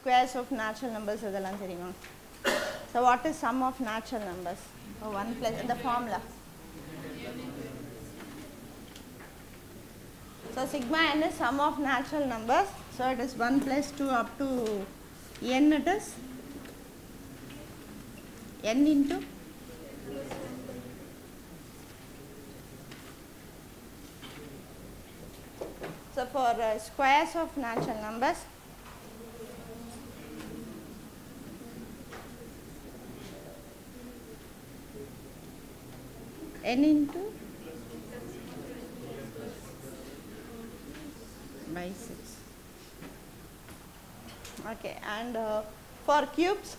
Squares of natural numbers இதெல்லாம் தெரியுமா so what is sum of natural numbers one plus இந்த formula So sigma n is sum of natural numbers. So it is 1 plus 2 up to n it is n into So for uh, squares of natural numbers n into by 6 okay and uh, for cubes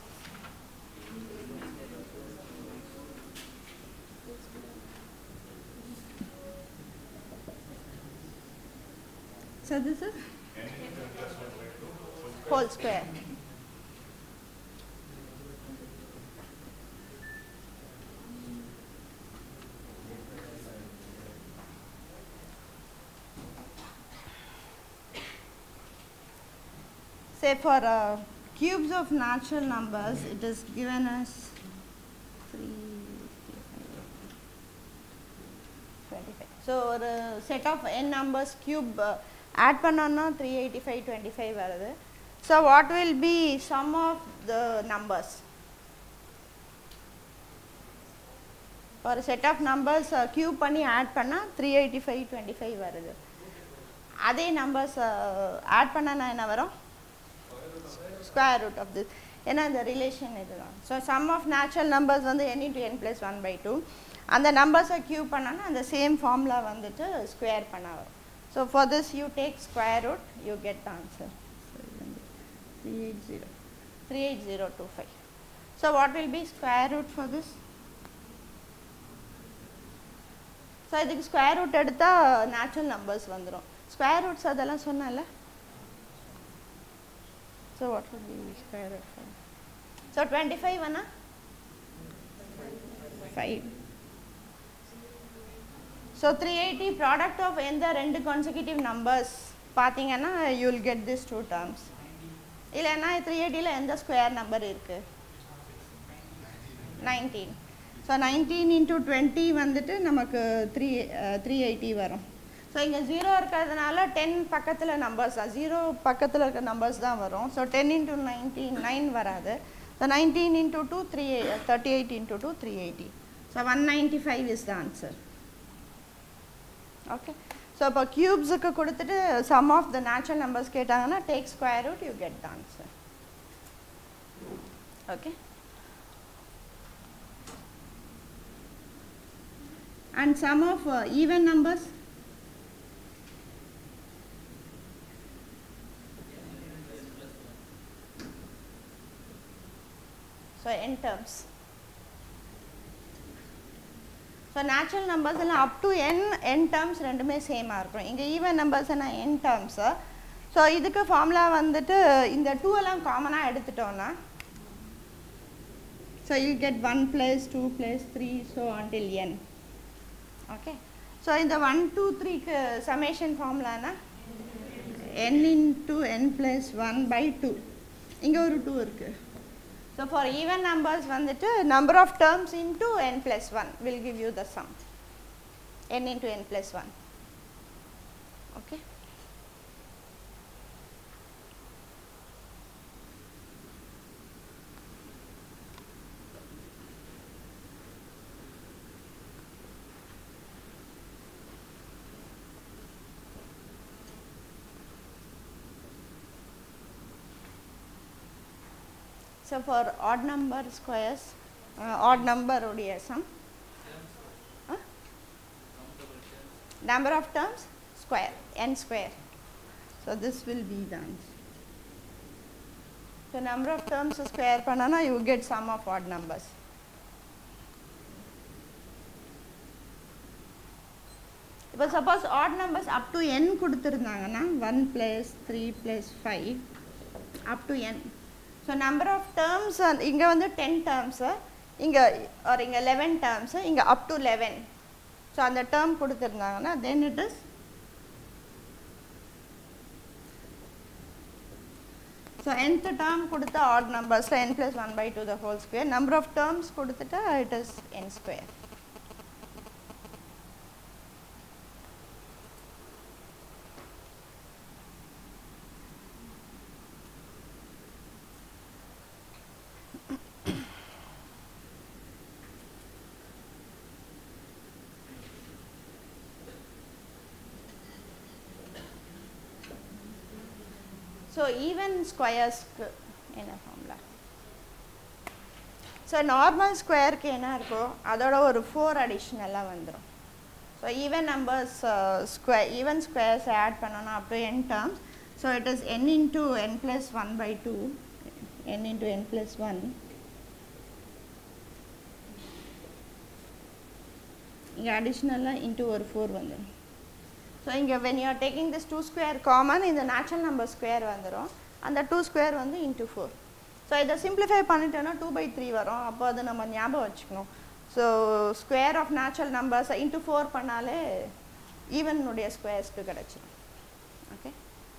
so this is whole square say for uh, cubes of natural numbers it is given as 3 25 so ஒரு set of n numbers cube uh, add பண்ணோம்னா 385 25 வருது so what will be sum of the numbers ஒரு set of numbers uh, cube பண்ணி add பண்ணா 385 25 வருது அதே numbers add பண்ணனா என்ன வரும் ஸ்கொயர் ரூட் ஆஃப் திஸ் ஏன்னா இந்த ரிலேஷன் இதுதான் so sum of natural numbers வந்து n into n plus one by two அந்த நம்பர்ஸை க்யூப் பண்ணோன்னா அந்த சேம் ஃபார்முலா வந்துட்டு ஸ்கொயர் பண்ண வரும் so for this you take square root you get answer three eight zero three eight zero two five so what will be square root for this so இதுக்கு square root எடுத்தால் natural numbers வந்துடும் square roots அதெல்லாம் சொன்னேன்ல So what would be square root of 5? So 25 Anna? 5. So 380 product of எந்த ரெண்டு consecutive numbers பார்த்தீங்கன்னா you will get these two terms. இல்லைன்னா 380ல எந்த ஸ்கொயர் நம்பர் இருக்கு 19. ஸோ நைன்டீன் இன்ட்டு டுவெண்ட்டி வந்துட்டு நமக்கு த்ரீ த்ரீ எயிட்டி வரும் ஸோ இங்கே ஜீரோ இருக்கிறதுனால டென் பக்கத்தில் நம்பர்ஸ் தான் ஜீரோ பக்கத்தில் இருக்க நம்பர்ஸ் தான் வரும் so ten into nineteen nine வராது so nineteen into two three thirty eight into two three eighty so one ninety five is the answer okay so இப்போ க்யூப்ஸுக்கு கொடுத்துட்டு sum of the natural numbers கேட்டாங்கன்னா take square root you get the answer okay and sum of uh, even numbers so n terms so natural numbers எல்லாம் up to N N terms ரெண்டுமே சேமாக இருக்கும் இங்கே even numbers என்ன n terms so இதுக்கு formula வந்துட்டு இந்த two எல்லாம் காமனாக எடுத்துட்டோன்னா so you get one plus two plus three so until n okay so இந்த ஒன் டூ த்ரீக்கு சமேஷன் ஃபார்முலானா n into n plus one by two இங்கே ஒரு டூ இருக்குது ஸோ ஃபார் ஈவன் நம்பர்ஸ் வந்துட்டு number of terms into n plus one will give you the sum n into n plus one okay So for odd number squares, uh, odd number உடைய sum, huh? number of terms square, n square. So this will be the answer. So number of terms square பண்ணனா you get sum of odd numbers. இப்போ suppose odd numbers up to n கொடுத்துருந்தாங்கன்னா one plus three plus five up to n so number of terms இங்கே வந்து ten terms இங்கே ஒரு இங்கே eleven terms இங்கே up to eleven so அந்த term கொடுத்துருந்தாங்கன்னா then it is so nth term கொடுத்த ஆட் நம்பர்ஸில் n plus one by two the whole square number of terms கொடுத்துட்டா it is n square so even ஸ்கொயர்ஸ்க்கு என்ன formula so normal ஸ்கொயருக்கு என்ன இருக்கோ அதோட ஒரு ஃபோர் அடிஷ்னலாக வந்துடும் so even numbers square even squares add பண்ணணும் up to n terms so it is n into n plus one by two n into n plus one இங்கே அடிஷ்னலாக இன்டூ ஒரு ஃபோர் வந்துடும் ஸோ இங்கே when you are taking this two square common இந்த natural number square வந்துடும் அந்த two square வந்து into four so இதை சிம்பிளிஃபை பண்ணிட்டோன்னா டூ பை த்ரீ வரும் அப்போ அது நம்ம ஞாபகம் வச்சுக்கணும் so square of natural numbers into four பண்ணாலே ஈவனுடைய ஸ்கொயர்ஸ்க்கு கிடச்சிடும் okay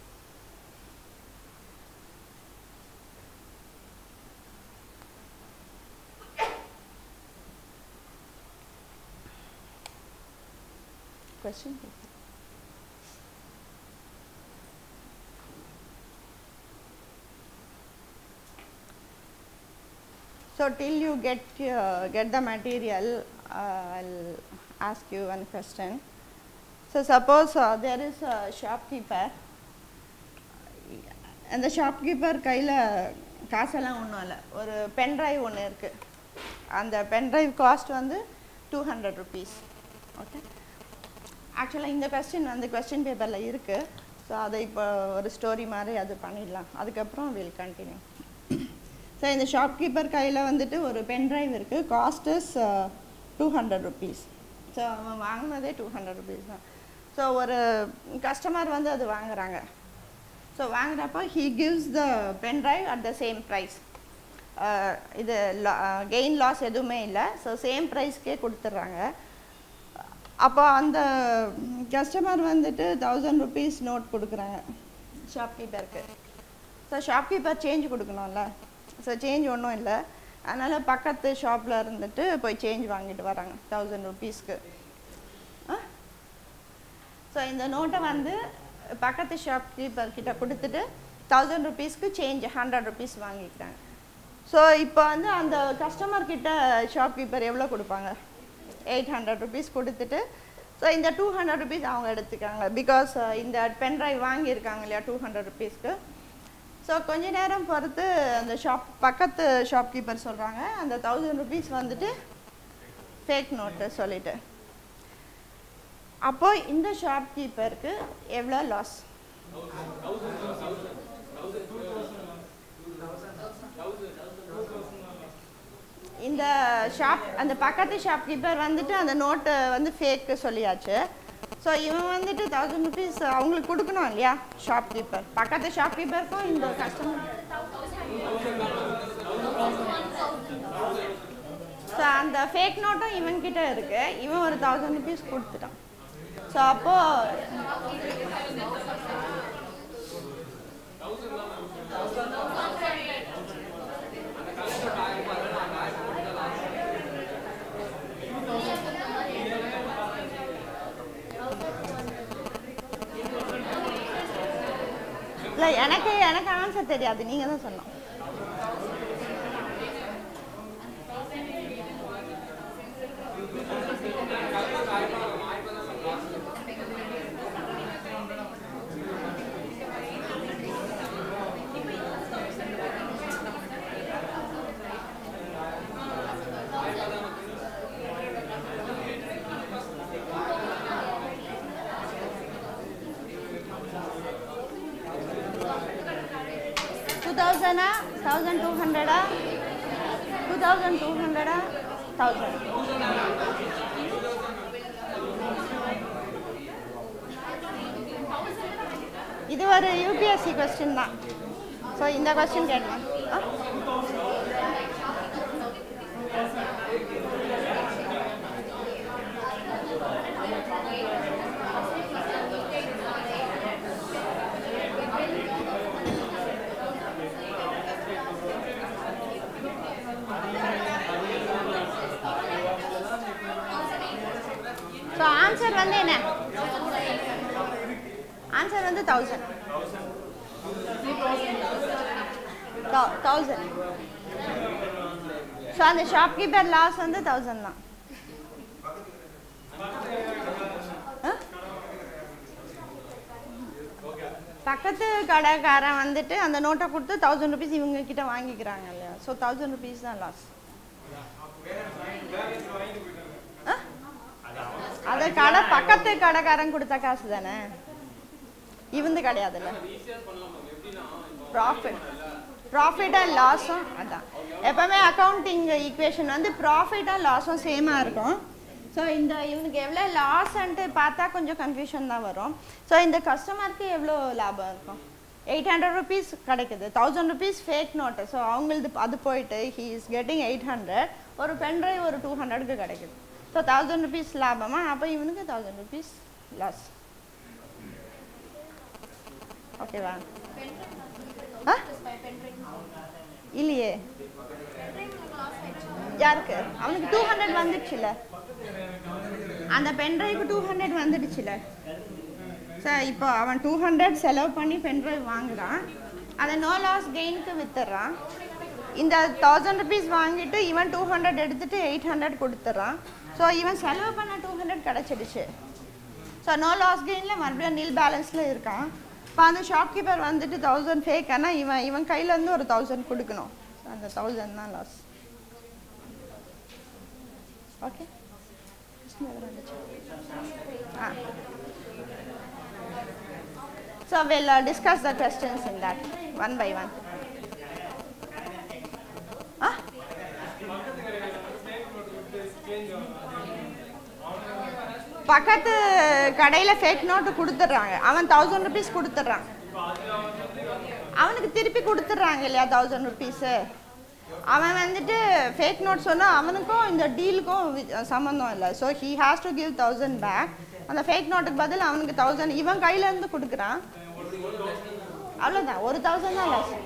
question So till you get uh, get the material, uh, I'll ask you one question. So suppose uh, there is a shopkeeper. அந்த ஷாப்கீப்பர் கையில் காசெல்லாம் ஒன்றும் இல்லை ஒரு பென்ட்ரைவ் ஒன்று இருக்குது அந்த பென்ட்ரைவ் காஸ்ட் வந்து டூ ஹண்ட்ரட் ருபீஸ் ஓகே ஆக்சுவலாக இந்த கொஸ்டின் வந்து கொஸ்டின் பேப்பரில் இருக்குது ஸோ அதை இப்போ ஒரு ஸ்டோரி மாதிரி அது பண்ணிடலாம் அதுக்கப்புறம் வில் கண்டினியூ ஸோ இந்த ஷாப்கீப்பர் கையில் வந்துட்டு ஒரு பென்ட்ரைவ் இருக்குது cost is two hundred rupees so அவன் வாங்கினதே டூ ஹண்ட்ரட் ருபீஸ் தான் ஸோ ஒரு கஸ்டமர் வந்து அது வாங்குறாங்க ஸோ வாங்குறப்போ he gives the pen drive at the same price இது கெயின் லாஸ் எதுவுமே இல்லை ஸோ சேம் ப்ரைஸ்க்கே கொடுத்துட்றாங்க அப்போ அந்த கஸ்டமர் வந்துட்டு தௌசண்ட் ருபீஸ் நோட் கொடுக்குறாங்க ஷாப்கீப்பருக்கு ஸோ ஷாப்கீப்பர் சேஞ்ச் கொடுக்கணும்ல ஸோ சேஞ்ச் ஒன்றும் இல்லை அதனால் பக்கத்து ஷாப்பில் இருந்துட்டு போய் சேஞ்ச் வாங்கிட்டு வராங்க தௌசண்ட் ருபீஸ்க்கு ஸோ இந்த நோட்டை வந்து பக்கத்து ஷாப் கீப்பர் கிட்ட கொடுத்துட்டு தௌசண்ட் ருபீஸ்க்கு சேஞ்ச் ஹண்ட்ரட் ருபீஸ் வாங்கிக்கிறாங்க ஸோ இப்போ வந்து அந்த கஸ்டமர் கிட்ட ஷாப் கீப்பர் எவ்வளோ கொடுப்பாங்க எயிட் ஹண்ட்ரட் ருபீஸ் கொடுத்துட்டு ஸோ இந்த டூ ஹண்ட்ரட் ருபீஸ் அவங்க எடுத்துக்காங்க பிகாஸ் இந்த பென் ட்ரைவ் வாங்கியிருக்காங்க இல்லையா டூ ஹண்ட்ரட் ருபீஸ்க்கு ஸோ கொஞ்ச நேரம் பொறுத்து அந்த ஷாப் பக்கத்து ஷாப்கீப்பர் சொல்கிறாங்க அந்த தௌசண்ட் ருபீஸ் வந்துட்டு ஃபேக் நோட்டு சொல்லிட்டு அப்போ இந்த ஷாப்கீப்பருக்கு எவ்வளோ லாஸ் இந்த ஷாப் அந்த பக்கத்து ஷாப்கீப்பர் வந்துட்டு அந்த நோட்டு வந்து ஃபேக்கு சொல்லியாச்சு ஸோ இவன் வந்துட்டு தௌசண்ட் ருபீஸ் அவங்களுக்கு கொடுக்கணும் இல்லையா ஷாப்கீப்பர் பக்கத்து ஷாப்கீப்பருக்கும் இந்த கஸ்டமர் ஸோ அந்த ஃபேக் நோட்டும் இவன்கிட்ட இருக்கு இவன் ஒரு தௌசண்ட் ருபீஸ் கொடுத்துட்டான் ஸோ அப்போ இல்லை எனக்கு எனக்கு ஆன்சர் தெரியாது நீங்கள் தான் சொன்னோம் டூ தௌசண்டா தௌசண்ட் டூ ஹண்ட்ரடா டூ தௌசண்ட் டூ ஹண்ட்ரடா தௌசண்ட் இது ஒரு யூபிஎஸ்சி கொஸ்டின் தான் ஸோ இந்த கொஸ்டின் கேட்டேன் ஆ ஆன்சர் வந்து என்ன ஆன்சர் வந்து தௌசண்ட் தௌசண்ட் ஸோ அந்த ஷாப்கீப்பர் லாஸ் வந்து தௌசண்ட் தான் ஆ? பக்கத்து கடைக்காரன் வந்துட்டு அந்த நோட்டை கொடுத்து தௌசண்ட் ருபீஸ் இவங்க கிட்ட வாங்கிக்கிறாங்க இல்லையா ஸோ தௌசண்ட் ருபீஸ் தான் லாஸ் அது கடை பக்கத்து கடைக்காரன் கொடுத்த காசு தானே இவந்து கிடையாதுல்ல ப்ராஃபிட் ப்ராஃபிட் அண்ட் லாஸும் அதான் எப்பவுமே அக்கௌண்டிங் ஈக்குவேஷன் வந்து ப்ராஃபிட்டும் லாஸும் சேமாக இருக்கும் ஸோ இந்த இவனுக்கு எவ்வளோ லாஸ்ன்ட்டு பார்த்தா கொஞ்சம் கன்ஃபியூஷன் தான் வரும் ஸோ இந்த கஸ்டமருக்கு எவ்வளோ லாபம் இருக்கும் எயிட் ஹண்ட்ரட் ருபீஸ் கிடைக்குது thousand rupees fake note so அவங்களது அது போயிட்டு he is getting eight hundred ஒரு பென்ட்ரைவ் ஒரு டூ ஹண்ட்ரட்க்கு கிடைக்குது ஸோ தௌசண்ட் ருபீஸ் லாபமா அப்போ இவனுக்கு தௌசண்ட் ருபீஸ் லாஸ் ஓகேவா ஆ இல்லையே யாருக்கு அவனுக்கு டூ ஹண்ட்ரட் வந்துடுச்சுல அந்த பென்ட்ரைவ்க்கு டூ ஹண்ட்ரட் வந்துடுச்சுல சார் இப்போ அவன் டூ ஹண்ட்ரட் செலவு பண்ணி பென்ட்ரைவ் வாங்குறான் அதை நோ லாஸ் கெயினுக்கு வித்துடுறான் இந்த தௌசண்ட் ருபீஸ் வாங்கிட்டு இவன் டூ ஹண்ட்ரட் எடுத்துட்டு எயிட் ஹண்ட்ரட் கொடுத்துட்றான் ஸோ இவன் செலவு பண்ண டூ ஹண்ட்ரட் கிடச்சிடுச்சு ஸோ நோ லாஸ் கெயினில் மறுபடியும் நில் பேலன்ஸில் இருக்கான் இப்போ அந்த ஷாப்கீப்பர் வந்துட்டு தௌசண்ட் ஃபேக் ஆனால் இவன் இவன் கையிலேருந்து ஒரு தௌசண்ட் கொடுக்கணும் So, அந்த தௌசண்ட் தான் loss okay Ah. So we'll uh, discuss the questions in that one by one. Ah? பக்கத்து கடையில் ஃபேக் நோட்டு கொடுத்துட்றாங்க அவன் தௌசண்ட் ருபீஸ் கொடுத்துட்றான் அவனுக்கு திருப்பி கொடுத்துட்றாங்க இல்லையா தௌசண்ட் ருபீஸு அவன் வந்துட்டு ஃபேக் நோட் சொன்னால் அவனுக்கும் இந்த டீலுக்கும் சம்மந்தம் இல்லை so he has to give thousand back அந்த ஃபேக் நோட்டுக்கு பதில் அவனுக்கு தௌசண்ட் இவன் கையிலேருந்து கொடுக்குறான் அவ்வளோதான் ஒரு தௌசண்ட் தான் லாஸ்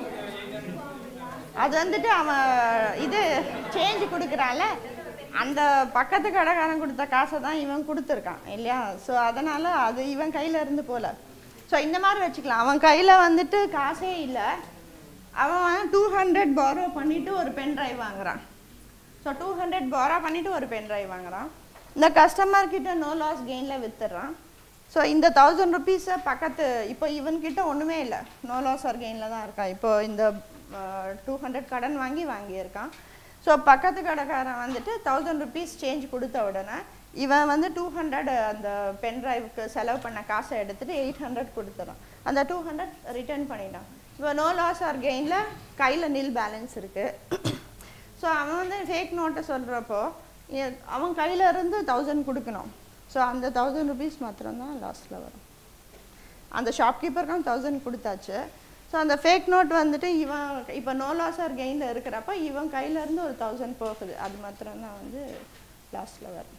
அது வந்துட்டு அவன் இது சேஞ்ச் கொடுக்குறான்ல அந்த பக்கத்து கடைக்காரன் கொடுத்த காசை தான் இவன் கொடுத்துருக்கான் இல்லையா ஸோ அதனால் அது இவன் கையில இருந்து போல ஸோ இந்த மாதிரி வச்சுக்கலாம் அவன் கையில் வந்துட்டு காசே இல்லை அவன் வந்து டூ ஹண்ட்ரட் பாரோ பண்ணிவிட்டு ஒரு பென் ட்ரைவ் வாங்குறான் ஸோ டூ ஹண்ட்ரட் பாரோ பண்ணிவிட்டு ஒரு பென் ட்ரைவ் வாங்குறான் இந்த கஸ்டமர் கிட்ட நோ லாஸ் கெயினில் வித்துடுறான் ஸோ இந்த தௌசண்ட் ருபீஸை பக்கத்து இப்போ இவன்கிட்ட ஒன்றுமே இல்லை நோ லாஸ் ஆர் கெயினில் தான் இருக்கான் இப்போ இந்த டூ ஹண்ட்ரட் கடன் வாங்கி வாங்கியிருக்கான் ஸோ பக்கத்து கடைக்காரன் வந்துட்டு தௌசண்ட் ருபீஸ் சேஞ்ச் கொடுத்த உடனே இவன் வந்து டூ ஹண்ட்ரட் அந்த பென் ட்ரைவுக்கு செலவு பண்ண காசை எடுத்துட்டு எயிட் ஹண்ட்ரட் கொடுத்துறான் அந்த டூ ஹண்ட்ரட் ரிட்டர்ன் பண்ணிட்டான் இப்போ நோ லாஸ் ஆர் கெயினில் கையில் நில் பேலன்ஸ் இருக்குது ஸோ அவன் வந்து ஃபேக் நோட்டை சொல்கிறப்போ அவன் கையில இருந்து தௌசண்ட் கொடுக்கணும் ஸோ அந்த தௌசண்ட் ருபீஸ் மாத்திரம்தான் லாஸ்ட்டில் வரும் அந்த ஷாப்கீப்பருக்கும் தௌசண்ட் கொடுத்தாச்சு ஸோ அந்த ஃபேக் நோட் வந்துட்டு இவன் இப்போ நோ லாஸ் ஆர் கெயினில் இருக்கிறப்ப இவன் கையிலேருந்து ஒரு தௌசண்ட் போகுது அது மாத்திரம்தான் வந்து லாஸ்ட்டில் வரும்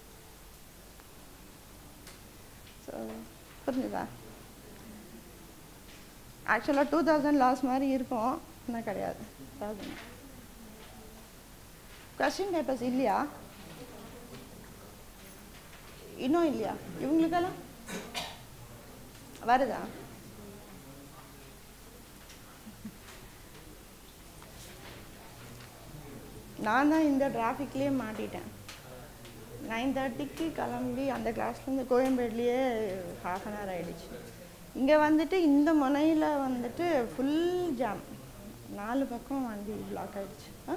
ஸோ புரிஞ்சுதா ஆக்சுவலாக டூ தௌசண்ட் லாஸ் மாதிரி இருக்கும் ஆனால் கிடையாது தௌசண்ட் கொஸ்டின் பேப்பர்ஸ் இல்லையா இன்னும் இல்லையா இவங்களுக்கெல்லாம் வருதா நான் தான் இந்த டிராஃபிக்லேயே மாட்டிட்டேன் நைன் தேர்ட்டிக்கு கிளம்பி அந்த கிளாஸ்லேருந்து கோயம்பேட்லேயே ஹாஃப் அன் ஹவர் ஆகிடுச்சு இங்கே வந்துட்டு இந்த முனையில் வந்துட்டு ஃபுல் ஜாம் நாலு பக்கம் வண்டி பிளாக் ஆகிடுச்சு ஆ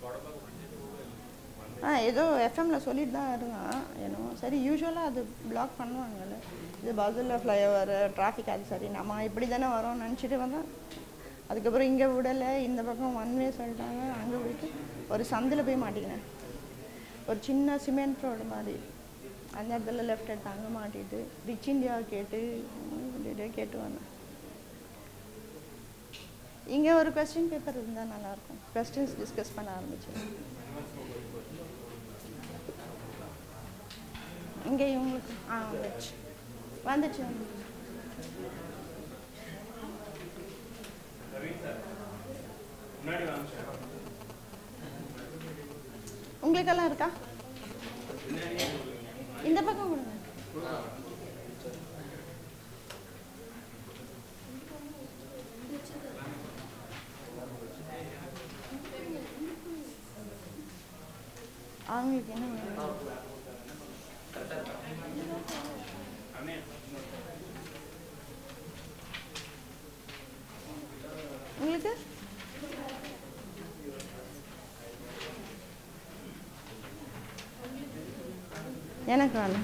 ஆ ஏதோ எஃப்எம்ல சொல்லிட்டு தான் இருந்தான் ஏன்னோ சரி யூஸ்வலாக அது பிளாக் பண்ணுவாங்கல்ல இது பஸ்ஸில் ஃப்ளைஓவர் டிராஃபிக் அது சரி நம்ம இப்படி தானே வரோம்னு நினச்சிட்டு வந்தேன் அதுக்கப்புறம் இங்கே விடலை இந்த பக்கம் ஒன் வே சொல்லிட்டாங்க அங்கே விட்டு ஒரு சந்தில் போய் மாட்டிக்கினேன் ஒரு சின்ன சிமெண்ட் ரோடு மாதிரி அந்த இடத்துல லெஃப்ட் எடுத்து அங்கே மாட்டிட்டு ரிச் இந்தியா கேட்டு இப்படியே கேட்டு வந்தேன் இங்கே ஒரு கொஸ்டின் பேப்பர் இருந்தால் நல்லாயிருக்கும் கொஸ்டின்ஸ் டிஸ்கஸ் பண்ண ஆரம்பிச்சு இங்கே இவங்களுக்கு ஆ வந்துச்சு வந்துச்சு வந்துச்சு உங்களுக்கெல்லாம் இருக்கா இந்த பக்கம் கொடுங்க அவங்களுக்கு என்ன வேணும்? உங்களுக்கு எனக்கு வேணும்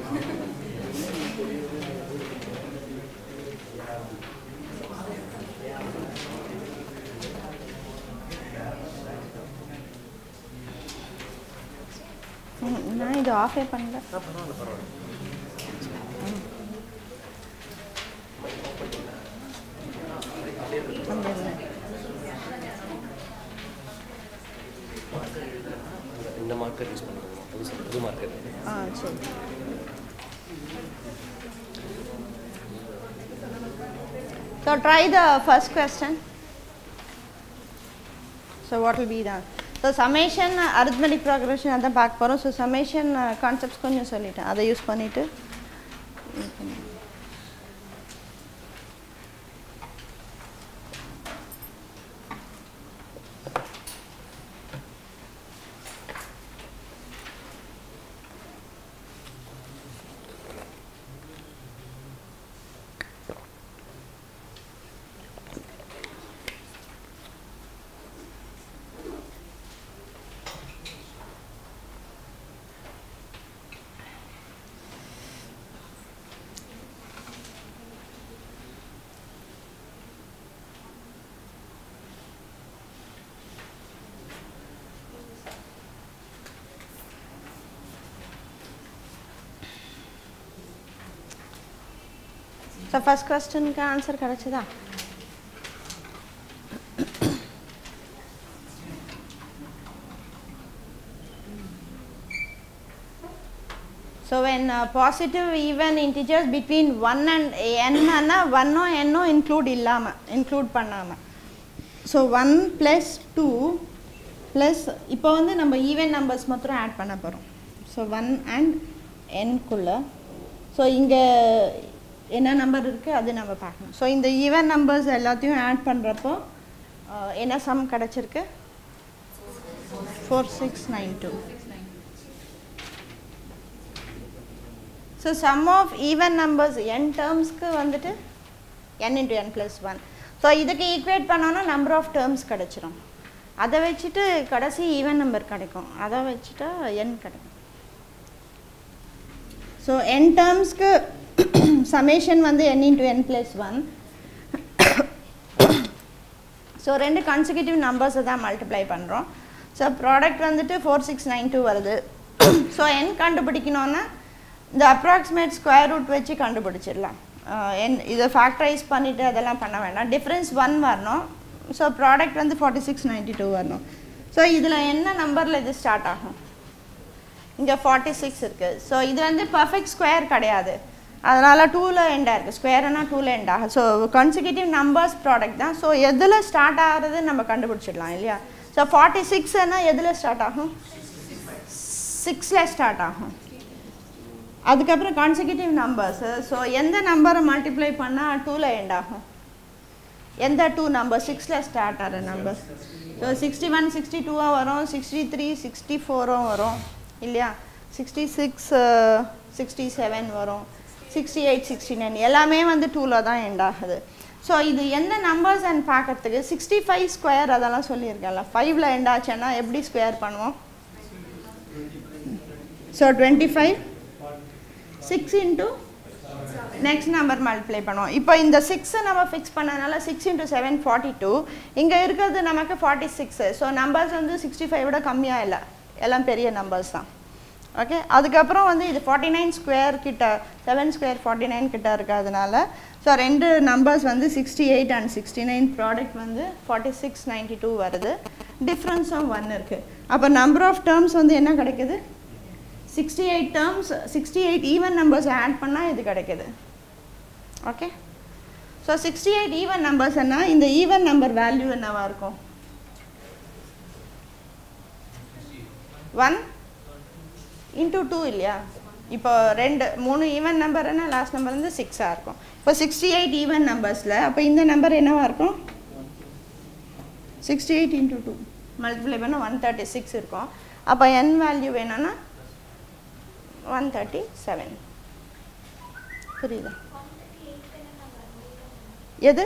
ம், நான் இது ஆஃபே பண்ணல வந்துடுறேன். இந்த மார்க்கர் யூஸ் பண்ணுவோம் புதுசு புது மார்க்கர் ஆ சரி So try the first question. So what will be the so summation uh, arithmetic progression அதான் பார்க்க போகிறோம் ஸோ summation uh, concepts கொஞ்சம் சொல்லிட்டேன் அதை யூஸ் பண்ணிவிட்டு ஸோ ஃபஸ்ட் கொஸ்டினுக்கு ஆன்சர் கிடச்சிதா So when uh, positive even integers between 1 and n அண்ணா 1 என்னோ include இல்லாமல் include பண்ணாமல் so one plus two plus இப்போ வந்து நம்ம ஈவன் நம்பர்ஸ் மாத்திரம் ஆட் பண்ண போகிறோம் ஸோ ஒன் அண்ட் என்குள்ளே ஸோ இங்கே என்ன நம்பர் இருக்குது அது நம்ம பார்க்கணும் ஸோ இந்த ஈவன் நம்பர்ஸ் எல்லாத்தையும் ஆட் பண்ணுறப்போ என்ன சம் கிடச்சிருக்கு four six nine two so sum of even numbers n டேர்ம்ஸ்க்கு வந்துட்டு n into n plus one so இதுக்கு ஈக்குவேட் பண்ணோன்னா நம்பர் ஆஃப் டேர்ம்ஸ் கிடச்சிரும் அதை வச்சுட்டு கடைசி ஈவன் நம்பர் கிடைக்கும் அதை வச்சுட்டா n கிடைக்கும் ஸோ n டேர்ம்ஸ்க்கு சமேஷன் வந்து n into n plus one so ரெண்டு கன்சிக்யூட்டிவ் நம்பர்ஸை தான் மல்டிப்ளை பண்ணுறோம் ஸோ ப்ராடக்ட் வந்துட்டு ஃபோர் சிக்ஸ் நைன் டூ வருது ஸோ என் கண்டுபிடிக்கணுன்னா இந்த அப்ராக்சிமேட் ஸ்கொயர் ரூட் வச்சு கண்டுபிடிச்சிடலாம் என் இதை ஃபேக்டரைஸ் பண்ணிவிட்டு அதெல்லாம் பண்ண வேண்டாம் டிஃப்ரென்ஸ் ஒன் வரணும் ஸோ ப்ராடக்ட் வந்து ஃபார்ட்டி சிக்ஸ் நைன்ட்டி டூ வரணும் ஸோ இதில் என்ன நம்பரில் இது ஸ்டார்ட் ஆகும் இங்கே ஃபார்ட்டி சிக்ஸ் இருக்குது ஸோ இது வந்து பர்ஃபெக்ட் ஸ்கொயர் கிடையாது அதனால் டூவில் எண்டாக இருக்குது ஸ்கொயர்னா டூவில் எண்ட் ஆகும் ஸோ கன்சிக்யூட்டிவ் நம்பர்ஸ் ப்ராடக்ட் தான் ஸோ எதில் ஸ்டார்ட் ஆகிறது நம்ம கண்டுபிடிச்சிடலாம் இல்லையா ஸோ ஃபார்ட்டி சிக்ஸ்னா எதில் ஸ்டார்ட் ஆகும் சிக்ஸில் ஸ்டார்ட் ஆகும் அதுக்கப்புறம் கான்சிக்யூட்டிவ் நம்பர்ஸு ஸோ எந்த நம்பரை மல்டிப்ளை பண்ணால் டூவில் எண்ட் ஆகும் எந்த டூ நம்பர் சிக்ஸில் ஸ்டார்ட் ஆகிற number so sixty one sixty டூவாக வரும் சிக்ஸ்டி த்ரீ சிக்ஸ்டி ஃபோரும் வரும் இல்லையா சிக்ஸ்டி சிக்ஸ் சிக்ஸ்டி செவன் வரும் சிக்ஸ்டி எயிட் சிக்ஸ்டி நைன் எல்லாமே வந்து டூவில் தான் எண்ட் ஆகுது ஸோ இது எந்த நம்பர்ஸ் அண்ட் பார்க்கறதுக்கு சிக்ஸ்டி ஃபைவ் ஸ்கொயர் அதெல்லாம் சொல்லியிருக்கேன்ல ஃபைவ்ல எண்ட் ஆச்சுன்னா எப்படி ஸ்கொயர் பண்ணுவோம் so twenty five six into next number multiply பண்ணுவோம் இப்போ இந்த சிக்ஸை நம்ம ஃபிக்ஸ் பண்ணனால six into seven forty two இங்கே இருக்கிறது நமக்கு ஃபார்ட்டி சிக்ஸு ஸோ நம்பர்ஸ் வந்து சிக்ஸ்டி ஃபைவ் விட கம்மியாக இல்லை எல்லாம் பெரிய நம்பர்ஸ் தான் ஓகே அதுக்கப்புறம் வந்து இது ஃபார்ட்டி நைன் ஸ்கொயர் கிட்ட செவன் ஸ்கொயர் ஃபார்ட்டி நைன் கிட்ட இருக்கிறதுனால ஸோ ரெண்டு நம்பர்ஸ் வந்து sixty eight and sixty nine product வந்து ஃபார்ட்டி சிக்ஸ் நைன்ட்டி டூ வருது டிஃப்ரென்ஸும் ஒன் இருக்குது அப்போ நம்பர் ஆஃப் டேர்ம்ஸ் வந்து என்ன கிடைக்குது sixty eight terms sixty eight even numbers add பண்ணால் இது கிடைக்குது okay so sixty eight even நம்பர்ஸ்னா இந்த ஈவன் நம்பர் வேல்யூ என்னவா இருக்கும் ஒன் இன்டூ டூ இல்லையா இப்போ ரெண்டு மூணு ஈவன் நம்பர்னா லாஸ்ட் நம்பர் வந்து சிக்ஸாக இருக்கும் இப்போ சிக்ஸ்டி எயிட் ஈவன் நம்பர்ஸில் அப்போ இந்த நம்பர் என்னவா இருக்கும் sixty eight into two multiply பண்ணால் ஒன் தேர்ட்டி சிக்ஸ் இருக்கும் அப்போ என் வேல்யூ வேணும்னா ஒன் தேர்ட்டி செவன் புரியுதா எது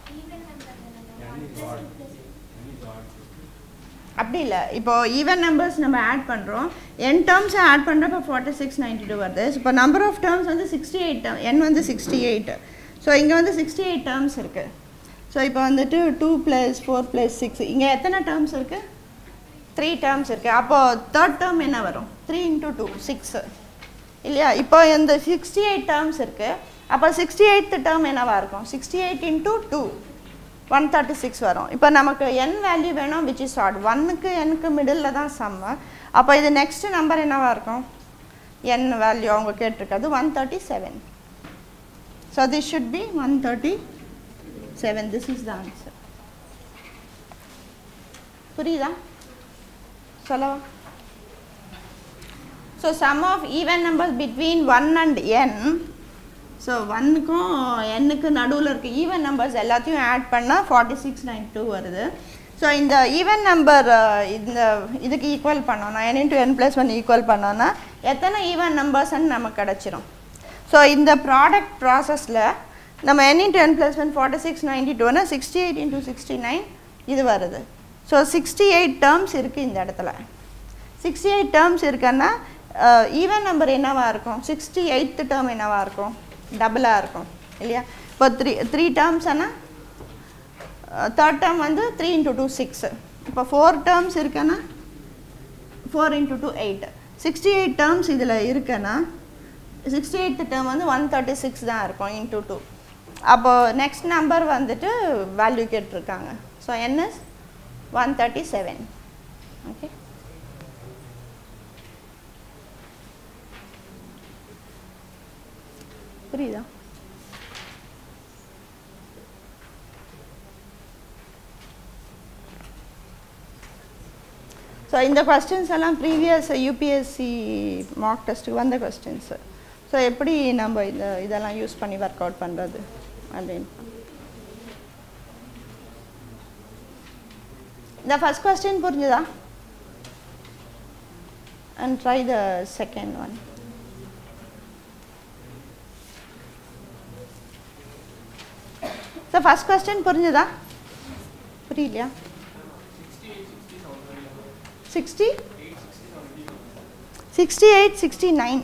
அப்படி இல்லை இப்போ ஈவன் நம்பர்ஸ் நம்ம ஆட் பண்ணுறோம் என் டேர்ம்ஸ் ஆட் பண்ணுறப்ப ஃபார்ட்டி சிக்ஸ் நைன்டி டூ வருது இப்போ நம்பர் ஆஃப் டேர்ம்ஸ் வந்து சிக்ஸ்டி எயிட் என் வந்து சிக்ஸ்டி எயிட் ஸோ இங்கே வந்து சிக்ஸ்டி எயிட் டேர்ம்ஸ் இருக்குது ஸோ இப்போ வந்துட்டு two plus four plus six இங்கே எத்தனை டேர்ம்ஸ் இருக்குது த்ரீ டேர்ம்ஸ் இருக்குது அப்போது தேர்ட் டேர்ம் என்ன வரும் த்ரீ இன்ட்டு டூ சிக்ஸு இல்லையா இப்போ இந்த சிக்ஸ்டி எயிட் டேர்ம்ஸ் இருக்குது அப்போ சிக்ஸ்டி எயித்து டேர்ம் என்னவா இருக்கும் sixty eight into two one thirty six வரும் இப்போ நமக்கு என் வேல்யூ வேணும் விச் இஸ் ஆட் ஒன்னுக்கு எனக்கு மிடில் தான் சம்ம அப்போ இது நெக்ஸ்ட் நம்பர் என்னவா இருக்கும் என் வேல்யூ அவங்க கேட்டிருக்கிறது one thirty seven so this should be one thirty seven this is the answer புரியுதா சொல்லவா so sum of even numbers between one and n so ஒன்னுக்கும் எண்ணுக்கு நடுவில் இருக்க ஈவன் நம்பர்ஸ் எல்லாத்தையும் ஆட் பண்ணால் ஃபார்ட்டி சிக்ஸ் நைன் டூ வருது so இந்த ஈவன் நம்பர் இந்த இதுக்கு ஈக்குவல் பண்ணோன்னா n into n plus one equal பண்ணோன்னா எத்தனை ஈவன் நம்பர்ஸ்ன்னு நமக்கு கிடச்சிரும் ஸோ இந்த ப்ராடக்ட் ப்ராசஸில் நம்ம n into n plus one forty six ninety டூனா sixty eight into sixty nine இது வருது ஸோ சிக்ஸ்டி எயிட் டேர்ம்ஸ் இருக்குது இந்த இடத்துல சிக்ஸ்டி எயிட் டேர்ம்ஸ் இருக்குன்னா ஈவன் நம்பர் என்னவா இருக்கும் சிக்ஸ்டி எயித்து டேர்ம் என்னவா இருக்கும் டபுளாக இருக்கும் இல்லையா இப்போ த்ரீ த்ரீ டேர்ம்ஸ் ஆனால் தேர்ட் டேர்ம் வந்து த்ரீ இன்ட்டு டூ சிக்ஸு இப்போ ஃபோர் டேர்ம்ஸ் இருக்குன்னா four into two eight sixty eight terms இதில் இருக்குன்னா சிக்ஸ்டி எயித்து டேர்ம் வந்து ஒன் தேர்ட்டி சிக்ஸ் தான் இருக்கும் இன்ட்டு டூ அப்போது நெக்ஸ்ட் நம்பர் வந்துட்டு வேல்யூ கேட்டிருக்காங்க so n's one thirty seven okay புரியுதா ஸோ இந்த கொஸ்டின்ஸ் எல்லாம் ப்ரீவியஸ் யூபிஎஸ்சி மார்க் டெஸ்ட்டுக்கு வந்த கொஸ்டின்ஸு ஸோ எப்படி நம்ம இந்த இதெல்லாம் யூஸ் பண்ணி ஒர்க் அவுட் பண்ணுறது அப்படின்னு இந்த ஃபஸ்ட் கொஸ்டின் புரிஞ்சுதா and try the second one so first question புரிஞ்சுதா புரியலையா sixty sixty eight sixty nine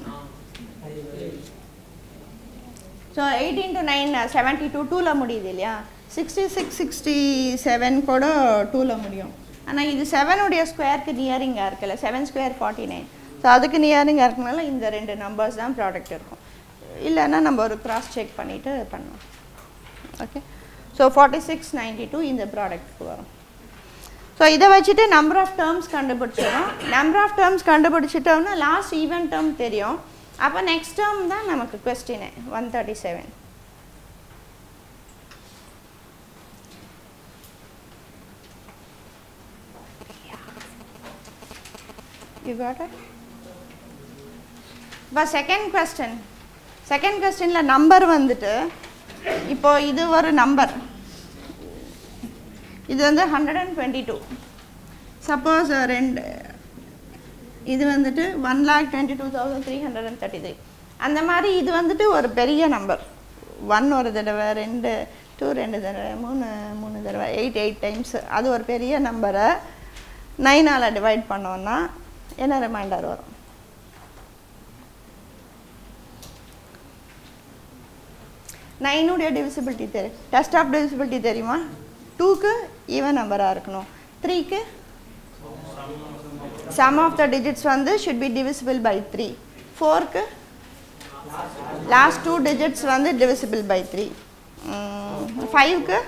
so eighteen to nine seventy two டூவில் முடியுது இல்லையா சிக்ஸ்டி சிக்ஸ் சிக்ஸ்டி செவன் கூட டூவில் முடியும் ஆனால் இது செவனுடைய ஸ்கொயருக்கு நியரிங்காக இருக்குல்ல seven square forty nine so அதுக்கு நியரிங்காக இருக்கனால இந்த ரெண்டு நம்பர்ஸ் தான் ப்ராடக்ட் இருக்கும் இல்லைன்னா நம்ம ஒரு க்ராஸ் செக் பண்ணிவிட்டு பண்ணலாம் okay so forty six ninety two இந்த ப்ராடக்ட்டுக்கு வரும் ஸோ இதை வச்சுட்டு நம்பர் ஆஃப் டேர்ம்ஸ் கண்டுபிடிச்சிடும் நம்பர் ஆஃப் டேர்ம்ஸ் கண்டுபிடிச்சிட்டோம்னா லாஸ்ட் ஈவன் டேர்ம் தெரியும் அப்போ நெக்ஸ்ட் டேர்ம் தான் நமக்கு question one thirty seven you got it இப்போ செகண்ட் கொஸ்டின் செகண்ட் கொஸ்டினில் நம்பர் வந்துட்டு இப்போ இது ஒரு நம்பர் இது வந்து hundred and twenty two suppose ரெண்டு இது வந்துட்டு one lakh twenty two thousand three hundred and thirty three அந்த மாதிரி இது வந்துட்டு ஒரு பெரிய நம்பர் ஒன் ஒரு தடவை ரெண்டு டூ ரெண்டு தடவை மூணு மூணு தடவை எயிட் எயிட் டைம்ஸ் அது ஒரு பெரிய நம்பரை நைனால் டிவைட் பண்ணோன்னா என்ன ரிமைண்டர் வரும் நைனுடைய டிவிசிபிலிட்டி தெரியும் டெஸ்ட் ஆஃப் டிவிசிபிலிட்டி தெரியுமா டூக்கு ஈவன் நம்பராக இருக்கணும் த்ரீக்கு சம் ஆஃப் த டிஜிட்ஸ் வந்து should be divisible by three ஃபோருக்கு லாஸ்ட் டூ டிஜிட்ஸ் வந்து டிவிசிபிள் பை த்ரீ ஃபைவ்க்கு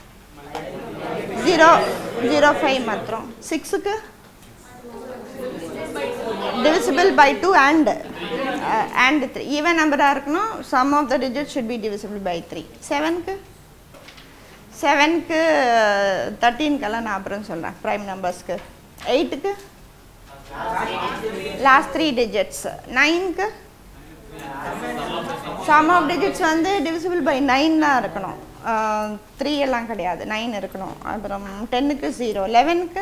ஜீரோ ஜீரோ ஃபைவ் மாத்திரம் சிக்ஸுக்கு divisible by 2 and uh, and 3 even நம்பராக இருக்கணும் sum of the digits should be divisible by 3 செவனுக்கு செவனுக்கு தேர்ட்டீன்க்கெல்லாம் நான் அப்புறம் சொல்கிறேன் ப்ரைம் நம்பர்ஸ்க்கு எயிட்டுக்கு லாஸ்ட் த்ரீ டிஜிட்ஸ் நைனுக்கு சம் ஆஃப் டிஜிட்ஸ் வந்து டிவிசிபிள் பை நைன்னாக இருக்கணும் த்ரீ எல்லாம் கிடையாது நைன் இருக்கணும் அப்புறம் டென்னுக்கு ஜீரோ லெவனுக்கு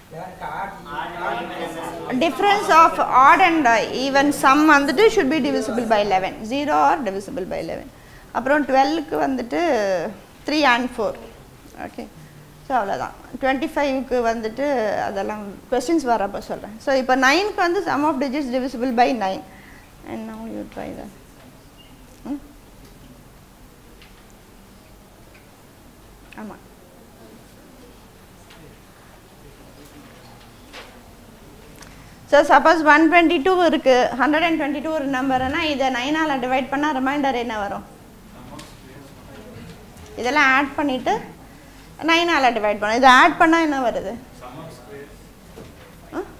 difference of odd and even sum வந்துட்டு should be divisible by eleven zero or divisible by eleven அப்புறம் டுவெல்க்கு வந்துட்டு three and four okay so அவ்வளோதான் டுவெண்ட்டி ஃபைவ்க்கு வந்துட்டு அதெல்லாம் கொஸ்டின்ஸ் வரப்போ சொல்கிறேன் ஸோ இப்போ நைனுக்கு வந்து sum of digits divisible by nine and now you try that ம் ஆமாம் so suppose one twenty two இருக்குது ஹண்ட்ரட் அண்ட் டுவெண்ட்டி டூ ஒரு நம்பர்னா இதை நைனால் டிவைட் பண்ணால் ரிமைண்டர் என்ன வரும் இதெல்லாம் ஆட் பண்ணிவிட்டு நைனால் டிவைட் பண்ணணும் இதை ஆட் பண்ணால் என்ன வருது ஆ?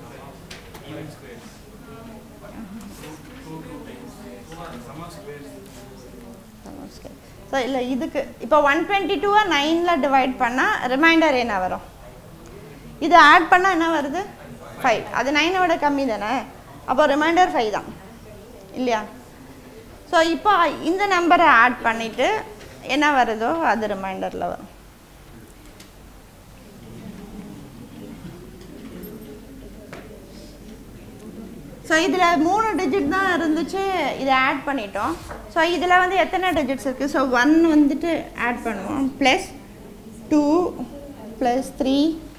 ஸோ இல்லை இதுக்கு இப்போ ஒன் டுவெண்ட்டி டூவை நைனில் டிவைட் பண்ணால் ரிமைண்டர் என்ன வரும் இது ஆட் பண்ணால் என்ன வருது ஃபைவ் அது நைனோட கம்மி தானே அப்போ ரிமைண்டர் ஃபைவ் தான் இல்லையா ஸோ இப்போ இந்த நம்பரை ஆட் பண்ணிவிட்டு என்ன வருதோ அது ரிமைண்டரில் வரும் ஸோ இதில் மூணு டிஜிட் தான் இருந்துச்சு இதை ஆட் பண்ணிட்டோம் ஸோ இதில் வந்து எத்தனை டிஜிட்ஸ் இருக்குது ஸோ ஒன் வந்துட்டு ஆட் பண்ணுவோம் ப்ளஸ் டூ ப்ளஸ் த்ரீ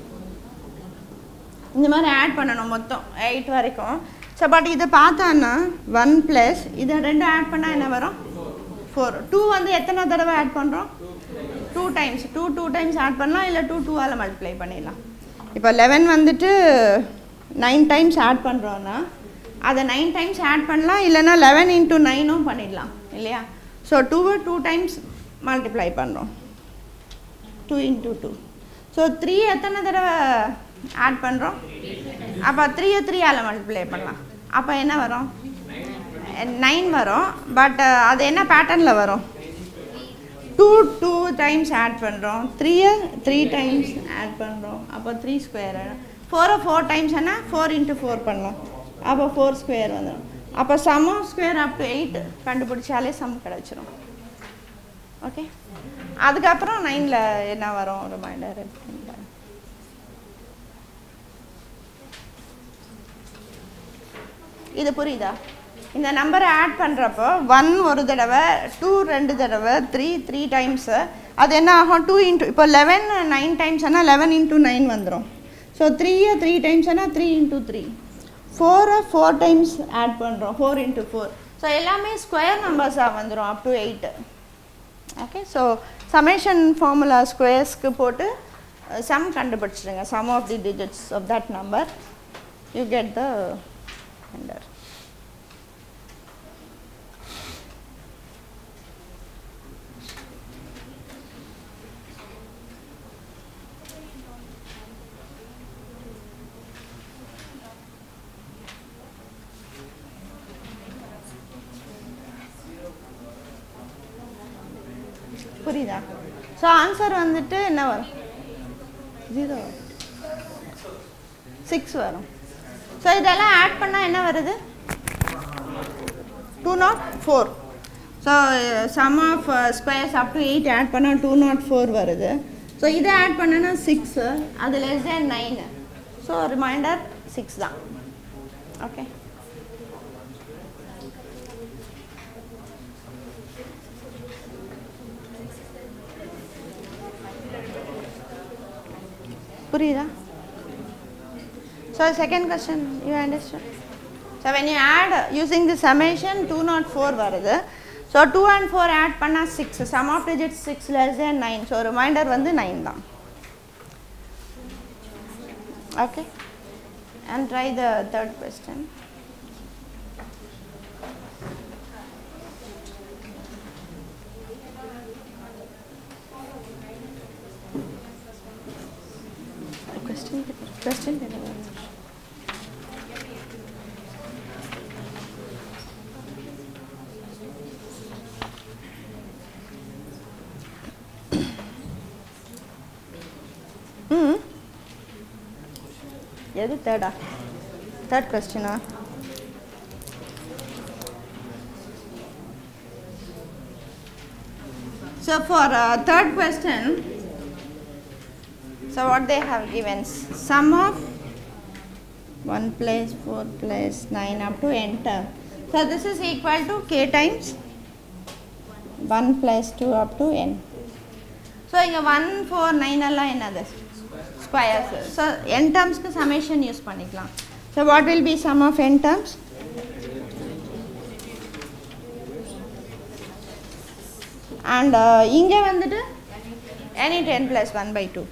இந்த மாதிரி ஆட் பண்ணணும் மொத்தம் எயிட் வரைக்கும் ஸோ பட் இதை பார்த்தான்னா ஒன் ப்ளஸ் இதை ரெண்டும் ஆட் பண்ணால் என்ன வரும் ஃபோர் டூ வந்து எத்தனை தடவை ஆட் பண்ணுறோம் two times two two times add பண்ணலாம் இல்லை டூ டூவால் மல்டிப்ளை பண்ணிடலாம் இப்போ லெவன் வந்துட்டு நைன் டைம்ஸ் ஆட் பண்ணுறோன்னா அதை நைன் டைம்ஸ் ஆட் பண்ணலாம் இல்லைன்னா லெவன் இன்ட்டு நைனும் பண்ணிடலாம் இல்லையா ஸோ டூவை டூ டைம்ஸ் மல்டிப்ளை பண்ணுறோம் two into two so three எத்தனை தடவை ஆட் பண்ணுறோம் அப்போ த்ரீயை த்ரீயால் மல்டிப்ளை பண்ணலாம் அப்போ என்ன வரும் நைன் வரும் பட் அது என்ன பேட்டர்னில் வரும் டூ டூ டைம்ஸ் ஆட் பண்ணுறோம் த்ரீயை த்ரீ டைம்ஸ் ஆட் பண்ணுறோம் அப்போ த்ரீ ஸ்கொயர் ஃபோரை ஃபோர் டைம்ஸ் என்ன ஃபோர் இன்ட்டு ஃபோர் பண்ணலாம் அப்போ ஃபோர் ஸ்கொயர் வந்துடும் அப்போ sum of square up to eight கண்டுபிடிச்சாலே சம் கிடச்சிரும் ஓகே அதுக்கப்புறம் நைனில் என்ன வரும் ரிமைண்டர் இது புரியுதா இந்த நம்பரை ஆட் பண்ணுறப்போ ஒன் ஒரு தடவை டூ ரெண்டு தடவை த்ரீ த்ரீ டைம்ஸு அது என்ன ஆகும் டூ இன்ட்டு இப்போ லெவன் நைன் டைம்ஸ் ஆனால் லெவன் இன்ட்டு நைன் வந்துடும் ஸோ த்ரீயை த்ரீ டைம்ஸ் ஆனால் த்ரீ இன்ட்டு த்ரீ ஃபோரை ஃபோர் டைம்ஸ் ஆட் பண்ணுறோம் ஃபோர் இன்ட்டு ஃபோர் ஸோ எல்லாமே ஸ்கொயர் நம்பர்ஸாக வந்துடும் up to eight okay so summation formula ஸ்கொயர்ஸ்க்கு போட்டு சம் கண்டுபிடிச்சிடுங்க sum of the digits of that number you get the answer புரியுதா ஸோ ஆன்சர் வந்துட்டு என்ன வரும் ஜீரோ சிக்ஸ் வரும் ஸோ இதெல்லாம் ஆட் பண்ணால் என்ன வருது two nought four so sum of squares up to eight add பண்ணால் டூ நாட் ஃபோர் வருது ஸோ இதை ஆட் பண்ணனா சிக்ஸு அது less than nine so reminder six தான் ஓகே புரியுதா So second question, you understood? So when you add using the summation 204 வருது so two and four add பண்ணால் six sum of digit six less than nine so reminder வந்து nine தான் okay and try the third question question question ம் எது தேர்டா third கொஸ்டினா So for uh, third question, so what they have given sum of 1 plus 4 plus 9 up to n term. So this is equal to k times 1 plus 2 up to n. So இங்க 1 4 9 எல்லாம் என்னது squares so n டேர்ம்ஸ்க்கு summation use பண்ணிக்கலாம் so what will be sum of n terms and இங்கே வந்துட்டு any ten plus one by two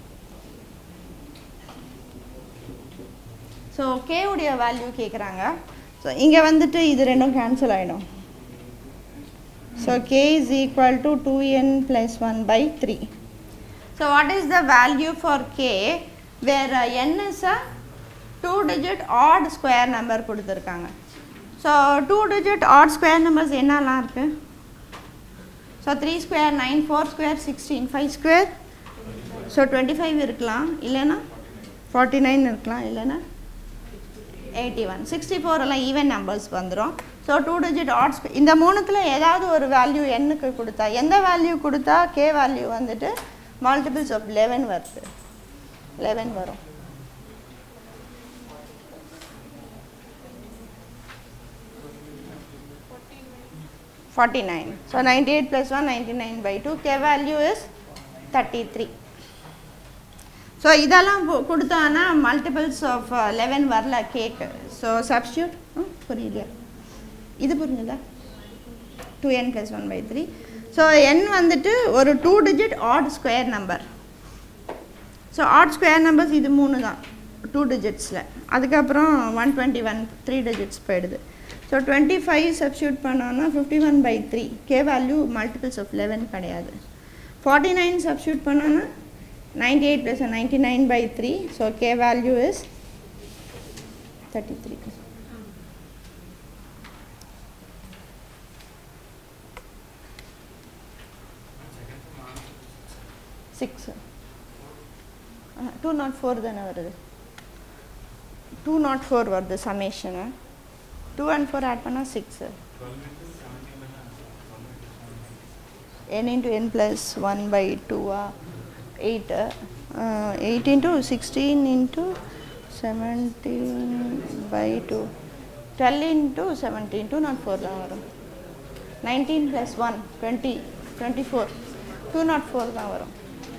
so k உடைய value கேட்குறாங்க so இங்கே வந்துட்டு இது ரெண்டும் கேன்சல் ஆகிடும் so k is equal to two n plus one by three so what is the value for k where n is a two digit odd square number கொடுத்துருக்காங்க so two digit odd square numbers என்னெல்லாம் இருக்குது so three square nine four square sixteen five square so twenty five இருக்கலாம் இல்லைன்னா forty nine இருக்கலாம் இல்லைன்னா eighty one sixty four எல்லாம் even numbers வந்துடும் so two digit odds இந்த மூணுத்தில் ஏதாவது ஒரு வேல்யூ எண்ணுக்கு கொடுத்தா எந்த வேல்யூ கொடுத்தா கே வேல்யூ வந்துட்டு மல்டிபிள்ஸ் ஆஃப் லெவன் வருது லெவன் வரும் forty nine so ninety eight plus one ninety nine by two k value is thirty three so இதெல்லாம் கு- கொடுத்தோன்னா மல்டிபிள்ஸ் ஆஃப் லெவன் வரல கேக்கு ஸோ சப்ஸ்டியூட் புரியல இது புரிஞ்சுதா two n plus one by three so n வந்துட்டு ஒரு two digit odd square number so odd square numbers இது மூணு தான் டூ டிஜிட்ஸில் அதுக்கப்புறம் one twenty one three digits போயிடுது ஸோ டுவெண்ட்டி ஃபைவ் சப்ஸ்டியூட் பண்ணோன்னா fifty one by three k value multiples of eleven கிடையாது ஃபார்ட்டி நைன் சப்ஸ்டியூட் பண்ணோன்னா ninety eight plus ninety nine by three so k value is thirty three six two nought four தானே வருது two nought four வருது summation two and four add பண்ணால் six n into n plus 1 by 2 uh, 8 uh, 8 into 16 into 17 by 2 12 into 17 2 not 4 தான் வரும் 19 plus 1 20 24 2 not 4 தான் வரும்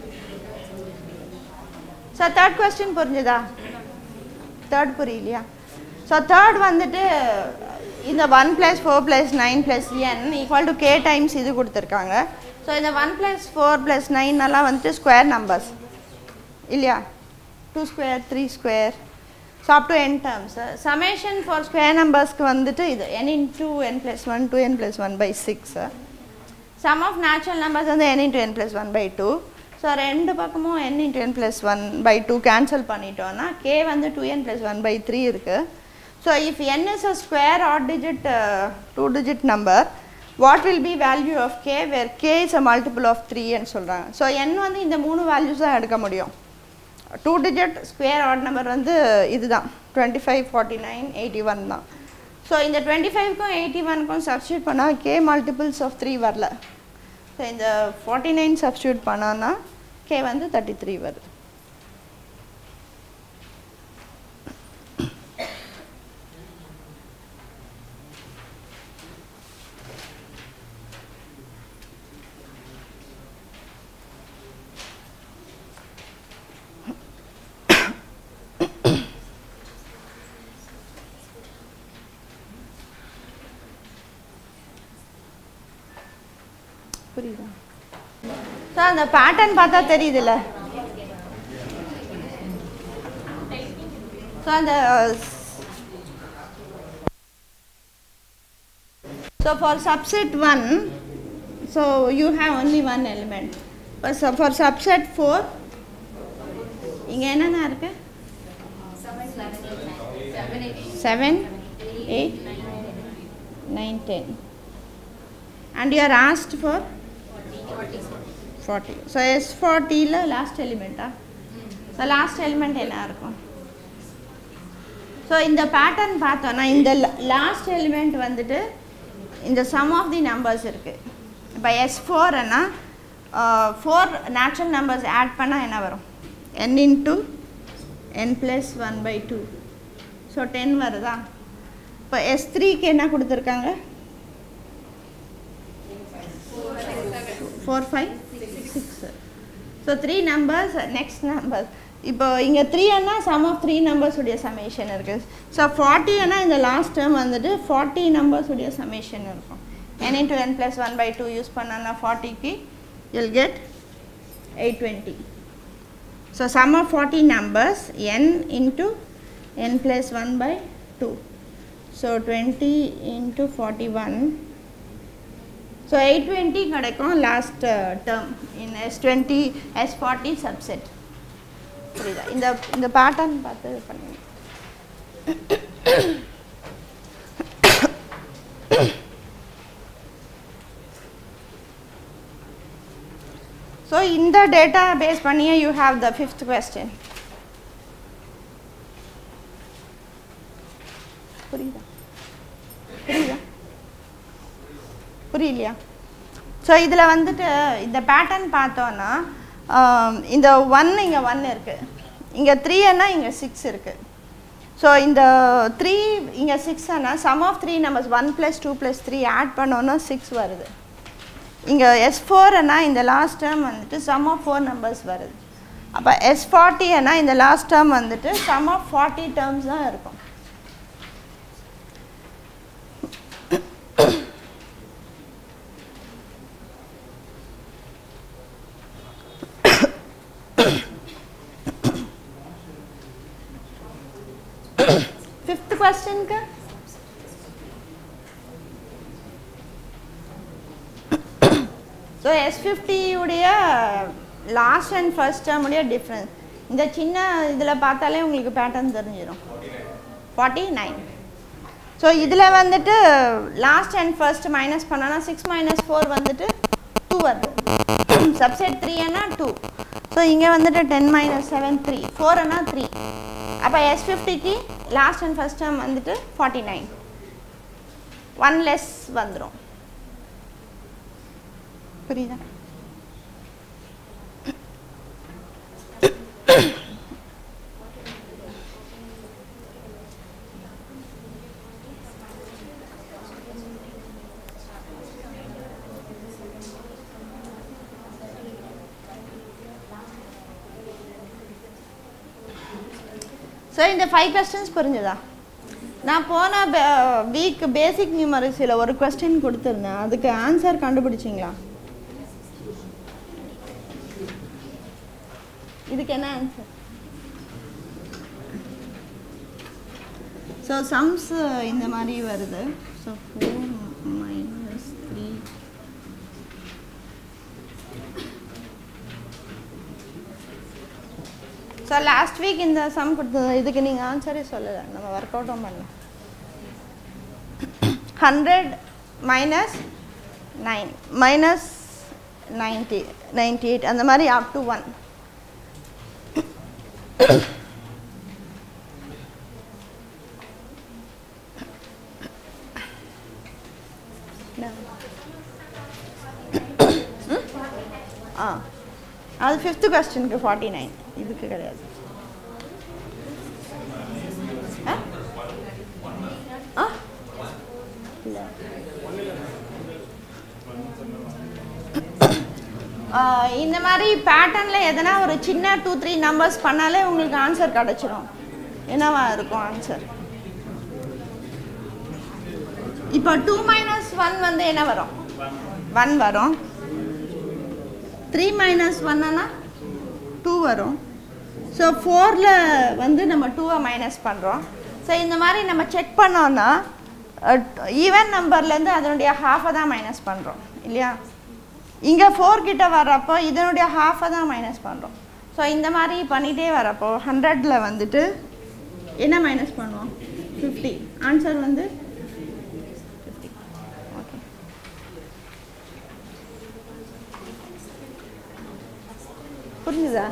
so third question புரிஞ்சுதா third புரியலையா ஸோ தேர்ட் வந்துட்டு இந்த one plus four plus nine plus n equal to k times இது கொடுத்துருக்காங்க ஸோ இந்த one plus four plus nine எல்லாம் வந்துட்டு ஸ்கொயர் நம்பர்ஸ் இல்லையா two square three square so up to n terms summation for square நம்பர்ஸ்க்கு வந்துட்டு இது n into n plus one two n plus one by six sum of natural numbers வந்து n into n plus one by two so ரெண்டு பக்கமும் n into n plus one by two cancel பண்ணிட்டோம்னா k வந்து two n plus one by three இருக்குது so if n is a square odd digit two digit number what will be value of k where k is a multiple of த்ரீன்னு சொல்கிறாங்க so n வந்து இந்த மூணு values தான் எடுக்க முடியும் two digit square add number வந்து இதுதான் twenty five forty nine eighty one தான் ஸோ இந்த டுவெண்ட்டி ஃபைவ்க்கும் எயிட்டி ஒனுக்கும் சப்ஸ்டியூட் பண்ணால் கே மல்டிபிள்ஸ் ஆஃப் த்ரீ வரல ஸோ இந்த ஃபார்ட்டி நைன் சப்ஸ்டியூட் பண்ணோன்னா கே வந்து தேர்ட்டி த்ரீ வருது புரியுதா ஸோ அந்த பேட்டர்ன் பார்த்தா தெரியுதுல்ல ஸோ அந்த so for subset one so you have only one element for subset four இங்கே என்னென்ன இருக்கு seven eight nine ten and you are asked for 40 so s40 ல லாஸ்ட் எலிமெண்ட்டா ஸோ லாஸ்ட் எலிமெண்ட் என்ன இருக்கும் ஸோ இந்த பேட்டர்ன் பார்த்தோன்னா இந்த லாஸ்ட் எலிமெண்ட் வந்துட்டு இந்த சம் ஆஃப் தி நம்பர்ஸ் இருக்குது இப்போ எஸ் ஃபோர்னா ஃபோர் நேச்சுரல் நம்பர்ஸ் ஆட் பண்ணால் என்ன வரும் n into n plus one by two so ten வருதா இப்போ எஸ் த்ரீக்கு என்ன கொடுத்துருக்காங்க four five six so three numbers next number இப்போ இங்கே த்ரீ அண்ணா சம் ஆஃப் த்ரீ நம்பர்ஸ் உடைய சமேஷன் இருக்குது ஸோ ஃபார்ட்டி அண்ணா இந்த லாஸ்ட் டேர்ம் வந்துட்டு ஃபார்ட்டி நம்பர்ஸ் உடைய சமேஷன் இருக்கும் n into n plus one by two use பண்ணனா ஃபார்ட்டிக்கு you'll get eight twenty so sum of forty numbers n into n plus one by two so twenty into forty one so eight twenty கிடைக்கும் last term in S twenty S forty subset புரியுதா இந்த இந்த pattern பார்த்து பண்ணுங்க so இந்த data base பண்ணியே you have the fifth question புரியுதா புரியுதா புரியலையா ஸோ இதில் வந்துட்டு இந்த பேட்டர்ன் பார்த்தோன்னா ஆம், இந்த ஒன் இங்கே ஒன் இருக்குது இங்கே த்ரீன்னா இங்கே சிக்ஸ் இருக்குது ஸோ இந்த த்ரீ இங்கே சிக்ஸ்னா sum of three numbers one plus two plus three add பண்ணோன்னா சிக்ஸ் வருது இங்கே எஸ் ஃபோர்னா இந்த லாஸ்ட் டேர்ம் வந்துட்டு சம் ஆஃப் ஃபோர் நம்பர்ஸ் வருது அப்போ எஸ் ஃபார்ட்டினா இந்த லாஸ்ட் டேர்ம் வந்துட்டு சம் ஆஃப் ஃபார்ட்டி டேர்ம்ஸ் தான் இருக்கும் ஃபிஃப்த் கொஸ்டினுக்கு ஸோ எஸ் ஃபிஃப்டியுடைய லாஸ்ட் அண்ட் ஃபர்ஸ்ட் டேர்முடைய டிஃப்ரென்ஸ் இந்த சின்ன இதில் பார்த்தாலே உங்களுக்கு பேட்டர்ன் தெரிஞ்சிடும் ஃபார்ட்டி நைன் ஸோ இதில் வந்துட்டு லாஸ்ட் அண்ட் ஃபர்ஸ்ட் மைனஸ் பண்ணோன்னா சிக்ஸ் மைனஸ் ஃபோர் வந்துட்டு டூ வருது சப்செட் த்ரீனா டூ ஸோ இங்கே வந்துட்டு டென் மைனஸ் செவன் த்ரீ ஃபோர்னா த்ரீ அப்போ எஸ் ஃபிஃப்டிக்கு லாஸ்ட் அண்ட் ஃபர்ஸ்ட் டேர்ம் வந்துட்டு ஃபார்ட்டி நைன் ஒன் லெஸ் வந்துடும் புரியுதா ஸோ இந்த ஃபைவ் கொஸ்டின்ஸ் புரிஞ்சுதா நான் போன வீக் பேசிக் நியூமரிஸில் ஒரு கொஸ்டின் கொடுத்துருந்தேன் அதுக்கு ஆன்சர் கண்டுபிடிச்சிங்களா இதுக்கு என்ன ஆன்சர் ஸோ சம்ஸ் இந்த மாதிரி வருது so four minus three so last week இந்த சம் கொடுத்தது இதுக்கு நீங்கள் ஆன்சரே சொல்லலை நம்ம ஒர்க் அவுட்டும் பண்ணலாம் hundred minus nine minus ninety ninety eight அந்த மாதிரி அப் டு ஒன் ஆ அது ஃபிஃப்த்து கொஸ்டினுக்கு ஃபார்ட்டி நைன் இதுக்கு கிடையாது ஆ? ஆ இல்லை இந்த மாதிரி பேட்டர்னில் எதனா ஒரு சின்ன டூ த்ரீ நம்பர்ஸ் பண்ணாலே உங்களுக்கு ஆன்சர் கிடச்சிரும் என்னவா இருக்கும் ஆன்சர் இப்போ டூ மைனஸ் ஒன் வந்து என்ன வரும் ஒன் வரும் த்ரீ மைனஸ் ஒன்னா டூ வரும் ஸோ ஃபோரில் வந்து நம்ம டூவை மைனஸ் பண்ணுறோம் ஸோ இந்த மாதிரி நம்ம செக் பண்ணோன்னா ஈவன் நம்பர்லேருந்து அதனுடைய ஹாஃபை தான் மைனஸ் பண்ணுறோம் இல்லையா இங்கே ஃபோர் கிட்ட வர்றப்போ இதனுடைய ஹாஃபை தான் மைனஸ் பண்ணுறோம் ஸோ இந்த மாதிரி பண்ணிகிட்டே வரப்போ ஹண்ட்ரடில் வந்துட்டு என்ன மைனஸ் பண்ணுவோம் ஃபிஃப்டி ஆன்சர் வந்து ஃபிஃப்டி ஓகே புரிஞ்சுதா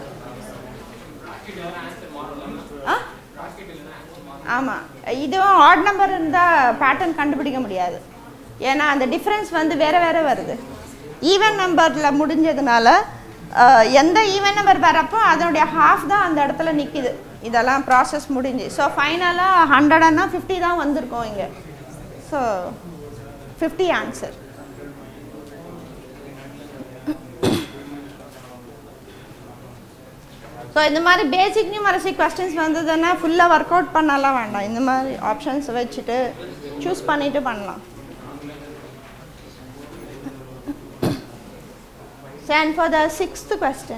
ஆ ஆமாம் இதுவும் ஆட் நம்பர் இருந்தால் பேட்டர்ன் கண்டுபிடிக்க முடியாது ஏன்னா அந்த டிஃப்ரென்ஸ் வந்து வேறு வேறு வருது ஈவன் நம்பரில் முடிஞ்சதுனால அஹ், எந்த ஈவன் நம்பர் வரப்போ அதனுடைய ஹாஃப் தான் அந்த இடத்துல நிற்கிது இதெல்லாம் ப்ராசஸ் முடிஞ்சு ஸோ ஃபைனலாக ஹண்ட்ரட்னா ஃபிஃப்டி தான் வந்திருக்கோம் இங்கே ஸோ ஃபிஃப்டி ஆன்சர் ஸோ இந்த மாதிரி பேசிக் நியூமரசி கொஸ்டின்ஸ் வந்ததுன்னா ஃபுல்லாக ஒர்க் அவுட் பண்ணலாம் வேண்டாம் இந்த மாதிரி ஆப்ஷன்ஸ் வச்சுட்டு சூஸ் பண்ணிட்டு பண்ணலாம் So, and for the sixth question.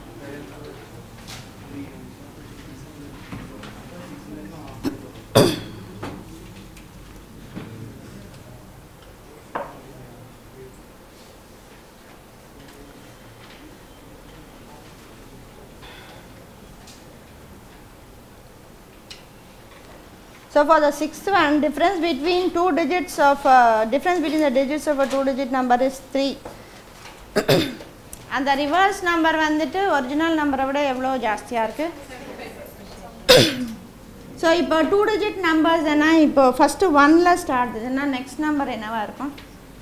So for the sixth one, difference between two digits of uh, difference between the digits of a two-digit number is three. அந்த reverse number வந்துட்டு original நம்பரை விட எவ்வளோ ஜாஸ்தியாக இருக்குது so இப்போ two digit numbers என்ன இப்போ ஃபஸ்ட்டு ஒனில் ஸ்டார்ட் இதுன்னா நெக்ஸ்ட் நம்பர் என்னவா இருக்கும்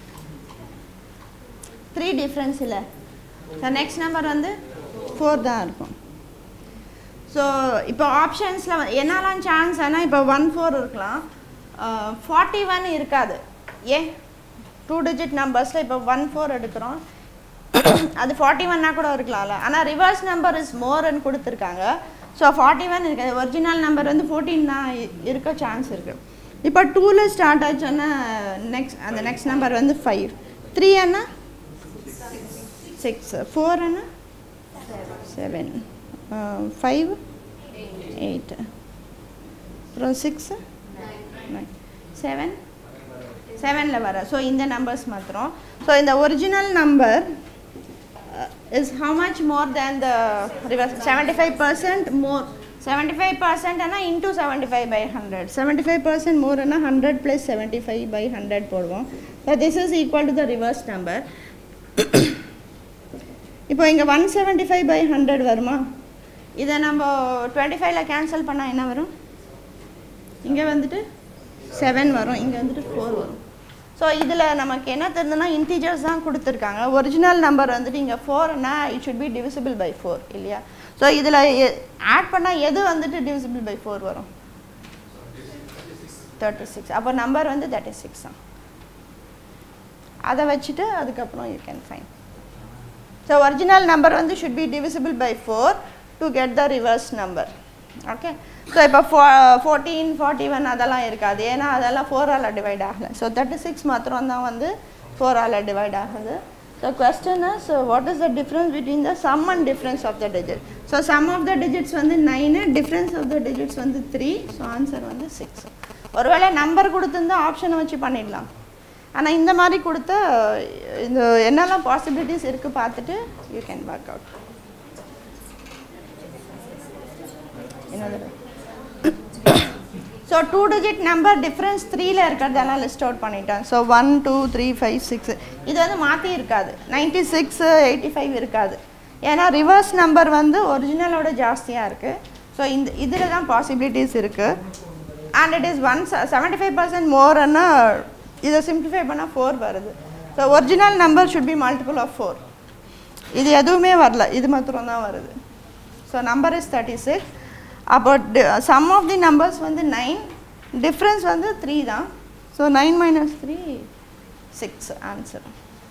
த்ரீ டிஃப்ரென்ஸ் இல்லை ஸோ நெக்ஸ்ட் நம்பர் வந்து ஃபோர் தான் இருக்கும் ஸோ இப்போ ஆப்ஷன்ஸில் என்னெல்லாம் சான்ஸ் ஆனால் இப்போ ஒன் ஃபோர் இருக்கலாம் ஃபார்ட்டி ஒன் இருக்காது ஏன் டூ டிஜிட் நம்பர்ஸில் இப்போ ஒன் ஃபோர் எடுக்கிறோம் அது ஃபார்ட்டி ஒன்னா கூட இருக்கலாம்ல ஆனால் ரிவர்ஸ் நம்பர் இஸ் மோர்னு கொடுத்துருக்காங்க ஸோ ஃபார்ட்டி ஒன் இருக்காது ஒரிஜினல் நம்பர் வந்து ஃபோர்டீன் தான் இ- இருக்க சான்ஸ் இருக்குது இப்போ டூவில் ஸ்டார்ட் ஆச்சுன்னா நெக்ஸ்ட் அந்த நெக்ஸ்ட் நம்பர் வந்து ஃபைவ் த்ரீ அண்ணா சிக்ஸ் ஃபோர் அண்ணா செவன் ஃபைவ் எயிட் அப்புறம் சிக்ஸு நைன் செவன் செவனில் வர ஸோ இந்த நம்பர்ஸ் மாத்திரம் ஸோ இந்த original number is how much more than the reverse 75% more 75% ஆனால் into seventy five by hundred seventy five percent மோர்னா hundred plus seventy five by hundred போடுவோம் so this is equal to the reverse number இப்போ இங்கே one seventy five by hundred வருமா இதை நம்ம twenty ஃபைவ்ல cancel பண்ணால் என்ன வரும் இங்கே வந்துட்டு செவன் வரும் இங்கே வந்துட்டு ஃபோர் வரும் ஸோ இதில் நமக்கு என்ன தெரியுதுன்னா இன்டீஜர்ஸ் தான் கொடுத்துருக்காங்க ஒரிஜினல் நம்பர் வந்துட்டு இங்கே ஃபோர்னா it should be divisible by four இல்லையா ஸோ இதில் ஆட் பண்ணால் எது வந்துட்டு divisible பை ஃபோர் வரும் தேர்ட்டி சிக்ஸ் அப்போ நம்பர் வந்து தேர்ட்டி சிக்ஸ் தான் அதை வச்சுட்டு அதுக்கப்புறம் you can find so original number வந்து should be divisible by four to get the reverse number okay so இப்போ ஃபோ ஃபோர்டீன் ஃபார்ட்டி ஒன் அதெல்லாம் இருக்காது ஏன்னா அதெல்லாம் ஃபோரால் டிவைட் ஆகலை ஸோ தேர்ட்டி சிக்ஸ் மாத்திரம் தான் வந்து ஃபோரால் டிவைட் ஆகுது so question is what is the difference between the sum and difference of the digit so sum of the digits வந்து nine difference of the digits வந்து த்ரீ ஸோ ஆன்சர் வந்து six ஒருவேளை number கொடுத்துருந்தா ஆப்ஷனை வச்சு பண்ணிடலாம் ஆனால் இந்த மாதிரி கொடுத்த இந்த என்னெல்லாம் பாசிபிலிட்டிஸ் இருக்குது பார்த்துட்டு யூ கேன் ஒர்க் அவுட் என்னது so two digit number difference த்ரீல இருக்கிறதெல்லாம் லிஸ்ட் அவுட் பண்ணிட்டேன் so one two three five six இது வந்து மாற்றி இருக்காது நைன்ட்டி சிக்ஸ் எயிட்டி ஃபைவ் இருக்காது ஏன்னா ரிவர்ஸ் நம்பர் வந்து ஒரிஜினலோட ஜாஸ்தியாக இருக்குது ஸோ இந்த இதில் தான் பாசிபிலிட்டிஸ் இருக்குது and it is one seventy five percent மோர்னா இதை சிம்பிளிஃபை பண்ணால் ஃபோர் வருது so original number should be multiple of four இது எதுவுமே வரல இது மாத்திரம் தான் வருது so number is thirty six அப்போ சம் ஆஃப் தி நம்பர்ஸ் வந்து நைன் டிஃப்ரென்ஸ் வந்து த்ரீ தான் so nine minus three six answer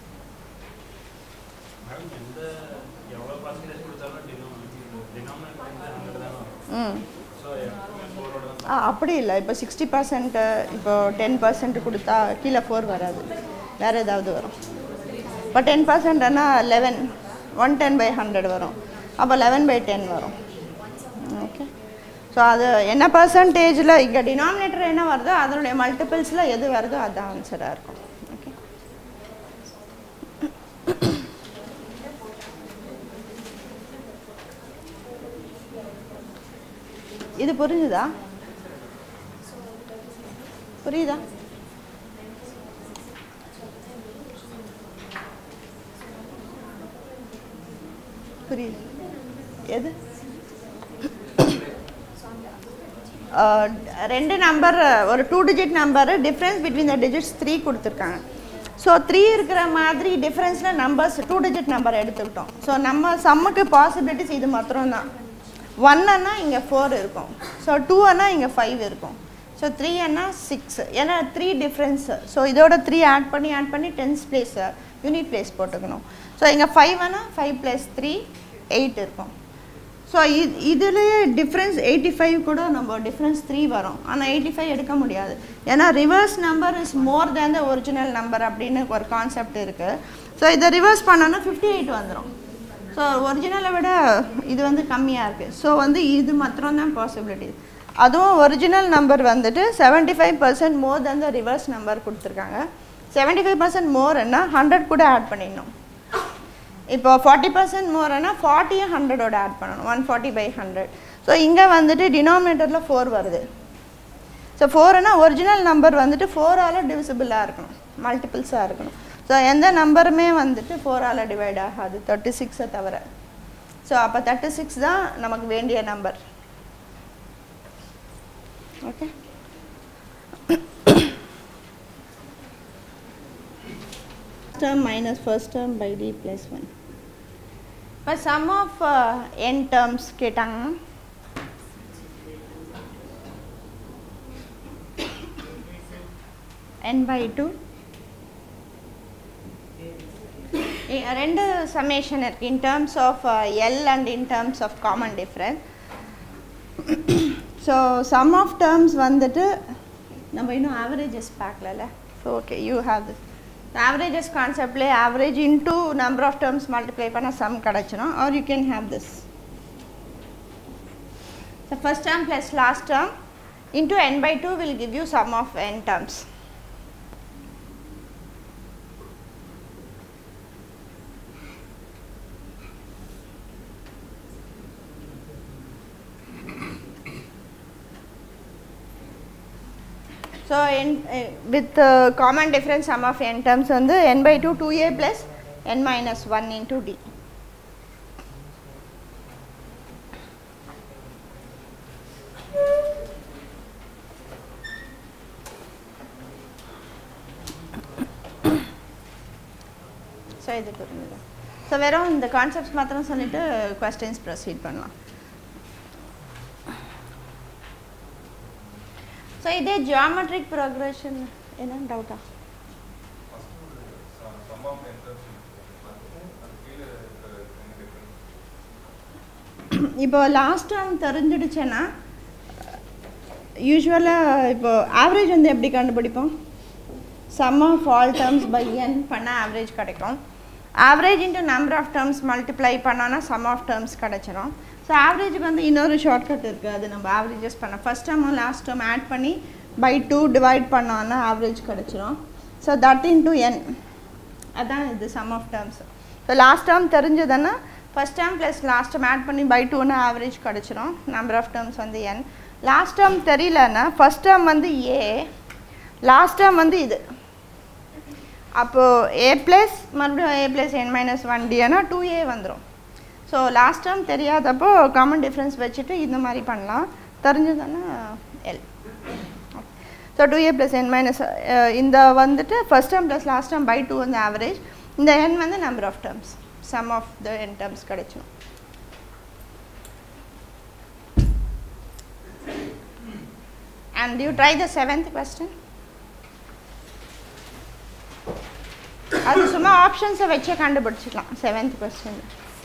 ம் ஆ அப்படி இல்லை இப்போ சிக்ஸ்டி பர்சன்ட்டு இப்போ டென் பர்சன்ட் கொடுத்தா கீழே ஃபோர் வராது வேறு ஏதாவது வரும் இப்போ டென் பர்சன்ட்னா eleven one ten by hundred வரும் அப்போ லெவன் பை டென் வரும் ஓகே ஸோ அது என்ன பர்சன்டேஜில் இங்கே டினாமினேட்டர் என்ன வருதோ அதனுடைய மல்டிபிள்ஸில் எது வருதோ அதுதான் ஆன்சராக இருக்கும் ஓகே இது புரிஞ்சுதா புரியுதா புரியுது எது அஹ், ரெண்டு நம்பர் ஒரு two digit number difference between the digits three கொடுத்துருக்காங்க ஸோ த்ரீ இருக்கிற மாதிரி டிஃப்ரென்ஸில் நம்பர்ஸ் டூ டிஜிட் நம்பர் எடுத்துக்கிட்டோம் ஸோ நம்ம சம்முக்கு பாசிபிலிட்டிஸ் இது மாத்திரம் தான் ஒன்னுன்னா இங்கே ஃபோர் இருக்கும் ஸோ டூ அண்ணா இங்கே ஃபைவ் இருக்கும் ஸோ த்ரீ அண்ணா சிக்ஸ் ஏன்னா த்ரீ டிஃப்ரென்ஸு ஸோ இதோட த்ரீ ஆட் பண்ணி ஆட் பண்ணி டென்ஸ் பிளேஸ் யூனிட் பிளேஸ் போட்டுக்கணும் ஸோ இங்கே ஃபைவ் அண்ணா ஃபைவ் ப்ளஸ் த்ரீ எயிட் இருக்கும் ஸோ இது இதுலேயே டிஃப்ரென்ஸ் எயிட்டி ஃபைவ் கூட நம்ம டிஃப்ரென்ஸ் த்ரீ வரும் ஆனால் எயிட்டி ஃபைவ் எடுக்க முடியாது ஏன்னா reverse number is more than the original number அப்படின்னு ஒரு கான்செப்ட் இருக்குது ஸோ இதை ரிவர்ஸ் பண்ணோன்னா ஃபிஃப்டி எயிட் வந்துடும் ஸோ ஒரிஜினலை விட இது வந்து கம்மியாக இருக்குது ஸோ வந்து இது மாத்திரம் தான் பாசிபிலிட்டி அதுவும் ஒரிஜினல் நம்பர் வந்துட்டு seventy five percent more than the reverse number கொடுத்துருக்காங்க செவன்ட்டி ஃபைவ் பர்சன்ட் மோர்னா ஹண்ட்ரட் கூட ஆட் பண்ணிடணும் இப்போ ஃபார்ட்டி பர்சன்ட் மோர்னா ஃபார்ட்டியும் ஹண்ட்ரடோட ஆட் பண்ணணும் one forty by hundred so இங்கே வந்துட்டு டினாமினேட்டரில் ஃபோர் வருது ஸோ ஃபோர்னா ஒரிஜினல் நம்பர் வந்துட்டு ஃபோரால் டிவிசிபிளாக இருக்கணும் மல்டிபிள்ஸாக இருக்கணும் ஸோ எந்த நம்பருமே வந்துட்டு ஃபோரால் டிவைட் ஆகாது தேர்ட்டி சிக்ஸை தவிர ஸோ அப்போ தேர்ட்டி சிக்ஸ் தான் நமக்கு வேண்டிய number okay term minus first term by d plus 1 இப்போ sum of uh, n terms கேட்டாங்க n by 2 இ- ரெண்டு சமேஷன் இருக்கு in terms of uh, L and in terms of common difference so sum of terms வந்துட்டு நம்ம இன்னும் averages பார்க்கலல்ல so okay you have this averages கான்செப்ட்லேயே average into number of terms multiply பண்ண sum கிடச்சிரும் or you can have this so first term plus last term into n by two will give you sum of n terms So n uh, with uh, common difference sum of n terms வந்து n by 2 2a plus n minus 1 into d. So இது புரிஞ்சுது so வெறும் இந்த concepts மாத்திரம் சொல்லிட்டு questions proceed பண்ணலாம் so இதே geometric progression என்ன டவுட்டா இப்போ லாஸ்ட் டேர்ம் தெரிஞ்சிடுச்சேன்னா யூஸ்வலாக இப்போ ஆவரேஜ் வந்து எப்படி கண்டுபிடிப்போம் sum of all terms by n பண்ணால் ஆவரேஜ் கிடைக்கும் average into number of terms multiply பண்ணோன்னா சம் ஆஃப் டேர்ம்ஸ் கிடச்சிரும் ஸோ ஆவரேஜுக்கு வந்து இன்னொரு ஷார்ட்கட் இருக்குது அது நம்ம ஆவரேஜஸ் பண்ண ஃபஸ்ட் டேர்மும் லாஸ்ட் டேர்ம் ஆட் பண்ணி பை டூ டிவைட் பண்ணோன்னா ஆவரேஜ் கிடச்சிரும் ஸோ தட் இன்ட்டு என் அதான் இது sum of terms so last term தெரிஞ்சதுன்னா first term plus last term add பண்ணி பை டூன்னு ஆவரேஜ் கிடச்சிரும் நம்பர் ஆஃப் டேர்ம்ஸ் வந்து என் லாஸ்ட் டேர்ம் தெரியலன்னா ஃபஸ்ட் டேர்ம் வந்து ஏ லாஸ்ட் டேர்ம் வந்து இது அப்போது ஏ ப்ளஸ் மறுபடியும் A plus n minus one டினா டூ ஏ வந்துடும் ஸோ லாஸ்ட் டேர்ம் தெரியாதப்போ காமன் டிஃப்ரென்ஸ் வச்சுட்டு இந்த மாதிரி பண்ணலாம் தெரிஞ்சதுன்னா L so two A plus n minus இந்த வந்துட்டு first term plus last term by two வந்து ஆவரேஜ் இந்த என் வந்து number of terms sum of the n terms கிடைச்சிடும் and you try the seventh question அது சும்மா ஆப்ஷன்ஸை வச்சே கண்டுபிடிச்சிக்கலாம் செவன்த் கொஸ்டின்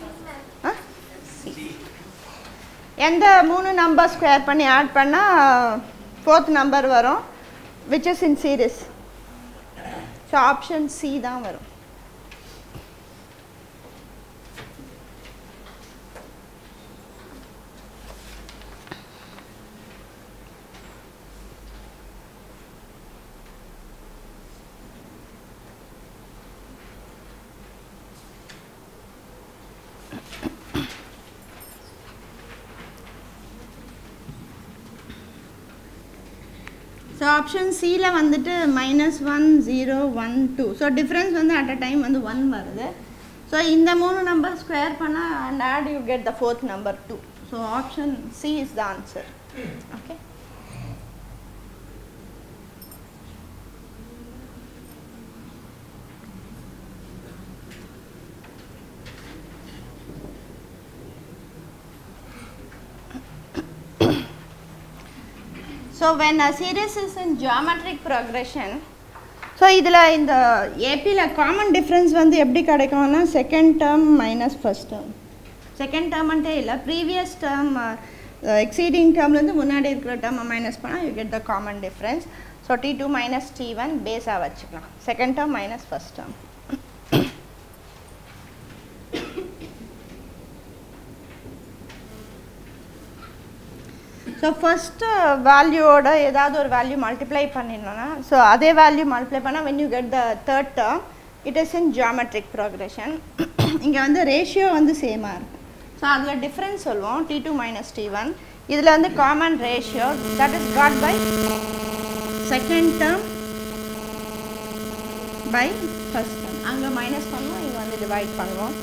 எந்த மூணு நம்பர் ஸ்கொயர் பண்ணி ஆட் பண்ணால் ஃபோர்த் நம்பர் வரும் which is in series so option C தான் வரும் ஸோ ஆப்ஷன் சியில் வந்துட்டு minus one zero one two so difference வந்து அட் அ டைம் வந்து ஒன் வருது ஸோ இந்த மூணு நம்பர் ஸ்கொயர் பண்ணால் and add you get the fourth number too so option C is the answer okay so when a series is in geometric progression so இதில் இந்த ஏபியில் common difference வந்து எப்படி கிடைக்கும்னா second term minus first term second டேர்ம்ன்ட்டே இல்லை previous term exceeding டேர்ம்லேருந்து முன்னாடி இருக்கிற டேர்மை மைனஸ் பண்ணால் you get the common difference so T two minus T one பேஸாக வச்சுக்கலாம் second term minus first term so first வேல்யூவோட ஏதாவது ஒரு வேல்யூ மல்டிப்ளை பண்ணிடணும்னா ஸோ அதே வேல்யூ மல்டிப்ளை பண்ணால் when you get the third term it is in geometric progression இங்கே வந்து ரேஷியோ வந்து சேமாக இருக்கும் ஸோ அதில் டிஃப்ரென்ஸ் சொல்லுவோம் T two minus T one இதில் வந்து common ratio that is got by second term by first term அங்கே மைனஸ் பண்ணுவோம் இங்கே வந்து டிவைட் பண்ணுவோம்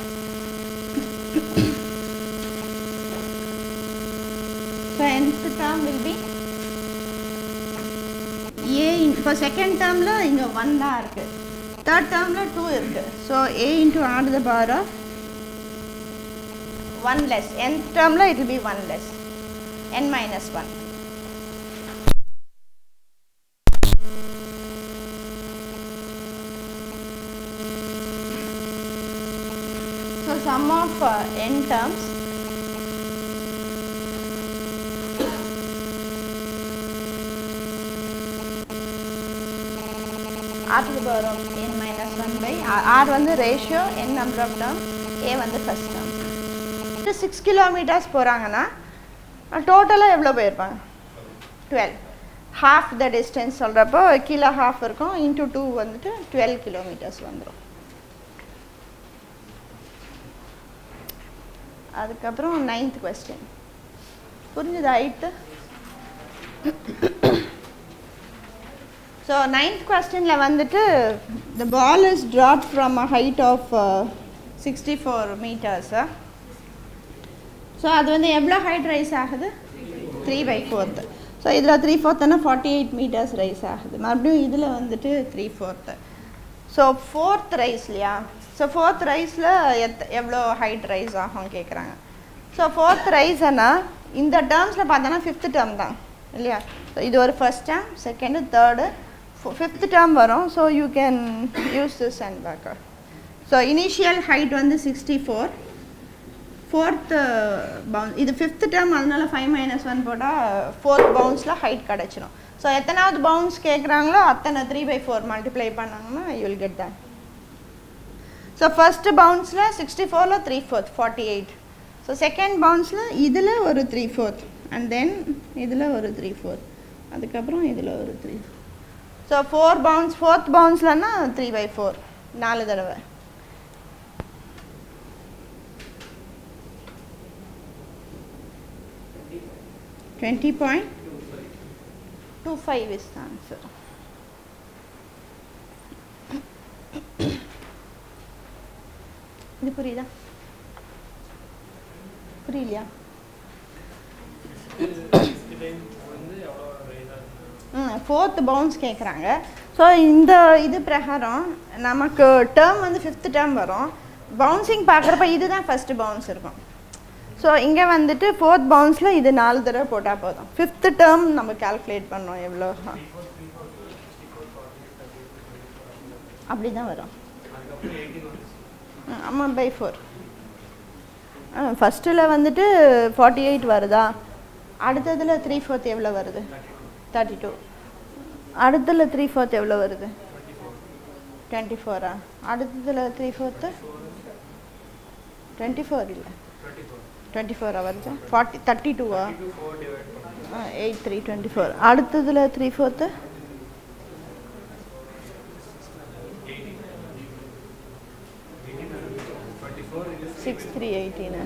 So nth term will be a in இப்போ செகண்ட் டேர்மில் இங்கே ஒன் தான் இருக்குது தேர்ட் டேர்மில் டூ இருக்குது so A into R the power of one less nth டேர்மில் it will be one less n minus one So sum of uh, n terms r to the power of n minus 1 by r, r வந்து ratio n number of term a வந்து first term இது six kilometres போகிறாங்கன்னா டோட்டலாக எவ்வளோ போயிருப்பாங்க twelve half the distance சொல்கிறப்போ கீழே half இருக்கும் இன்ட்டு டூ வந்துட்டு டுவெல் கிலோமீட்டர்ஸ் வந்துடும் அதுக்கப்புறம் நைன்த் கொஸ்டின் புரிஞ்சுது ஹைட்டு ஸோ நைன்த் கொஸ்டினில் வந்துட்டு the ball is drop from a height of sixty four metres so அது வந்து எவ்வளோ ஹைட் ரைஸ் ஆகுது த்ரீ பை ஃபோர்த்து ஸோ இதில் த்ரீ ஃபோர்த்துனா ஃபார்ட்டி எயிட் மீட்டர்ஸ் ரைஸ் ஆகுது மறுபடியும் இதில் வந்துட்டு three fourth so fourth rise இல்லையா ஸோ ஃபோர்த் ரைஸில் எத் எவ்வளோ ஹைட் ரைஸ் ஆகும் கேட்குறாங்க ஸோ ஃபோர்த் ரைஸ்னா இந்த டேர்ம்ஸில் பார்த்தோன்னா ஃபிஃப்த் டேர்ம் தான் இல்லையா ஸோ இது ஒரு first term second third fifth term வரும் so you can use this and backer so initial height வந்து சிக்ஸ்டி ஃபோர் ஃபோர்த்து பவுன்ஸ் இது ஃபிஃப்த் டேர்ம் அதனால ஃபைவ் மைனஸ் ஒன் போட்டால் ஃபோர்த் பவுன்ஸில் ஹைட் கிடச்சிரும் ஸோ எத்தனாவது பவுன்ஸ் கேட்குறாங்களோ அத்தனை த்ரீ பை ஃபோர் மல்டிப்ளை பண்ணாங்கன்னா you will get that so first பவுன்ஸில் சிக்ஸ்டி ஃபோரில் three fourth forty eight so second பவுன்ஸில் இதில் ஒரு த்ரீ ஃபோர்த் அண்ட் தென் இதில் ஒரு த்ரீ ஃபோர்த் அதுக்கப்புறம் இதில் ஒரு three so four bounce fourth பவுன்ஸ்லன்னா த்ரீ பை ஃபோர் நாலு தடவை twenty point two five is the answer இது புரியுதா புரியலையா ம் ஃபோர்த் பவுன்ஸ் கேட்குறாங்க ஸோ இந்த இது பிரகாரம் நமக்கு டேர்ம் வந்து ஃபிஃப்த் டேர்ம் வரும் பவுன்சிங் பார்க்குறப்ப இதுதான் ஃபஸ்ட்டு பவுன்ஸ் இருக்கும் ஸோ இங்கே வந்துட்டு ஃபோர்த் பவுன்ஸில் இது நாலு தடவை போட்டால் போதும் ஃபிஃப்த்து டேர்ம் நம்ம கால்குலேட் பண்ணோம் எவ்வளோ அப்படி தான் வரும் ஆமாம் பை ஃபோர் ஆ ஃபஸ்ட்டில் வந்துட்டு ஃபார்ட்டி எயிட் வருதா அடுத்ததில் த்ரீ ஃபோர்த் எவ்வளோ வருது தேர்ட்டி டூ அடுத்ததில் த்ரீ ஃபோர்த் எவ்வளோ வருது டுவெண்ட்டி ஃபோரா அடுத்ததில் த்ரீ ஃபோர்த்து டுவெண்ட்டி ஃபோர் இல்லை டுவெண்ட்டி ஃபோரா வருது ஃபார்ட்டி தேர்ட்டி டூவா எயிட் த்ரீ டுவெண்ட்டி ஃபோர் அடுத்ததில் த்ரீ ஃபோர்த்து சிக்ஸ் த்ரீ எயிட்டீனு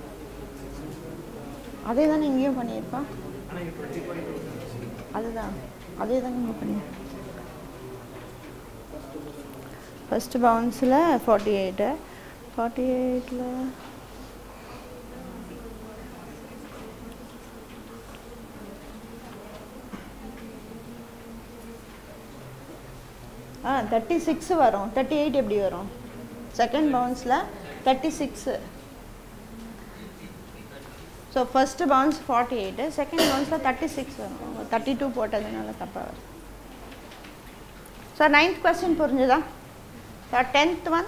அதே தானே இங்கேயும் பண்ணியிருப்பான் அதுதான் அதே தானே இங்கே பண்ணி ஃபஸ்ட்டு பவுன்ஸில் ஃபார்ட்டி எயிட்டு ஃபார்ட்டி எயிட்டில் ஆ தேர்ட்டி சிக்ஸ் வரும் தேர்ட்டி எயிட் எப்படி வரும் செகண்ட் பவுன்ஸில் thirty six so first bounce forty eight second பவுன்ஸில் தேர்ட்டி சிக்ஸ் வரும் தேர்ட்டி டூ போட்டதுனால தப்பாக வரும் ஸோ நைன்த் கொஸ்டின் புரிஞ்சுதா ஸோ டென்த் ஒன்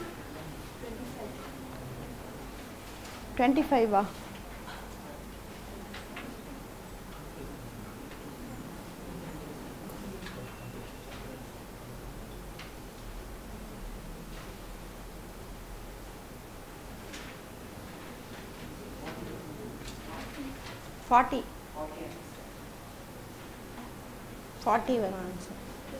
டுவெண்ட்டி ஃபைவா ஃபார்ட்டி ஃபார்ட்டி வரும் ஆன்சர்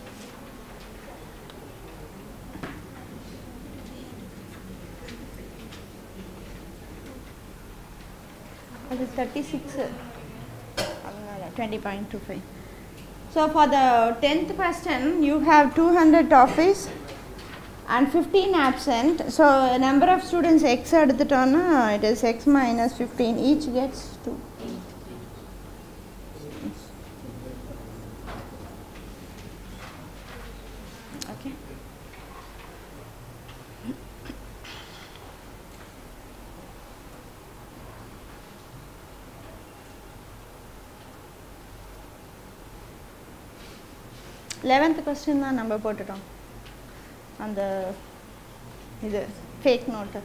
அது தேர்ட்டி சிக்ஸு அதனால twenty point two five so for the tenth question you have two hundred toffees and fifteen absent so number of students X எடுத்துட்டோன்னா it is X minus fifteen each gets two okay eleventh question தான் நம்ம போட்டுட்டோம் அந்த இது fake note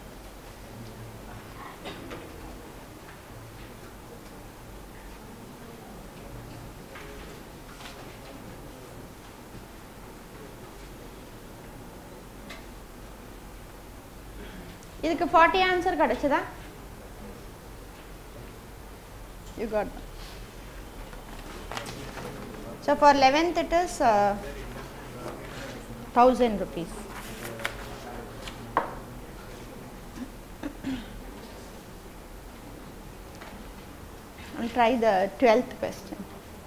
இதுக்கு forty answer கிடைச்சதா you got so far eleventh it is thousand rupees and try the 12th question.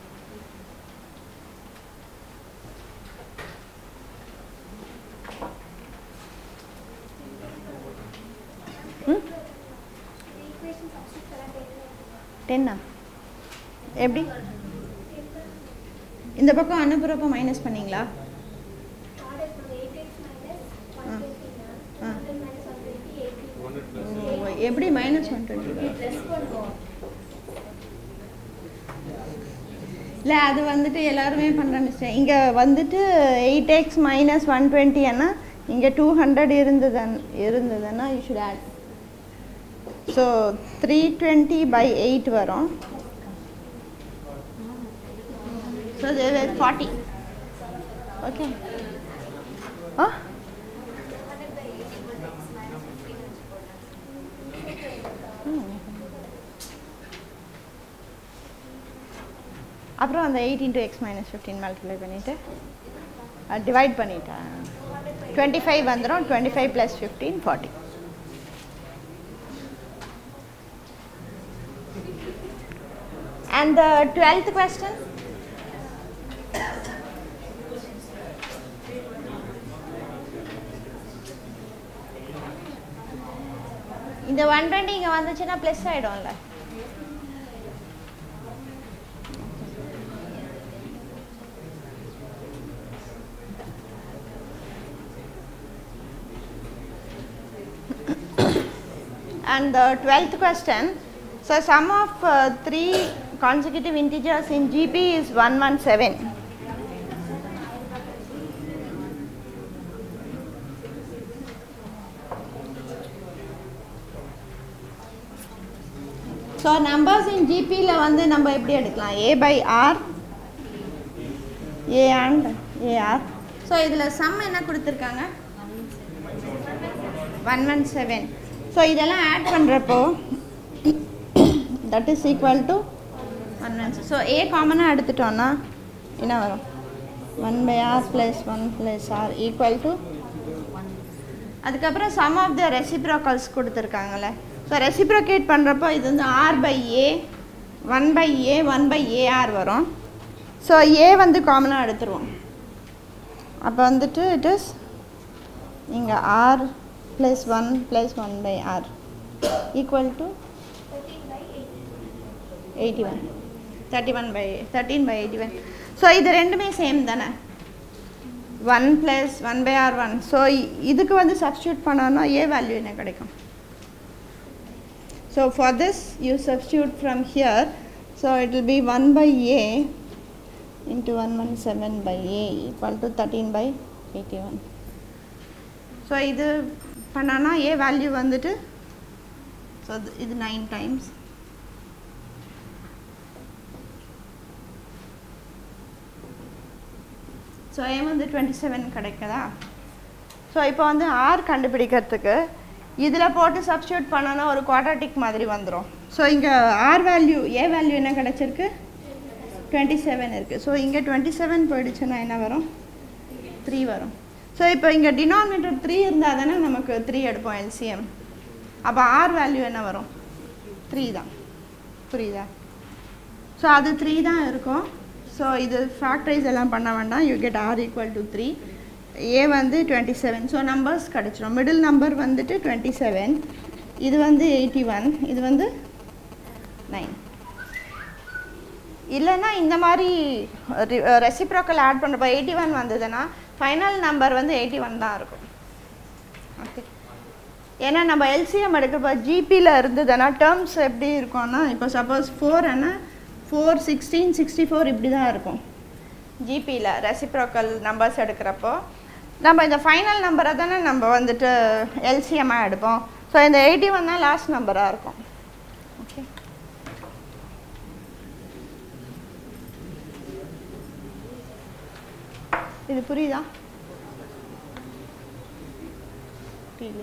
டென்னா எப்படி இந்த பக்கம் அனுப்புகிறப்ப மைனஸ் பண்ணீங்களா ஆ. ஓ, எப்படி மைனஸ் ஒன் டுவெண்ட்டி இல்லை அது வந்துட்டு எல்லாருமே பண்ணுற மிஸ்டேக் இங்கே வந்துட்டு எயிட் எக்ஸ் மைனஸ் ஒன் டுவெண்ட்டின்னா இங்கே டூ ஹண்ட்ரட் இருந்ததுன் இருந்ததுன்னா you should add so three twenty by eight வரும் ஸோ ஃபார்ட்டி ஓகே ஆ அப்புறம் அந்த eight into X minus fifteen multiply பண்ணிவிட்டு டிவைட் பண்ணிட்டேன் டுவெண்ட்டி ஃபைவ் வந்துடும் twenty five plus fifteen forty And the twelfth question? இந்த ஒன் டுவெண்ட்டி இங்கே வந்துச்சுன்னா ப்ளஸ் ஆகிடும்ல And the twelfth question. So sum of uh, three consecutive integers in GP is 117. So numbers in ஜிபியில் வந்து நம்ம எப்படி எடுக்கலாம் A by R A and AR so இதில் சம் என்ன கொடுத்துருக்காங்க ஒன் ஒன் செவன் ஸோ இதெல்லாம் ஆட் பண்ணுறப்போ that is equal to one one so A காமனாக எடுத்துட்டோன்னா என்ன வரும் one by R plus one plus R equal to அதுக்கப்புறம் சம் ஆஃப் த ரெசிப்ரோக்கல்ஸ் கொடுத்துருக்காங்கல்ல ஸோ ரெசிப்ரோகேட் பண்ணுறப்போ இது வந்து R by A one by A one by AR வரும் ஸோ ஏ வந்து காமனாக எடுத்துருவோம் அப்போ வந்துட்டு இட் இஸ் இங்கே R plus one plus one by R equal to eighty one thirty one by thirteen by eighty one so இது ரெண்டுமே same தானே one plus one by R one so இதுக்கு வந்து சப்ஸ்டியூட் பண்ணோன்னா ஏ வேல்யூ என்ன கிடைக்கும் So for this you substitute from here. So it will be 1 by A into 117 by A equal to 13 by 81. So இது பண்ணானா ஏ வேல்யூ வந்துட்டு so இது nine times so A வந்து டுவெண்ட்டி செவன் கிடைக்குதா so இப்போ வந்து ஆர் கண்டுபிடிக்கிறதுக்கு இதில் போட்டு சப்ஸ்டியூட் பண்ணோன்னா ஒரு குவாட்ராட்டிக் மாதிரி வந்துடும் ஸோ இங்கே ஆர் வேல்யூ ஏ வேல்யூ என்ன கிடச்சிருக்கு டுவெண்ட்டி செவன் இருக்குது ஸோ இங்கே டுவெண்ட்டி செவன் போயிடுச்சுன்னா என்ன வரும் த்ரீ வரும் ஸோ இப்போ இங்கே டினாமினேட்டர் த்ரீ இருந்தால் தானே நமக்கு த்ரீ எடுப்போம் எல்சிஎம் அப்போ ஆர் வேல்யூ என்ன வரும் த்ரீ தான் புரியுதா ஸோ அது த்ரீ தான் இருக்கும் ஸோ இது ஃபேக்டரைஸ் எல்லாம் பண்ண வேண்டாம் you get R equal to three A வந்து டுவெண்ட்டி செவன் ஸோ நம்பர்ஸ் கிடச்சிரும் மிடில் நம்பர் வந்துட்டு டுவெண்ட்டி செவன் இது வந்து எயிட்டி ஒன் இது வந்து நைன் இல்லைன்னா இந்த மாதிரி ரெசிப்ரோக்கல் ஆட் பண்ணுறப்போ எயிட்டி ஒன் வந்ததுன்னா ஃபைனல் நம்பர் வந்து எயிட்டி ஒன் தான் இருக்கும் ஓகே ஏன்னா நம்ம எல்சிஎம் எடுக்கிறப்ப ஜிபியில் இருந்ததுன்னா டேர்ம்ஸ் எப்படி இருக்கும்னா இப்போ சப்போஸ் ஃபோர் என்ன ஃபோர் சிக்ஸ்டீன் சிக்ஸ்டி ஃபோர் இப்படி தான் இருக்கும் ஜிபியில் ரெசிப்ரோக்கல் நம்பர்ஸ் எடுக்கிறப்போ நம்ம இந்த ஃபைனல் நம்பரை தானே நம்ம வந்துட்டு எல்சிஎம்மாக எடுப்போம் ஸோ இந்த எயிட்டி ஒன் தான் லாஸ்ட் நம்பராக இருக்கும் ஓகே இது புரியுதா புரியல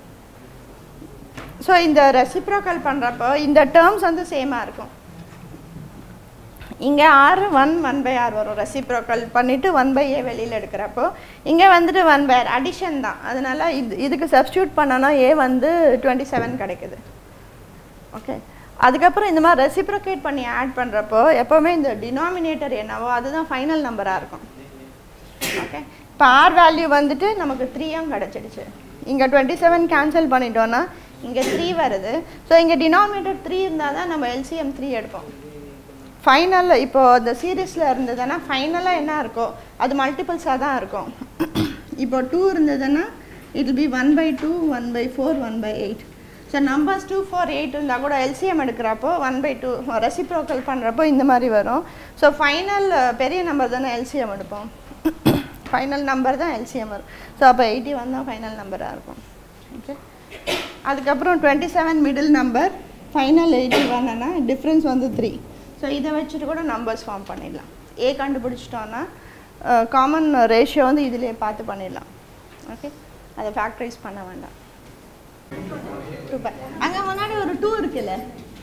ஸோ இந்த ரெசிப்ரோக்கல் பண்ணுறப்போ இந்த டேர்ம்ஸ் வந்து சேமாக இருக்கும் இங்கே R one one by R வரும் ரெசிப்ரோக்கல் பண்ணிவிட்டு ஒன் பை ஏ வெளியில் எடுக்கிறப்போ இங்கே வந்துட்டு ஒன் பை ஆர் அடிஷன் தான் அதனால் இது இதுக்கு சப்ஸ்டியூட் பண்ணோன்னா ஏ வந்து டுவெண்ட்டி செவன் கிடைக்குது ஓகே அதுக்கப்புறம் இந்த மாதிரி ரெசிப்ரோகேட் பண்ணி ஆட் பண்ணுறப்போ எப்போவுமே இந்த டினாமினேட்டர் என்னவோ அதுதான் ஃபைனல் நம்பராக இருக்கும் ஓகே இப்போ ஆர் வேல்யூ வந்துட்டு நமக்கு த்ரீயும் கிடச்சிடுச்சு இங்கே டுவெண்ட்டி செவன் கேன்சல் பண்ணிட்டோன்னா இங்கே த்ரீ வருது ஸோ இங்கே டினாமினேட்டர் த்ரீ இருந்தால் தான் நம்ம எல்சிஎம் த்ரீ எடுப்போம் ஃபைனலில் இப்போது இந்த சீரீஸில் இருந்ததுன்னா ஃபைனலாக என்ன இருக்கோ அது மல்டிபிள்ஸாக தான் இருக்கும் இப்போ டூ இருந்ததுன்னா it be one by two one by four one by eight so numbers two four eight இருந்தால் கூட எல்சிஎம் எடுக்கிறப்போ ஒன் பை டூ ரெசிப்ரோக்கல் பண்ணுறப்போ இந்த மாதிரி வரும் ஸோ ஃபைனல் பெரிய நம்பர் தானே எல்சிஎம் எடுப்போம் ஃபைனல் நம்பர் தான் எல்சிஎம் வரும் ஸோ அப்போ எயிட்டி ஒன் தான் ஃபைனல் நம்பராக இருக்கும் ஓகே அதுக்கப்புறம் twenty seven middle number final eighty ஒன்னா டிஃப்ரென்ஸ் வந்து த்ரீ ஸோ இதை வச்சுட்டு கூட நம்பர்ஸ் ஃபார்ம் பண்ணிடலாம் ஏ கண்டுபிடிச்சிட்டோன்னா காமன் ரேஷியோ வந்து இதிலே பார்த்து பண்ணிடலாம் ஓகே அதை ஃபேக்டரைஸ் பண்ண வேண்டாம் சூப்பர் அங்கே முன்னாடி ஒரு டூ இருக்குல்ல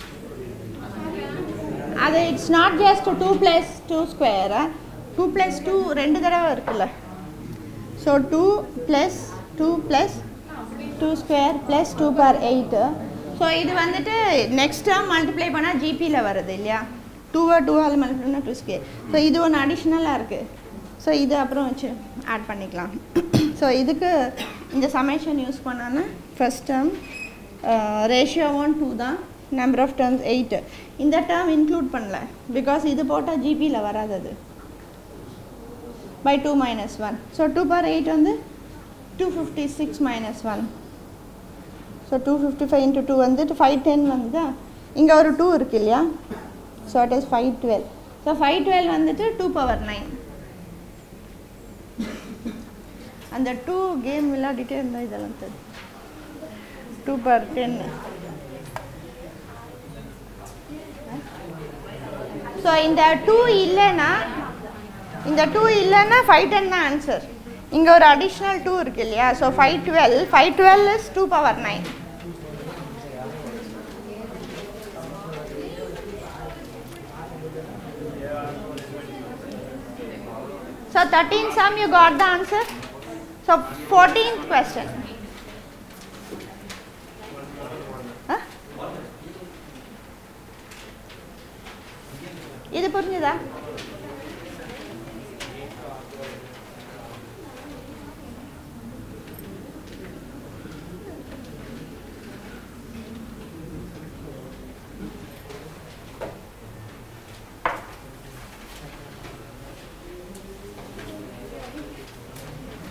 அது it's not just two plus two ஸ்கொயரா டூ ப்ளஸ் டூ ரெண்டு தடவை இருக்குல்ல so two plus two plus two square plus two power eight so இது வந்துட்டு நெக்ஸ்ட் டேர்ம் மல்டிப்ளை பண்ணால் ஜிபியில் வருது இல்லையா டூவை டூவால் மல்டிப்ளை பண்ணால் டூ ஸ்கொயர் ஸோ இது ஒன்று அடிஷ்னலாக இருக்குது ஸோ இது அப்புறம் வச்சு ஆட் பண்ணிக்கலாம் ஸோ இதுக்கு இந்த சமேஷன் யூஸ் பண்ணோன்னா ஃபஸ்ட் டேர்ம் ரேஷியோவும் டூ தான் நம்பர் ஆஃப் டேர்ம்ஸ் எயிட்டு இந்த டேர்ம் இன்க்ளூட் பண்ணல பிகாஸ் இது போட்டால் ஜிபியில் வராது அது by two minus one so two power eight வந்து two fifty six minus one so two fifty five into two வந்துட்டு ஃபைவ் டென் வந்துதா இங்கே ஒரு டூ இருக்கு இல்லையா so it is five twelve so five twelve வந்துட்டு டூ பவர் நைன் அந்த two game விளையாடிட்டே இருந்தால் இதெல்லாம் தெரியும் டூ பர் டென் ஸோ இந்த டூ இல்லைன்னா இந்த டூ இல்லைன்னா ஃபைவ் டென் தான் ஆன்சர் இங்கே ஒரு அடிஷ்னல் டூ இருக்கு இல்லையா so five twelve five twelve is two power nine So 13 sum you got the answer. So 14th question. Huh? இது புரிஞ்சுதா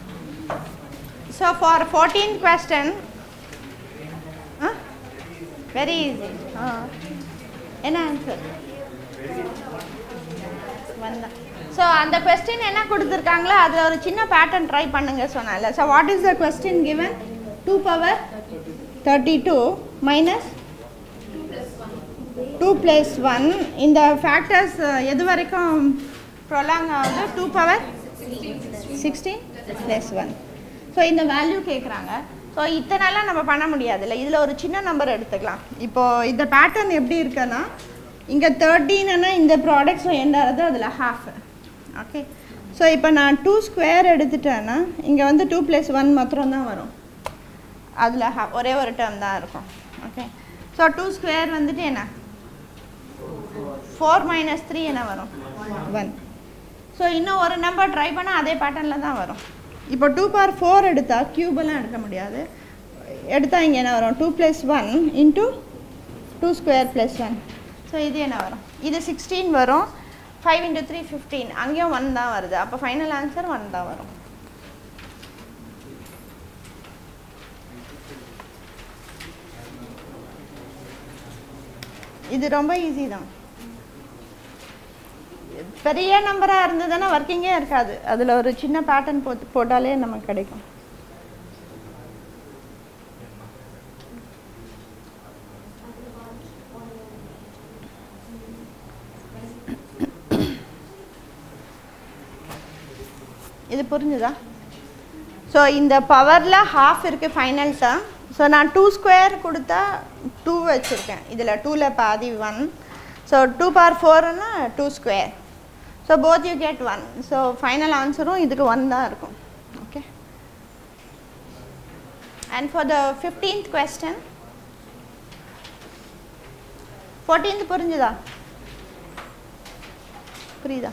So for 14th question, huh? Very easy ஆ என்ன answer வந்தேன் ஸோ அந்த கொஸ்டின் என்ன கொடுத்துருக்காங்களோ அதில் ஒரு சின்ன பேட்டர்ன் ட்ரை பண்ணுங்க சொன்னால so what is the question given two power thirty two minus two plus one இந்த ஃபேக்டர்ஸ் எது வரைக்கும் ப்ரொலாங் ஆகுது two power sixteen plus one so இந்த வேல்யூ கேட்குறாங்க ஸோ இத்தனைலாம் நம்ம பண்ண முடியாதுல்ல இதில் ஒரு சின்ன நம்பர் எடுத்துக்கலாம் இப்போது இந்த பேட்டர்ன் எப்படி இருக்குன்னா இங்கே தேர்ட்டீன்னா இந்த ப்ராடக்ட்ஸும் எண்ட் ஆகிறது அதில் ஹாஃப் ஓகே ஸோ இப்போ நான் டூ ஸ்கொயர் எடுத்துட்டேன்னா இங்கே வந்து டூ ப்ளஸ் ஒன் மாத்திரம் தான் வரும் அதில் ஹா ஒரே ஒரு டேர்ம் தான் இருக்கும் ஓகே ஸோ டூ ஸ்கொயர் வந்துட்டு என்ன ஃபோர் மைனஸ் த்ரீ என்ன வரும் ஒன் ஸோ இன்னும் ஒரு நம்பர் ட்ரை பண்ணால் அதே பேட்டர்னில் தான் வரும் இப்போ டூ பார் ஃபோர் எடுத்தால் க்யூபெல்லாம் எடுக்க முடியாது எடுத்தால் இங்கே என்ன வரும் two plus one into two square plus one so இது என்ன வரும் இது சிக்ஸ்டீன் வரும் ஃபைவ் இன்ட்டு த்ரீ ஃபிஃப்டீன் அங்கேயும் ஒன் தான் வருது அப்போ ஃபைனல் ஆன்சர் ஒன் தான் வரும் இது ரொம்ப ஈஸி தான் பெரிய நம்பராக இருந்ததுன்னா ஒர்க்கிங்கே இருக்காது அதில் ஒரு சின்ன பேட்டர்ன் போட்டு போட்டாலே நமக்கு கிடைக்கும் இது புரிஞ்சுதா ஸோ இந்த பவரில் ஹாஃப் இருக்குது ஃபைனல் டேர்ம் ஸோ நான் டூ ஸ்கொயர் கொடுத்தா டூ வச்சுருக்கேன் இதில் டூவில் பாதி ஒன் ஸோ டூ பார் ஃபோர்னா two square so both you get one so final ஆன்சரும் இதுக்கு ஒன் தான் இருக்கும் okay and for the fifteenth question fourteenth புரிஞ்சுதா புரியுதா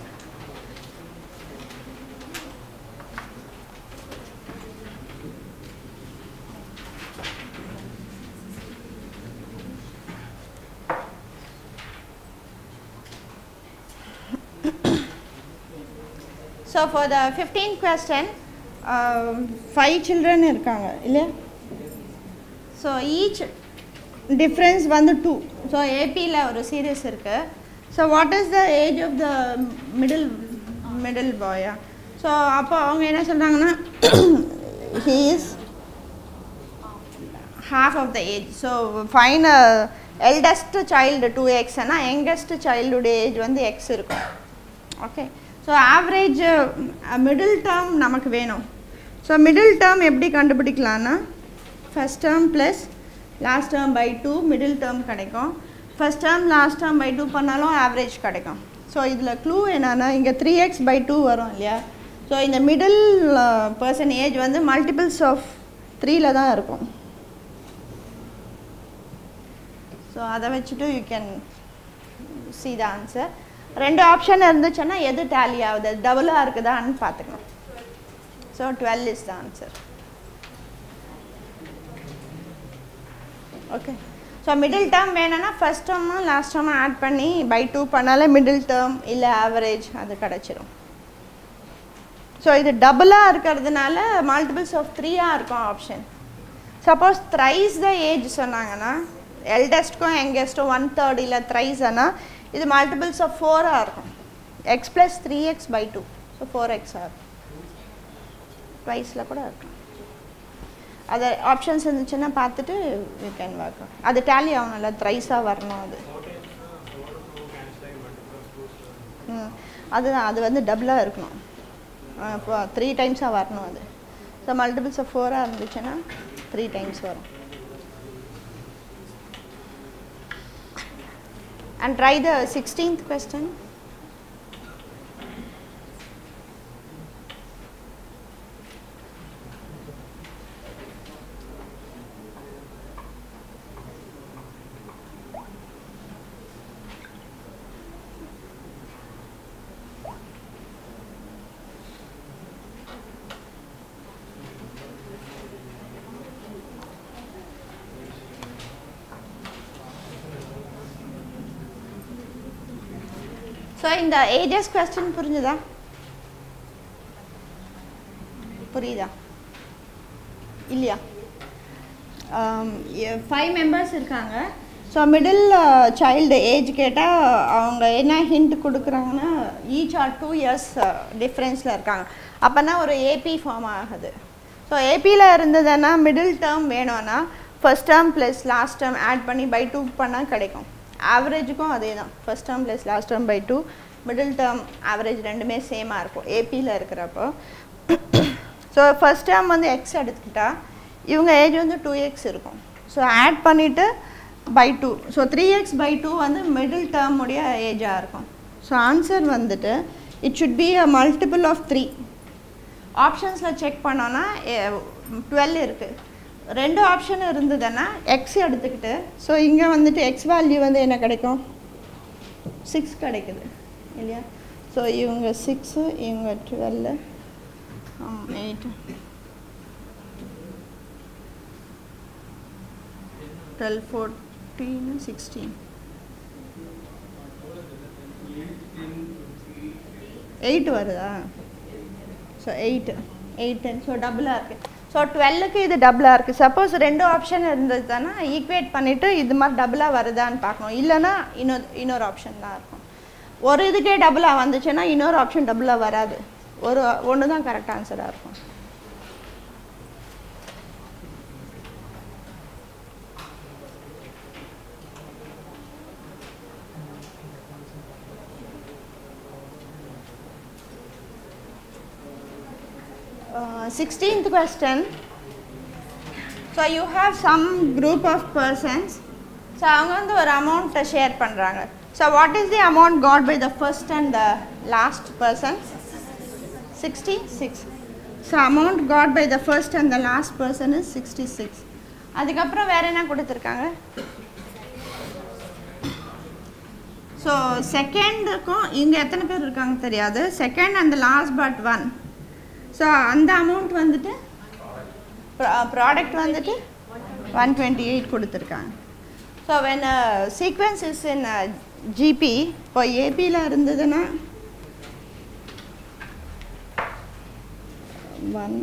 so for the fifteen question five children இருக்காங்க இல்லையா ஸோ ஈச் டிஃப்ரென்ஸ் வந்து டூ ஸோ ஏபியில் ஒரு சீரியஸ் இருக்குது so what is the age of the middle middle பாயா ஸோ அப்போ அவங்க என்ன சொல்கிறாங்கன்னா he is half of the age so fine eldest child two எக்ஸ்னா யங்கஸ்ட் சைல்டுடைய ஏஜ் வந்து எக்ஸ் இருக்கும் okay so average middle term நமக்கு வேணும் ஸோ மிடில் டேர்ம் எப்படி கண்டுபிடிக்கலான்னா first term plus last term by two middle term கிடைக்கும் first term last term by two பண்ணாலும் ஆவரேஜ் கிடைக்கும் ஸோ இதில் க்ளூ என்னன்னா இங்கே த்ரீ எக்ஸ் பை டூ வரும் இல்லையா ஸோ இந்த மிடில் பர்சன் ஏஜ் வந்து மல்டிபிள்ஸ் ஆஃப் த்ரீல தான் இருக்கும் ஸோ அதை வச்சுட்டு you can see the answer ரெண்டு ஆப்ஷன் இருந்துச்சுன்னா எது டேலி ஆகுது டபுளாக இருக்குதான்னு பார்த்துக்கணும் so twelve is the answer okay so middle term வேணும்னா ஃபஸ்ட் டேர்மும் லாஸ்ட் டேர்மும் ஆட் பண்ணி பை டூ பண்ணாலே மிடில் டேர்ம் இல்லை ஆவரேஜ் அது கிடச்சிரும் ஸோ இது டபுளாக இருக்கிறதுனால மல்டிபிள்ஸ் ஆஃப் த்ரீயாக இருக்கும் option suppose thrice the age சொன்னாங்கன்னா எல்டஸ்ட்க்கும் யங்கஸ்ட்டும் ஒன் தேர்ட் இல்லை த்ரைஸ் ஆனால் இது மல்டிபிள்ஸ் ஆஃப் ஃபோராக இருக்கும் x plus three x by two so four எக்ஸாக இருக்கும் ட்வைஸில் கூட இருக்கும் அது ஆப்ஷன்ஸ் இருந்துச்சுன்னா பார்த்துட்டு யூ கேன் ஒர்க் அது டேலி ஆகணும்ல த்ரைஸாக வரணும் அது ம் அதுதான் அது வந்து டபுளாக இருக்கணும் இப்போ த்ரீ டைம்ஸாக வரணும் அது ஸோ மல்டிபிள்ஸ் ஆஃப் ஃபோராக இருந்துச்சுன்னா த்ரீ டைம்ஸ் வரும் and try the 16th question. So இந்த ஏஜஸ் கொஸ்டின் புரிஞ்சுதா புரியுதா இல்லையா ஃபைவ் மெம்பர்ஸ் இருக்காங்க ஸோ மிடில் சைல்டு ஏஜ் கேட்டால் அவங்க என்ன ஹிண்ட் கொடுக்குறாங்கன்னா ஈச் ஆர் டூ இயர்ஸ் டிஃப்ரென்ஸில் இருக்காங்க அப்போனா ஒரு ஏபி ஃபார்ம் ஆகுது ஸோ ஏபியில் இருந்ததுன்னா மிடில் டேர்ம் வேணும்னா first term plus last term add பண்ணி பை டூ பண்ணால் கிடைக்கும் ஆவரேஜுக்கும் அதே தான் first term plus last term by two middle term average ரெண்டுமே சேமாக இருக்கும் ஏபியில் இருக்கிறப்போ ஸோ ஃபர்ஸ்ட் டேர்ம் வந்து எக்ஸ் எடுத்துக்கிட்டா இவங்க ஏஜ் வந்து டூ எக்ஸ் இருக்கும் ஸோ ஆட் பண்ணிவிட்டு by two so three x by two வந்து மிடில் டேர்ம் உடைய ஏஜாக இருக்கும் ஸோ ஆன்சர் வந்துட்டு it should be a multiple of three ஆப்ஷன்ஸில் செக் பண்ணோன்னா டுவெல் இருக்குது ரெண்டு ஆப்ஷன் இருந்ததுன்னா எக்ஸ் எடுத்துக்கிட்டு ஸோ இங்கே வந்துட்டு எக்ஸ் வேல்யூ வந்து என்ன கிடைக்கும் சிக்ஸ் கிடைக்குது இல்லையா ஸோ இவங்க சிக்ஸு இவங்க twelve eight twelve fourteen sixteen eight வருதா so eight eight ten so டபுளாக இருக்குது ஸோ டுவெல்லுக்கு இது டபுளாக இருக்குது சப்போஸ் ரெண்டு ஆப்ஷன் இருந்ததுன்னா ஈக்குவேட் பண்ணிவிட்டு இது மாதிரி டபுளாக வருதான்னு பார்க்கணும் இல்லைன்னா இன்னொரு இன்னொரு ஆப்ஷன் தான் இருக்கும் ஒரு இதுக்கே டபுளாக வந்துச்சுன்னா இன்னொரு ஆப்ஷன் டபுளாக வராது ஒரு ஒன்று தான் கரெக்ட் ஆன்சராக இருக்கும் Uh, 16th question. So you have some group of persons. So அவங்க வந்து ஒரு அமௌண்ட்டை ஷேர் பண்ணுறாங்க so what is the amount got by the first and the last person sixty six so amount got by the first and the last person is sixty six அதுக்கப்புறம் வேறு என்ன கொடுத்துருக்காங்க so செகண்டுக்கும் இங்கே எத்தனை பேர் இருக்காங்க தெரியாது second and last but one so அந்த அமௌண்ட் வந்துட்டு ப்ராடக்ட் வந்துட்டு ஒன் டுவெண்ட்டி எயிட் கொடுத்துருக்காங்க so when sequence is in GP இப்போ ஏபியில் இருந்ததுன்னா ஒன்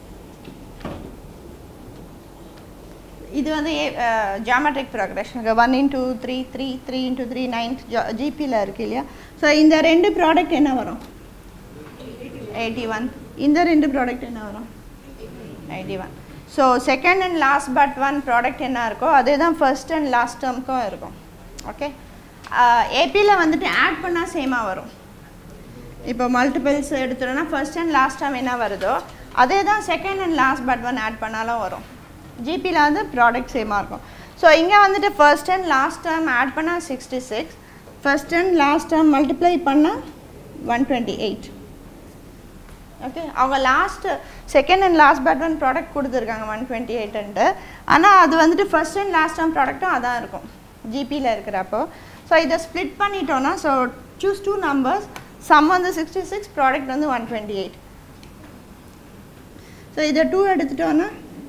இது வந்து geometric progression one into three three three into three nine ஜிபியில் இருக்கு இல்லையா ஸோ இந்த ரெண்டு ப்ராடக்ட் என்ன வரும் எயிட்டி ஒன் இந்த ரெண்டு ப்ராடக்ட் என்ன வரும் eighty one so second and last but one product என்ன இருக்கோ அதே தான் ஃபர்ஸ்ட் அண்ட் லாஸ்ட் டேர்முக்கும் இருக்கும் ஓகே ஏபியில் வந்துட்டு ஆட் பண்ணால் சேமாக வரும் இப்போ மல்டிபிள்ஸ் எடுத்துட்டோன்னா ஃபர்ஸ்ட் அண்ட் லாஸ்ட் டேர்ம் என்ன வருதோ அதே தான் second and last but one add பண்ணாலும் வரும் ஜிபியில் வந்து ப்ராடக்ட் சேமாக இருக்கும் ஸோ இங்கே வந்துட்டு first and last term add பண்ணால் sixty six first and last term multiply பண்ணால் ஒன் டுவெண்ட்டி எயிட் ஓகே அவங்க last second and last but one product கொடுத்துருக்காங்க ஒன் டுவெண்ட்டி எயிட்டுன்ட்டு ஆனால் அது வந்துட்டு ஃபர்ஸ்ட் அண்ட் லாஸ்ட் டைம் ப்ராடக்ட்டும் அதான் இருக்கும் ஜிபியில் இருக்கிறப்போ ஸோ இதை ஸ்ப்ளிட் பண்ணிட்டோன்னா so choose two numbers sum வந்து சிக்ஸ்டி சிக்ஸ் ப்ராடக்ட் வந்து ஒன் டுவெண்ட்டி எயிட் ஸோ இதை டூ எடுத்துட்டோன்னா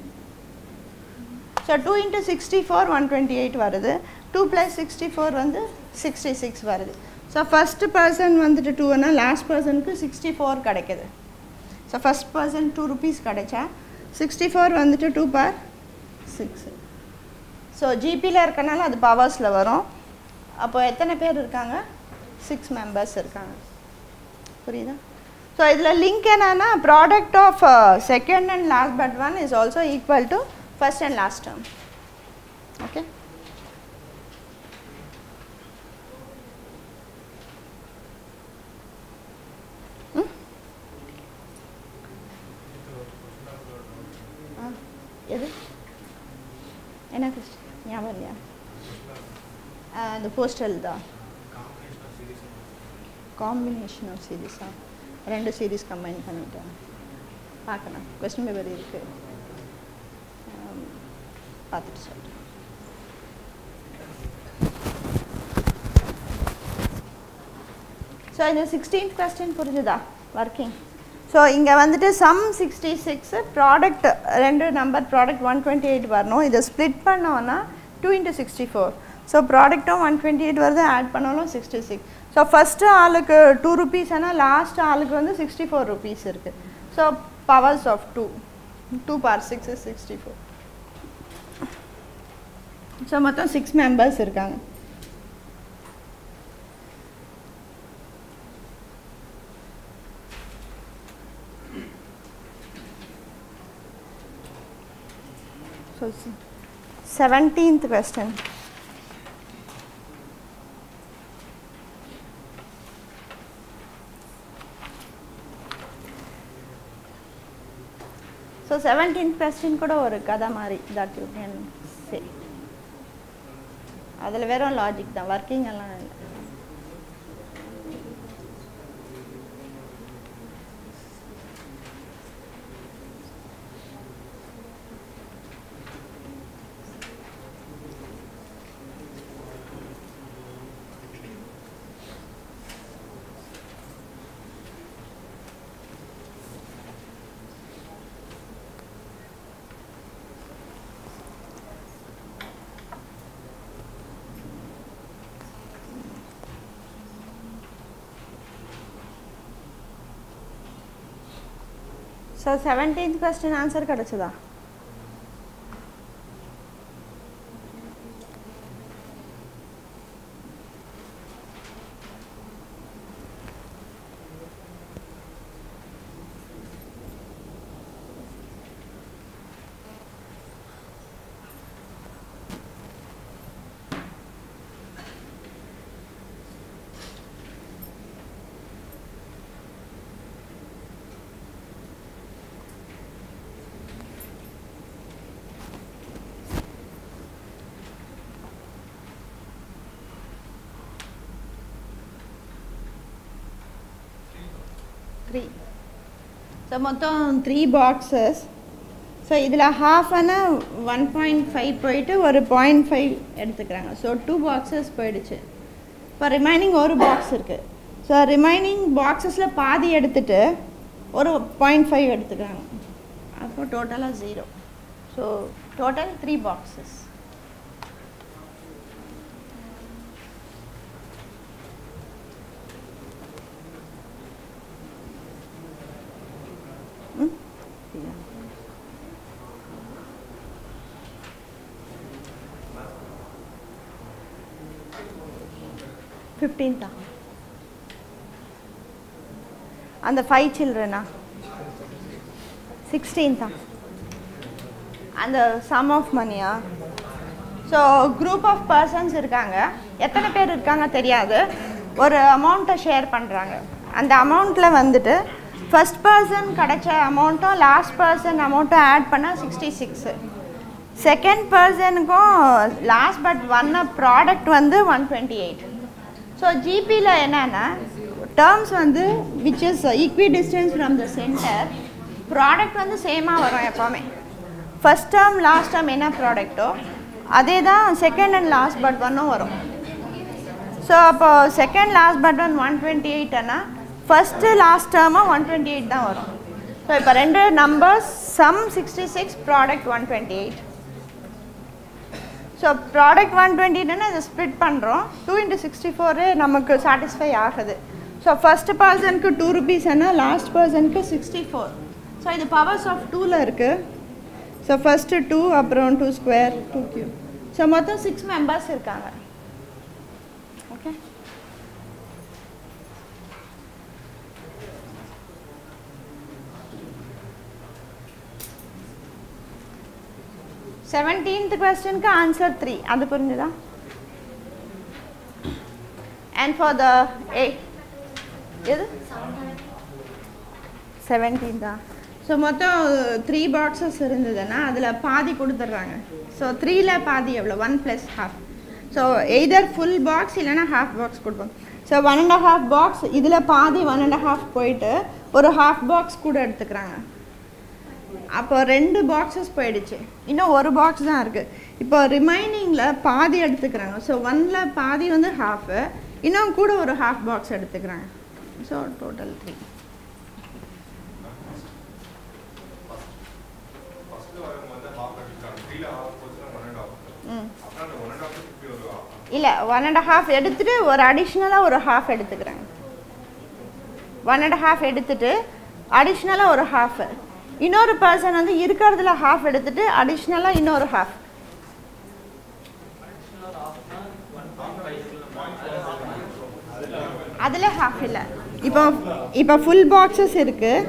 so two into sixty four one twenty eight வருது டூ ப்ளஸ் சிக்ஸ்டி ஃபோர் வந்து சிக்ஸ்டி சிக்ஸ் வருது ஸோ ஃபஸ்ட்டு பர்சன் வந்துட்டு டூனா லாஸ்ட் பர்சனுக்கு சிக்ஸ்டி ஃபோர் கிடைக்குது so first person two rupees கிடைச்சா சிக்ஸ்டி ஃபோர் வந்துட்டு டூ பார் சிக்ஸ் ஸோ ஜிபியில் இருக்கனால அது பவர்ஸில் வரும் அப்போ எத்தனை பேர் இருக்காங்க சிக்ஸ் மெம்பர்ஸ் இருக்காங்க புரியுதா ஸோ இதில் லிங்க் என்னன்னா product of second and last but one is also equal to first and last term okay எது என்ன கொஸ்டின் ஞாபகம் இல்லையா அந்த போஸ்டல் தான் காம்பினேஷன் ஆஃப் சீரீஸா ரெண்டு சீரீஸ் கம்பைன் பண்ணிட்டேன் பார்க்கணும் கொஸ்டின் பேப்பர் இருக்குது பார்த்துட்டு சொல்கிறேன் ஸோ இந்த சிக்ஸ்டீன்த் கொஸ்டின் புரிஞ்சுதா ஒர்க்கிங் ஸோ இங்கே வந்துட்டு சம் சிக்ஸ்டி சிக்ஸு ப்ராடக்ட் ரெண்டு number product one twenty eight வரணும் இதை ஸ்ப்ளிட் பண்ணோன்னா two into sixty four so ப்ராடக்ட்டும் ஒன் டுவெண்ட்டி எயிட் வருது ஆட் பண்ணாலும் சிக்ஸ்டி சிக்ஸ் ஸோ ஃபஸ்ட்டு ஆளுக்கு டூ ருபீஸ் ஆனால் லாஸ்ட் ஆளுக்கு வந்து சிக்ஸ்டி ஃபோர் ருபீஸ் இருக்குது so powers of two two power six is sixty four so மொத்தம் சிக்ஸ் மெம்பர்ஸ் இருக்காங்க so seventeenth question so seventeenth question கூட ஒரு கதை மாதிரி தட் யூ கேன் சே அதில் வெறும் லாஜிக் தான் ஒர்க்கிங் எல்லாம் இல்லை ஸோ செவன்டீன்த் கொஸ்டின் ஆன்சர் கிடச்சதா த்ரீ ஸோ மொத்தம் த்ரீ பாக்ஸஸ் ஸோ இதில் ஹாஃப்னா ஒன் பாயிண்ட் ஃபைவ் போயிட்டு ஒரு பாயிண்ட் ஃபைவ் எடுத்துக்கிறாங்க ஸோ டூ பாக்ஸஸ் போயிடுச்சு இப்போ ரிமைனிங் ஒரு பாக்ஸ் இருக்குது ஸோ ரிமைனிங் பாக்ஸஸில் பாதி எடுத்துட்டு ஒரு பாயிண்ட் ஃபைவ் எடுத்துக்கிறாங்க அப்போ டோட்டலாக zero so total three boxes ம் Yeah. ஃபிஃப்டீன்த்தா அந்த ஃபைவ் சில்ட்ரனா சிக்ஸ்டீன்த்தா அந்த சம் ஆஃப் மணியா ஸோ குரூப் ஆஃப் பர்சன்ஸ் இருக்காங்க எத்தனை பேர் இருக்காங்க தெரியாது ஒரு அமௌண்ட்டை ஷேர் பண்ணுறாங்க அந்த அமௌண்ட்டில் வந்துட்டு ஃபஸ்ட் பர்சன் கிடைச்ச அமௌண்ட்டும் லாஸ்ட் பர்சன் அமௌண்ட்டும் ஆட் பண்ணால் சிக்ஸ்டி சிக்ஸு செகண்ட் பர்சனுக்கும் லாஸ்ட் பட் ஒன் ப்ராடக்ட் வந்து ஒன் டுவெண்ட்டி எயிட் ஸோ ஜிபியில் என்னென்னா டேர்ம்ஸ் வந்து which is equidistance from the centre product வந்து சேமாக வரும் எப்போவுமே ஃபஸ்ட் டேர்ம் லாஸ்ட் டேர்ம் என்ன ப்ராடக்ட்டோ அதே தான் செகண்ட் அண்ட் லாஸ்ட் பட் ஒன்னும் வரும் ஸோ அப்போ second last but one one twenty எயிட்னா ஃபஸ்ட்டு லாஸ்ட் டேர்மாக ஒன் டுவெண்ட்டி எயிட் தான் வரும் ஸோ இப்போ ரெண்டு numbers sum sixty six product one twenty eight so product one டுவெண்ட்டின்னு இதை ஸ்ப்ளிட் பண்ணுறோம் டூ இன்ட்டு சிக்ஸ்டி ஃபோரு நமக்கு சாட்டிஸ்ஃபை ஆகுது ஸோ ஃபஸ்ட்டு பர்சனுக்கு டூ ருபீஸ்னா லாஸ்ட் பர்சனுக்கு சிக்ஸ்டி ஃபோர் ஸோ இது பவர்ஸ் ஆஃப் டூவில் இருக்குது ஸோ ஃபஸ்ட்டு டூ அப்புறம் two square two cube so மொத்தம் சிக்ஸ் மெம்பர்ஸ் இருக்காங்க ஓகே செவன்டீன்த் கொஸ்டினுக்கு ஆன்சர் த்ரீ அது புரிஞ்சுதா அண்ட் ஃபார் த ஏ எது செவன்டீன்தா ஸோ மொத்தம் த்ரீ பாக்ஸஸ் இருந்ததுன்னா அதில் பாதி கொடுத்துட்றாங்க ஸோ த்ரீல பாதி எவ்வளோ one plus half so either full box இல்லைன்னா ஹாஃப் பாக்ஸ் கொடுப்போம் so one and half box இதில் பாதி ஒன் அண்ட் ஹாஃப் போயிட்டு ஒரு ஹாஃப் பாக்ஸ் கூட எடுத்துக்கிறாங்க அப்போ ரெண்டு பாக்ஸஸ் போயிடுச்சு இன்னும் ஒரு பாக்ஸ் தான் இருக்குது இப்போ ரிமைனிங்கில் பாதி எடுத்துக்கிறாங்க ஸோ ஒனில் பாதி வந்து ஹாஃபு இன்னும் கூட ஒரு ஹாஃப் பாக்ஸ் எடுத்துக்கிறாங்க ஸோ டோட்டல் த்ரீ ம் இல்லை ஒன் அண்ட் ஹாஃப் எடுத்துட்டு ஒரு அடிஷ்னலாக ஒரு ஹாஃப் எடுத்துக்கிறாங்க ஒன் அண்ட் ஹாஃப் எடுத்துட்டு அடிஷ்னலாக ஒரு ஹாஃப் இன்னொரு பர்சன் வந்து இருக்கிறதுல ஹாஃப் எடுத்துட்டு அடிஷ்னலாக இன்னொரு ஹாஃப் அதில் ஹாஃப் இல்லை இப்போ இப்போ ஃபுல் பாக்ஸஸ் இருக்குது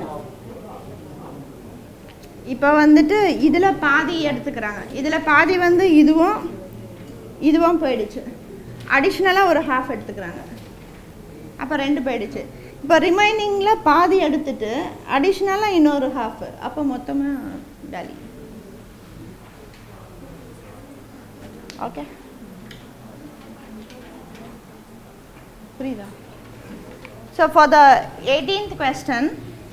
இப்போ வந்துட்டு இதில் பாதி எடுத்துக்கிறாங்க இதில் பாதி வந்து இதுவும் இதுவும் போயிடுச்சு அடிஷ்னலாக ஒரு ஹாஃப் எடுத்துக்கிறாங்க அப்போ ரெண்டு போயிடுச்சு இப்போ ரிமைனிங்கில் பாதி எடுத்துட்டு அடிஷ்னலாக இன்னொரு ஹாஃப் அப்போ மொத்தமாக டாலி ஓகே புரியுதா so for the eighteenth question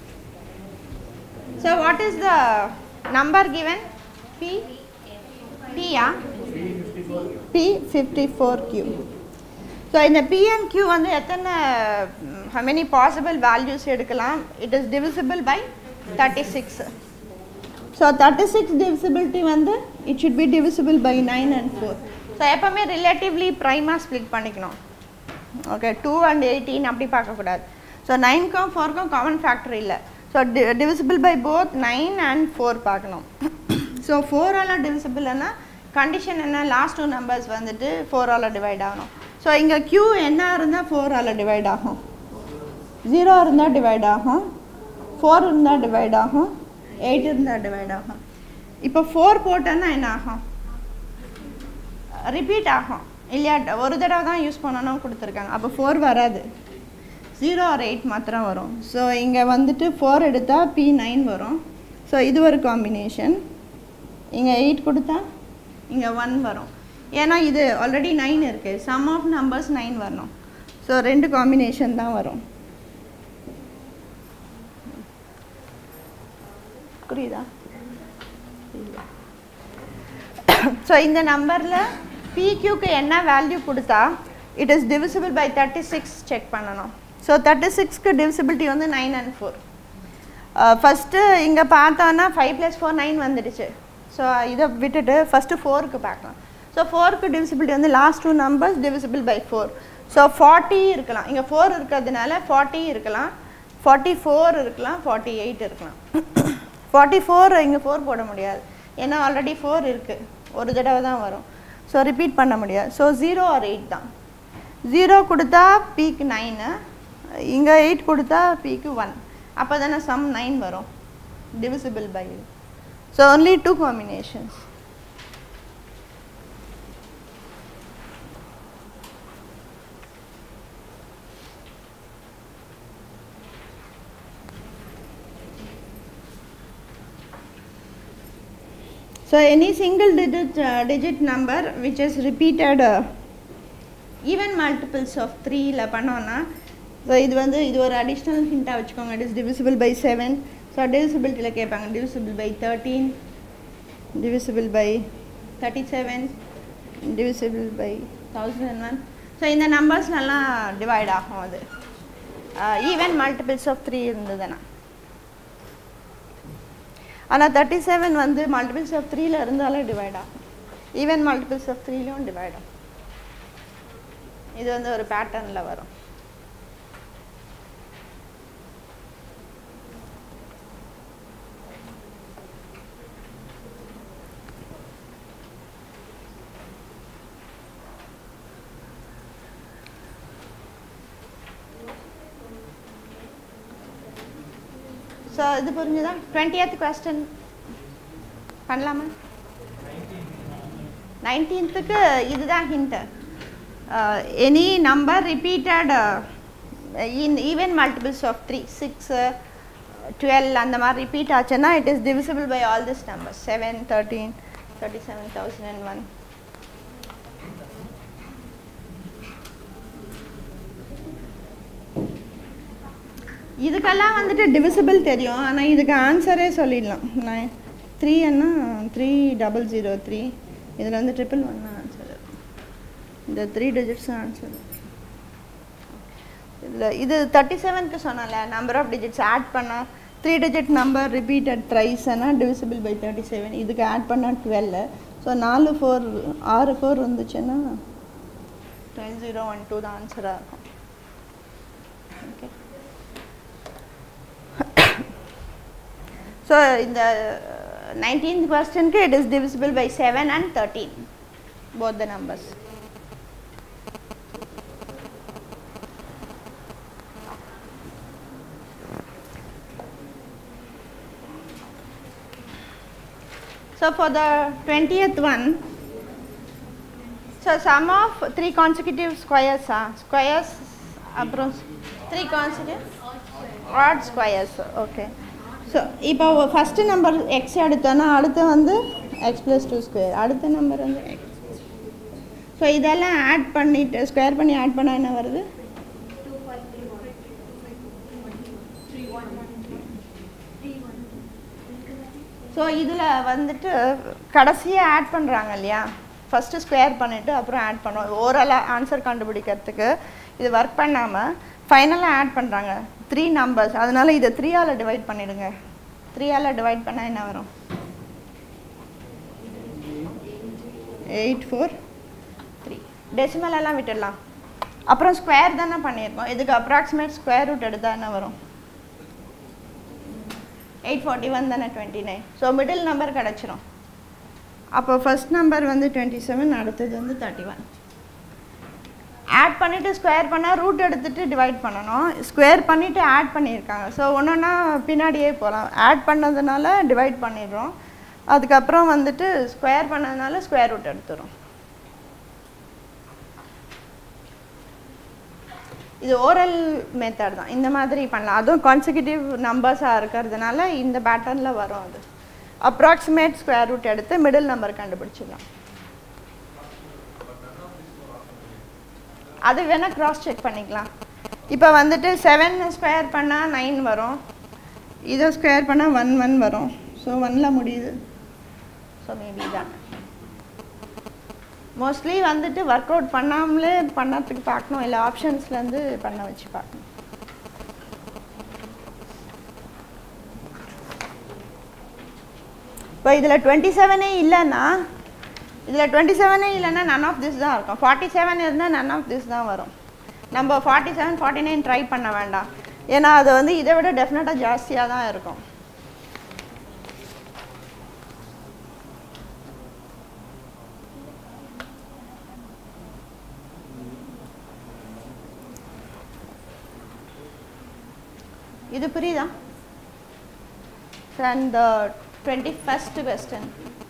so what is the number given P பியா P fifty four Q so இந்த பிஎன் கியூ வந்து எத்தனை how many பாசிபிள் வேல்யூஸ் எடுக்கலாம் it is divisible by thirty six so thirty six divisibility வந்து it should be divisible by nine and four so எப்போவுமே relatively ப்ரைமாக split பண்ணிக்கணும் okay two and eighteen அப்படி பார்க்கக்கூடாது ஸோ நைன்க்கும் ஃபோருக்கும் காமன் ஃபேக்டர் இல்லை so divisible by both nine and four பார்க்கணும் ஸோ ஃபோரால் டிவிசிபிள்னா கண்டிஷன் என்ன லாஸ்ட் டூ நம்பர்ஸ் வந்துட்டு ஃபோரால் டிவைட் ஆகணும் ஸோ இங்கே க்யூ என்ன இருந்தால் ஃபோரால் டிவைட் ஆகும் ஜீரோ இருந்தால் டிவைட் ஆகும் ஃபோர் இருந்தால் டிவைட் ஆகும் எயிட் இருந்தால் டிவைட் ஆகும் இப்போ ஃபோர் போட்டோன்னா என்ன ஆகும் ரிப்பீட் ஆகும் இல்லையா ஒரு தடவை தான் யூஸ் பண்ணணும் கொடுத்துருக்காங்க அப்போ ஃபோர் வராது ஜீரோ ஆர் எயிட் மாத்திரம் வரும் ஸோ இங்கே வந்துட்டு ஃபோர் எடுத்தால் பி நைன் வரும் ஸோ இது ஒரு காம்பினேஷன் இங்கே எயிட் கொடுத்தா இங்கே ஒன் வரும் ஏன்னா இது ஆல்ரெடி நைன் இருக்குது சம் ஆஃப் நம்பர்ஸ் நைன் வரணும் ஸோ ரெண்டு காம்பினேஷன் தான் வரும் புரியுதா ஸோ இந்த நம்பரில் பிக்யூக்கு என்ன வேல்யூ கொடுத்தா it is divisible by thirty six check பண்ணணும் ஸோ தேர்ட்டி சிக்ஸ்க்கு டிவிசிபிலிட்டி வந்து நைன் அண்ட் ஃபோர் ஃபஸ்ட்டு இங்கே பார்த்தோன்னா ஃபைவ் ப்ளஸ் ஃபோர் நைன் வந்துடுச்சு ஸோ இதை விட்டுட்டு ஃபஸ்ட்டு ஃபோருக்கு பார்க்கலாம் ஸோ ஃபோருக்கு டிவிசிபிலிட்டி வந்து last two numbers divisible by four so forty இருக்கலாம் இங்கே ஃபோர் இருக்கிறதுனால ஃபார்ட்டி இருக்கலாம் ஃபார்ட்டி ஃபோர் இருக்கலாம் ஃபார்ட்டி எயிட் இருக்கலாம் ஃபார்ட்டி ஃபோர் இங்கே ஃபோர் போட முடியாது ஏன்னா ஆல்ரெடி ஃபோர் இருக்குது ஒரு தடவை தான் வரும் ஸோ ரிப்பீட் பண்ண முடியாது ஸோ ஜீரோ ஆர் எயிட் தான் ஜீரோ கொடுத்தா பீக்கு நைனு இங்கே எயிட் கொடுத்தா பீக்கு ஒன் அப்போ தானே சம் நைன் வரும் divisible by so only two combinations So any single digit uh, digit number which is repeated uh, even multiples of 3 ல பண்ணோம்னா ஸோ இது வந்து இது ஒரு அடிஷ்னல் ஹிண்ட்டாக வச்சுக்கோங்க it is divisible by seven so divisibilityல கேட்பாங்க divisible by thirteen divisible by thirty seven divisible by thousand one so இந்த நம்பர்ஸ்லாம் டிவைட் ஆகும் அது ஈவன் மல்டிபிள்ஸ் ஆஃப் த்ரீ இருந்ததுன்னா ஆனால் தேர்ட்டி செவன் வந்து மல்டிபிள்ஸ் ஆஃப் த்ரீல இருந்தாலும் டிவைட் ஆகும் ஈவன் மல்டிபிள்ஸ் ஆஃப் த்ரீலையும் டிவைட் ஆகும் இது வந்து ஒரு பேட்டர்னில் வரும் ஸோ இது புரிஞ்சுதா டுவெண்ட்டியத் கொஸ்டின் பண்ணலாமா நைன்டீன்த்துக்கு இதுதான் hint any number repeated in even multiples of three six twelve அந்த மாதிரி ரிப்பீட் ஆச்சுன்னா it is divisible by all this numbers seven thirteen thirty seven thousand and one இதுக்கெல்லாம் வந்துட்டு divisible தெரியும் ஆனால் இதுக்கு ஆன்சரே சொல்லிடலாம் நைன் த்ரீ என்ன த்ரீ டபுள் ஜீரோ த்ரீ இதில் வந்து ட்ரிபிள் ஒன் ஆன்சர் இந்த த்ரீ டிஜிட்ஸ் ஆன்சர் இதில் இது தேர்ட்டி செவனுக்கு சொன்னல நம்பர் ஆஃப் டிஜிட்ஸ் ஆட் பண்ணால் த்ரீ டிஜிட் நம்பர் ரிப்பீட்டட் த்ரைஸ்னா divisible பை தேர்ட்டி செவன் இதுக்கு ஆட் பண்ணால் டுவெல் ஸோ நாலு ஃபோர் ஆறு ஃபோர் இருந்துச்சுன்னா டுவெல் ஜீரோ ஒன் டூ தான் ஆன்சராக இருக்கும் ஓகே ஸோ இந்த நைன்டீன்த் கொஸ்டினுக்கு it is divisible by seven and thirteen both the numbers So for the 20th one, so sum of three consecutive squares ah squares அப்புறம் three consecutive odd squares okay so இப்போ first number x எடுத்தோன்னா அடுத்து வந்து x plus two square அடுத்த number வந்து x so இதெல்லாம் add பண்ணிட்டு square பண்ணி ஆட் பண்ணால் என்ன வருது ஸோ இதில் வந்துட்டு கடைசியாக ஆட் பண்ணுறாங்க இல்லையா ஃபஸ்ட்டு ஸ்கொயர் பண்ணிவிட்டு அப்புறம் ஆட் பண்ணுவோம் ஓரலாக ஆன்சர் கண்டுபிடிக்கிறதுக்கு இது ஒர்க் பண்ணாமல் ஃபைனலாக ஆட் பண்ணுறாங்க த்ரீ நம்பர்ஸ் அதனால இதை த்ரீயால் டிவைட் பண்ணிடுங்க த்ரீயால் டிவைட் பண்ணால் என்ன வரும் எயிட் ஃபோர் த்ரீ டெசிமல் எல்லாம் விட்டுடலாம் அப்புறம் ஸ்கொயர் தானே பண்ணியிருக்கோம் இதுக்கு அப்ராக்சிமேட் ஸ்கொயர் ரூட் எடுத்தால் என்ன வரும் எயிட் ஃபார்ட்டி ஒன் தானே twenty nine so middle number கிடச்சிரும் அப்போ ஃபர்ஸ்ட் நம்பர் வந்து டுவெண்ட்டி செவன் அடுத்தது வந்து தேர்ட்டி ஒன் ஆட் பண்ணிவிட்டு ஸ்கொயர் பண்ணால் ரூட் எடுத்துகிட்டு டிவைட் பண்ணணும் ஸ்கொயர் பண்ணிவிட்டு ஆட் பண்ணியிருக்காங்க ஸோ ஒன்றுன்னா பின்னாடியே போகலாம் ஆட் பண்ணதுனால டிவைட் பண்ணிடுறோம் அதுக்கப்புறம் வந்துட்டு ஸ்கொயர் பண்ணதுனால ஸ்கொயர் ரூட் எடுத்துரும் இது ஓரல் மெத்தட் தான் இந்த மாதிரி பண்ணலாம் அதுவும் கான்சிக்யூட்டிவ் நம்பர்ஸாக இருக்கிறதுனால இந்த பேட்டர்னில் வரும் அது அப்ராக்சிமேட் ஸ்கொயர் ரூட் எடுத்து மிடில் நம்பர் கண்டுபிடிச்சிடலாம் அது வேணால் க்ராஸ் செக் பண்ணிக்கலாம் இப்போ வந்துட்டு செவன் ஸ்கொயர் பண்ணால் நைன் வரும் இதை ஸ்கொயர் பண்ணால் ஒன் ஒன் வரும் ஸோ ஒன்னில் முடியுது ஸோ மேபி தான் மோஸ்ட்லி வந்துட்டு ஒர்க் அவுட் பண்ணாமலே பண்ணறதுக்கு பார்க்கணும் இல்லை ஆப்ஷன்ஸ்லேருந்து பண்ண வச்சு பார்க்கணும் இப்போ இதில் டுவெண்ட்டி செவனே இல்லைன்னா இதில் டுவெண்ட்டி செவனே இல்லைன்னா நன் ஆஃப் திஸ் தான் இருக்கும் ஃபார்ட்டி செவன் இருந்தால் நன் ஆஃப் திஸ் தான் வரும் நம்ம forty seven forty nine try பண்ண வேண்டாம் ஏன்னா அது வந்து இதை விட டெஃபினட்டாக ஜாஸ்தியாக தான் இருக்கும் இது புரியுதா and the twenty first question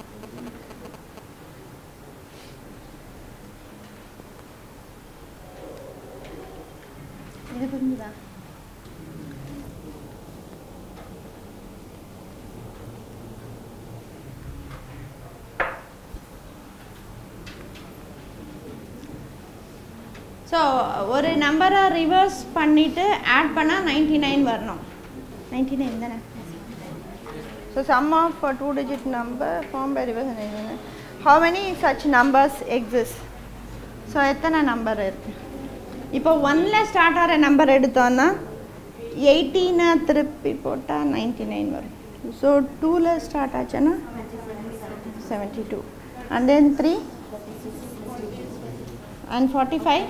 இது புரிஞ்சுதா ஸோ ஒரு நம்பரை ரிவர்ஸ் பண்ணிவிட்டு ஆட் பண்ணால் நைன்டி நைன் வரணும் நைன்டி நைன் தானே so sum of two digit number form by reverse how many such numbers exist so எத்தனை நம்பர் இருக்குது இப்போ ஒன்னில் ஸ்டார்ட் ஆகிற நம்பர் எடுத்தோன்னா எயிட்டீனை திருப்பி போட்டால் நைன்டி நைன் வரும் ஸோ டூவில் ஸ்டார்ட் ஆச்சுன்னா seventy two and then three and forty five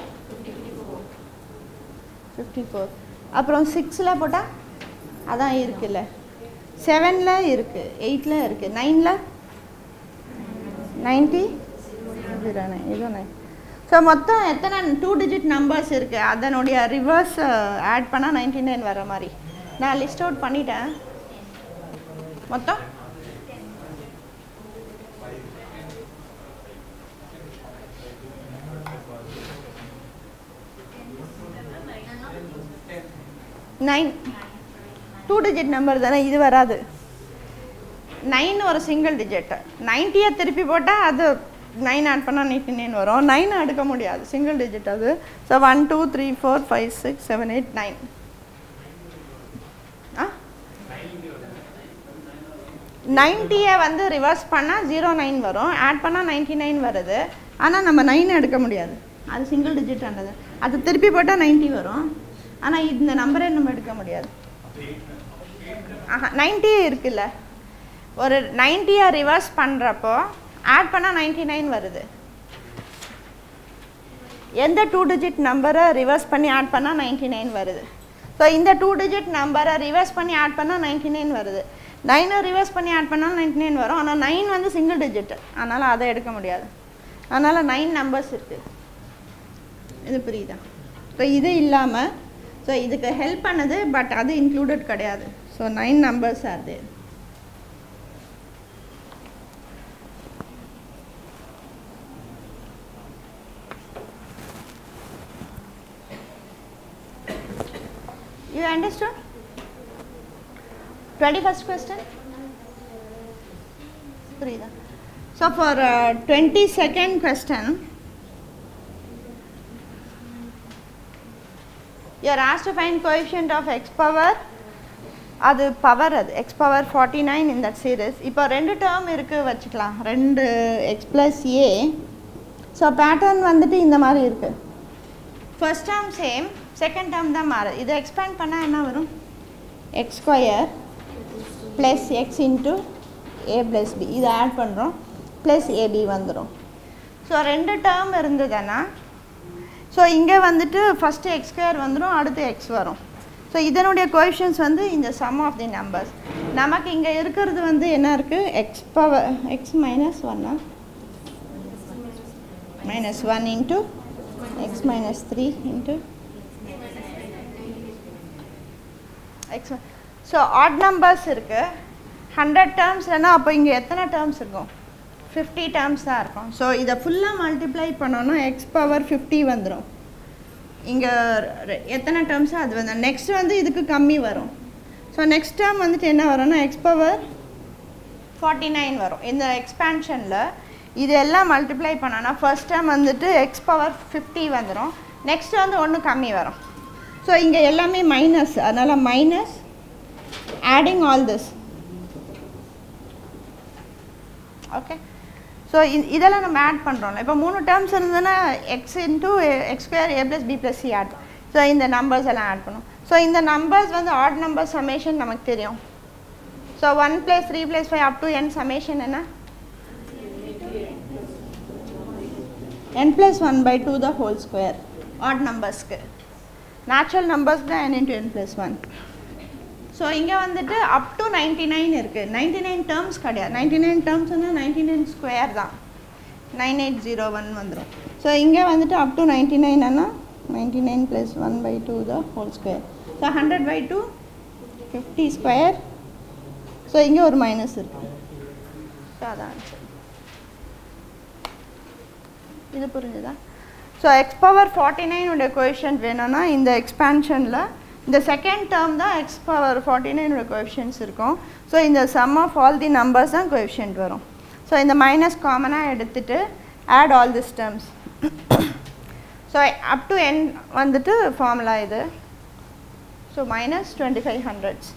fifty four அப்புறம் சிக்ஸில் போட்டால் அதான் இருக்குல்ல செவனில் இருக்குது எயிட்டில் இருக்குது நைனில் நைன்ட்டி ஜீரோ நைன் இது நைன் ஸோ மொத்தம் எத்தனை டூ டிஜிட் நம்பர்ஸ் இருக்குது அதனுடைய ரிவர்ஸ் ஆட் பண்ணால் நைன்டி நைன் வர மாதிரி நான் லிஸ்ட் அவுட் பண்ணிட்டேன் மொத்தம் நைன் டூ டிஜிட் நம்பர் தானே இது வராது நைன் ஒரு சிங்கிள் டிஜிட் நைன்ட்டியை திருப்பி போட்டால் அது நைன் ஆட் பண்ணால் நைன்டி நைன் வரும் நைன் எடுக்க முடியாது சிங்கிள் டிஜிட் அது so one two three four five six seven eight nine ah நைன்ட்டியை வந்து ரிவர்ஸ் பண்ணால் ஜீரோ நைன் வரும் ஆட் பண்ணால் நைன்டி நைன் வருது ஆனால் நம்ம நைன் எடுக்க முடியாது அது சிங்கிள் டிஜிட் ஆனது அது திருப்பி போட்டால் நைன்ட்டி வரும் ஆனால் இந்த நம்பரே நம்ம எடுக்க முடியாது ஆஹா நைன்ட்டி இருக்குல்ல ஒரு நைன்ட்டியை ரிவர்ஸ் பண்ணுறப்போ ஆட் பண்ணால் நைன்டி நைன் வருது எந்த டூ டிஜிட் நம்பரை ரிவர்ஸ் பண்ணி ஆட் பண்ணால் நைன்டி நைன் வருது ஸோ இந்த டூ டிஜிட் நம்பரை ரிவர்ஸ் பண்ணி ஆட் பண்ணால் நைன்டி நைன் வருது நைனை ரிவர்ஸ் பண்ணி ஆட் பண்ணால் நைன்டி நைன் வரும் ஆனால் நைன் வந்து சிங்கிள் டிஜிட் அதனால் அதை எடுக்க முடியாது அதனால் நைன் நம்பர்ஸ் இருக்குது இது புரியுதா ஸோ இது இல்லாமல் ஸோ இதுக்கு ஹெல்ப் பண்ணது பட் அது இன்க்ளூடட் கிடையாது so nine numbers are there You understood? 21st question? புரியுதா so for twenty second question you're asked to find coefficient of x power அது பவர் அது எக்ஸ் பவர் ஃபார்ட்டி நைன் இந்த series இப்போ ரெண்டு term இருக்குது வச்சுக்கலாம் ரெண்டு x plus a so pattern வந்துட்டு இந்த மாதிரி இருக்குது first term same second term தான் மாறுது இதை எக்ஸ்பேண்ட் பண்ணால் என்ன வரும் x square plus x into a plus B இதை ஆட் பண்ணுறோம் ப்ளஸ் ஏபி வந்துடும் ஸோ ரெண்டு டேர்ம் இருந்ததுன்னா ஸோ இங்கே வந்துட்டு ஃபஸ்ட்டு எக்ஸ் ஸ்கொயர் வந்துடும் அடுத்து எக்ஸ் வரும் ஸோ இதனுடைய கோஎஃபிஷியன்ஸ் வந்து இந்த சம் ஆஃப் தி நம்பர்ஸ் நமக்கு இங்கே இருக்கிறது வந்து என்ன இருக்குது எக்ஸ் பவர் எக்ஸ் மைனஸ் ஒன்னா minus one into X minus three into x so add numbers இருக்குது ஹண்ட்ரட் டேர்ம்ஸ்லனா அப்போ இங்கே எத்தனை டேர்ம்ஸ் இருக்கும் ஃபிஃப்டி டேர்ம்ஸ் தான் இருக்கும் ஸோ இதை ஃபுல்லாக மல்டிப்ளை பண்ணோன்னா எக்ஸ் பவர் ஃபிஃப்டி வந்துடும் இங்கே எத்தனை டேர்ம்ஸோ அது வந்து நெக்ஸ்ட் வந்து இதுக்கு கம்மி வரும் ஸோ நெக்ஸ்ட் டேர்ம் வந்துட்டு என்ன வரும்னா எக்ஸ் பவர் ஃபார்ட்டி நைன் வரும் இந்த எக்ஸ்பேன்ஷனில் இது எல்லாம் மல்டிப்ளை பண்ணோன்னா ஃபர்ஸ்ட் டேர்ம் வந்துட்டு எக்ஸ் பவர் ஃபிஃப்டி வந்துடும் நெக்ஸ்ட் வந்து ஒன்று கம்மி வரும் ஸோ இங்கே எல்லாமே மைனஸ் அதனால் minus adding all this okay so இதெல்லாம் நம்ம ஆட் பண்ணுறோம்ல இப்போ மூணு டேர்ம்ஸ் இருந்ததுன்னா x into x square a plus b plus c add so இந்த நம்பர்ஸ் எல்லாம் ஆட் பண்ணும் ஸோ இந்த நம்பர்ஸ் வந்து ஆட் நம்பர் சமேஷன் நமக்கு தெரியும் so one plus three plus five up to n summation என்ன n plus one by two the whole square add நம்பர்ஸ்க்கு natural numbers தான் n into n plus one so இங்கே வந்துட்டு up to ninety nine இருக்குது ninety nine terms கிடையாது ninety nine டேர்ம்ஸ்னால் ninety nine square தான் nine eight zero one வந்துடும் so இங்கே வந்துட்டு அப் டு நைன்டி நைன் ஆனால் ninety nine plus one by two the whole square so hundred by two fifty square so இங்கே ஒரு minus இருக்குது so அதான் ஆன்சர் இது புரிஞ்சுதா ஸோ எக்ஸ் பவர் ஃபார்ட்டி நைனுடைய கொஷியன்ட் வேணும்னா இந்த எக்ஸ்பேன்ஷனில் இந்த செகண்ட் டேர்ம் தான் எக்ஸ் பவர் ஃபார்ட்டி நைனோட கோஎஃபிஷியன்ஸ் இருக்கும் ஸோ இந்த sum of all the numbers தான் கோஎஃபிஷியன்ட் வரும் ஸோ இந்த மைனஸ் காமனாக எடுத்துட்டு add all this terms so up to n வந்துட்டு ஃபார்முலா இது so minus twenty five hundreds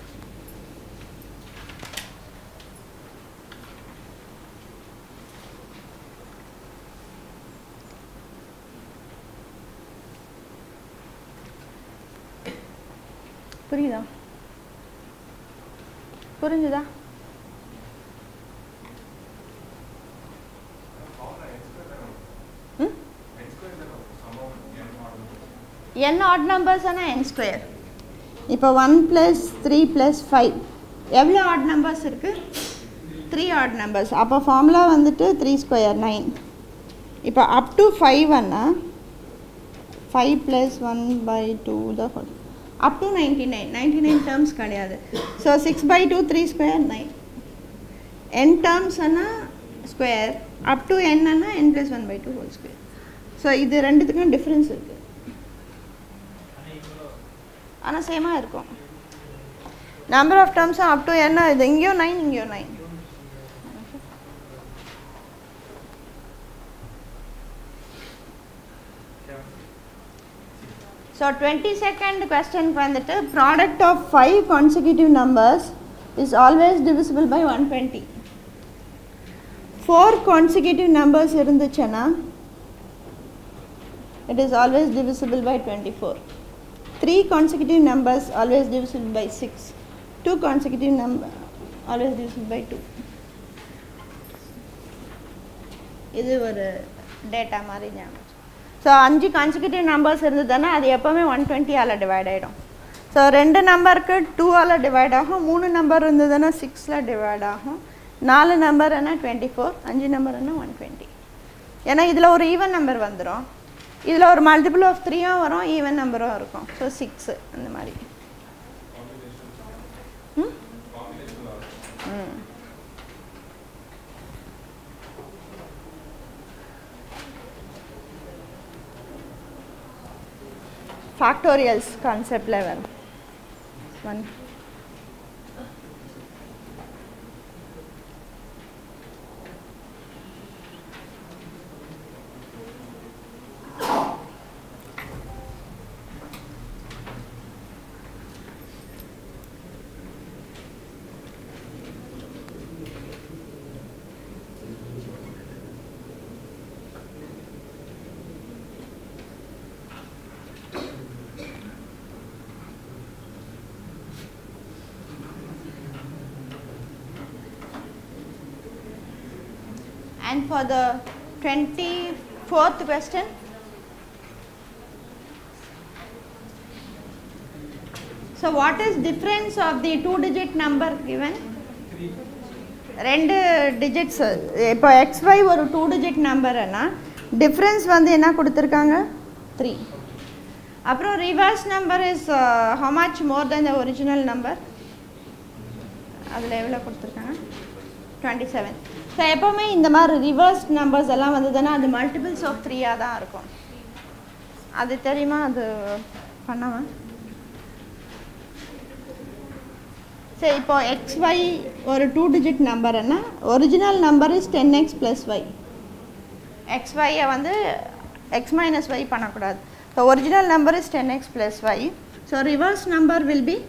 புரியுதா புரிஞ்சுதா என் ஆட் நம்பர்ஸ் ஆனால் என் ஸ்கொயர் இப்போ one plus three plus five எவ்வளோ ஆட் நம்பர்ஸ் இருக்குது த்ரீ ஆட் நம்பர்ஸ் அப்போ ஃபார்முலா வந்துட்டு த்ரீ ஸ்கொயர் நைன் இப்போ அப் டு ஃபைவ் அண்ணா five plus one by two the whole up to ninety nine ninety nine terms கிடையாது so six by two three square nine n terms ஆனால் square up to n அண்ணா n plus one by two whole square so இது ரெண்டுத்துக்கும் difference இருக்குது ஆனால் சேமாக இருக்கும் number of டேர்ம்ஸும் அப் டு என்ன இது இங்கேயும் நைன் இங்கேயும் நைன் ஸோ டுவெண்ட்டி செகண்ட் கொஸ்டினுக்கு வந்துட்டு product of five consecutive numbers is always divisible by one twenty four consecutive numbers இருந்துச்சுன்னா it is always divisible by twenty four three consecutive numbers always divisible by six two consecutive number always divisible by two இது ஒரு data மாதிரி ஞாபகம் so அஞ்சு consecutive numbers இருந்ததுன்னா அது எப்போவுமே one டுவெண்ட்டியால் டிவைட் ஆகிடும் ஸோ ரெண்டு நம்பருக்கு டூவால் டிவைட் ஆகும் மூணு நம்பர் இருந்ததுன்னா சிக்ஸில் டிவைட் ஆகும் நாலு நம்பர் என்ன டுவெண்ட்டி ஃபோர் அஞ்சு நம்பர் என்ன ஒன் டுவெண்ட்டி ஏன்னா இதில் ஒரு ஈவன் நம்பர் வந்துடும் இதில் ஒரு மல்டிபிள் ஆஃப் த்ரீயும் வரும் ஈவன் நம்பரும் இருக்கும் ஸோ சிக்ஸு அந்த மாதிரி ம் ம் ஃபேக்டோரியல்ஸ் கான்செப்டில் வரும் one And for the 24th question, so what is difference of the two digit number given? ரெண்டு டிஜிட்ஸ் இப்போ எக்ஸ்ஒய் ஒரு டூ டிஜிட் நம்பர்னா டிஃப்ரென்ஸ் வந்து என்ன கொடுத்துருக்காங்க த்ரீ அப்புறம் reverse number is how much more than the original number அதில் எவ்வளோ கொடுத்துருக்காங்க டுவெண்ட்டி செவன் ஸோ எப்போவுமே இந்த மாதிரி ரிவர்ஸ் நம்பர்ஸ் எல்லாம் வந்ததுன்னா அது மல்டிபிள்ஸ் ஆஃப் த்ரீயாக தான் இருக்கும் அது தெரியுமா அது பண்ணாமல் சரி இப்போ எக்ஸ் ஒய் ஒரு டூ டிஜிட் நம்பர்னா original number is ten x plus y x ஒய்யை வந்து எக்ஸ் மைனஸ் ஒய் பண்ணக்கூடாது so original number is ten x plus y so reverse number will be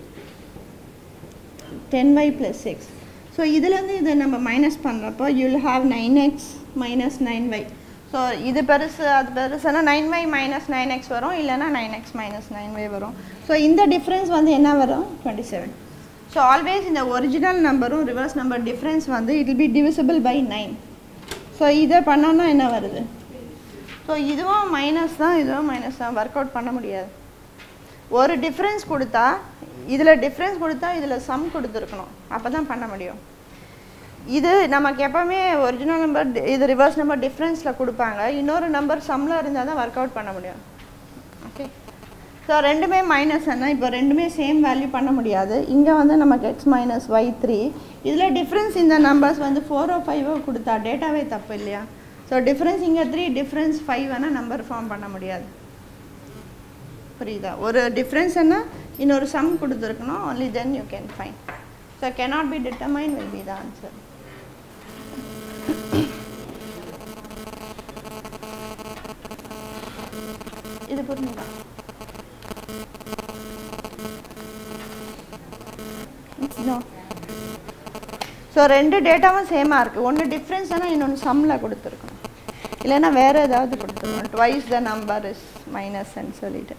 ten y plus x so இதுலேருந்து இதை நம்ம minus பண்ணுறப்போ you'll have nine x minus nine y so இது பெருசு அது பெருசுனா nine y minus nine x வரும் இல்லைனா nine x minus nine Y வரும் ஸோ இந்த டிஃப்ரென்ஸ் வந்து என்ன வரும் டுவெண்ட்டி செவன் ஸோ ஆல்வேஸ் இந்த ஒரிஜினல் நம்பரும் ரிவர்ஸ் நம்பர் டிஃப்ரென்ஸ் வந்து it be divisible by nine so இதை பண்ணோன்னா என்ன வருது ஸோ இதுவும் மைனஸ் தான் இதுவும் மைனஸ் தான் ஒர்க் அவுட் பண்ண முடியாது ஒரு டிஃப்ரென்ஸ் கொடுத்தா இதில் டிஃப்ரென்ஸ் கொடுத்தா இதில் சம் கொடுத்துருக்கணும் அப்போ தான் பண்ண முடியும் இது நமக்கு எப்போவுமே ஒரிஜினல் நம்பர் இது ரிவர்ஸ் நம்பர் டிஃப்ரென்ஸில் கொடுப்பாங்க இன்னொரு நம்பர் சம்மில் இருந்தால் தான் ஒர்க் அவுட் பண்ண முடியும் ஓகே ஸோ ரெண்டுமே மைனஸ் என்ன இப்போ ரெண்டுமே சேம் வேல்யூ பண்ண முடியாது இங்கே வந்து நமக்கு எக்ஸ் மைனஸ் ஒய் த்ரீ இதில் டிஃப்ரென்ஸ் இந்த நம்பர்ஸ் வந்து ஃபோரோ ஃபைவோ கொடுத்தா டேட்டாவே தப்பு இல்லையா ஸோ டிஃப்ரென்ஸ் இங்கே த்ரீ டிஃப்ரென்ஸ் ஃபைவ் வேணால் நம்பர் ஃபார்ம் பண்ண முடியாது புரியுதா ஒரு டிஃப்ரென்ஸ் என்ன இன்னொரு சம் கொடுத்துருக்கணும் only then you can find so cannot be determined will be the answer இது புரிஞ்சுதா நோ ஸோ ரெண்டு டேட்டாவும் சேமாக இருக்குது ஒன்று டிஃப்ரென்ஸ் ஆனால் இன்னொன்று சம்மில் கொடுத்துருக்கணும் இல்லைன்னா வேறு ஏதாவது கொடுத்துருக்கணும் ட்வைஸ் த நம்பர் இஸ் மைனஸ்ன்னு சொல்லிட்டு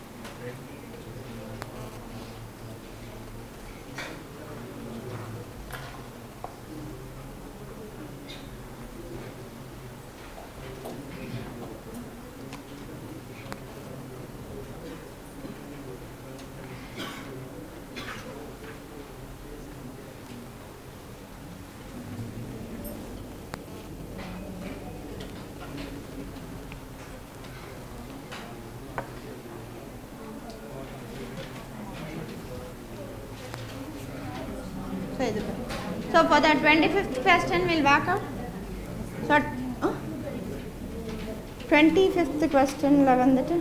ஸோ இது so for the twenty fifth question will back out so twenty fifth கொஸ்டினில் வந்துட்டு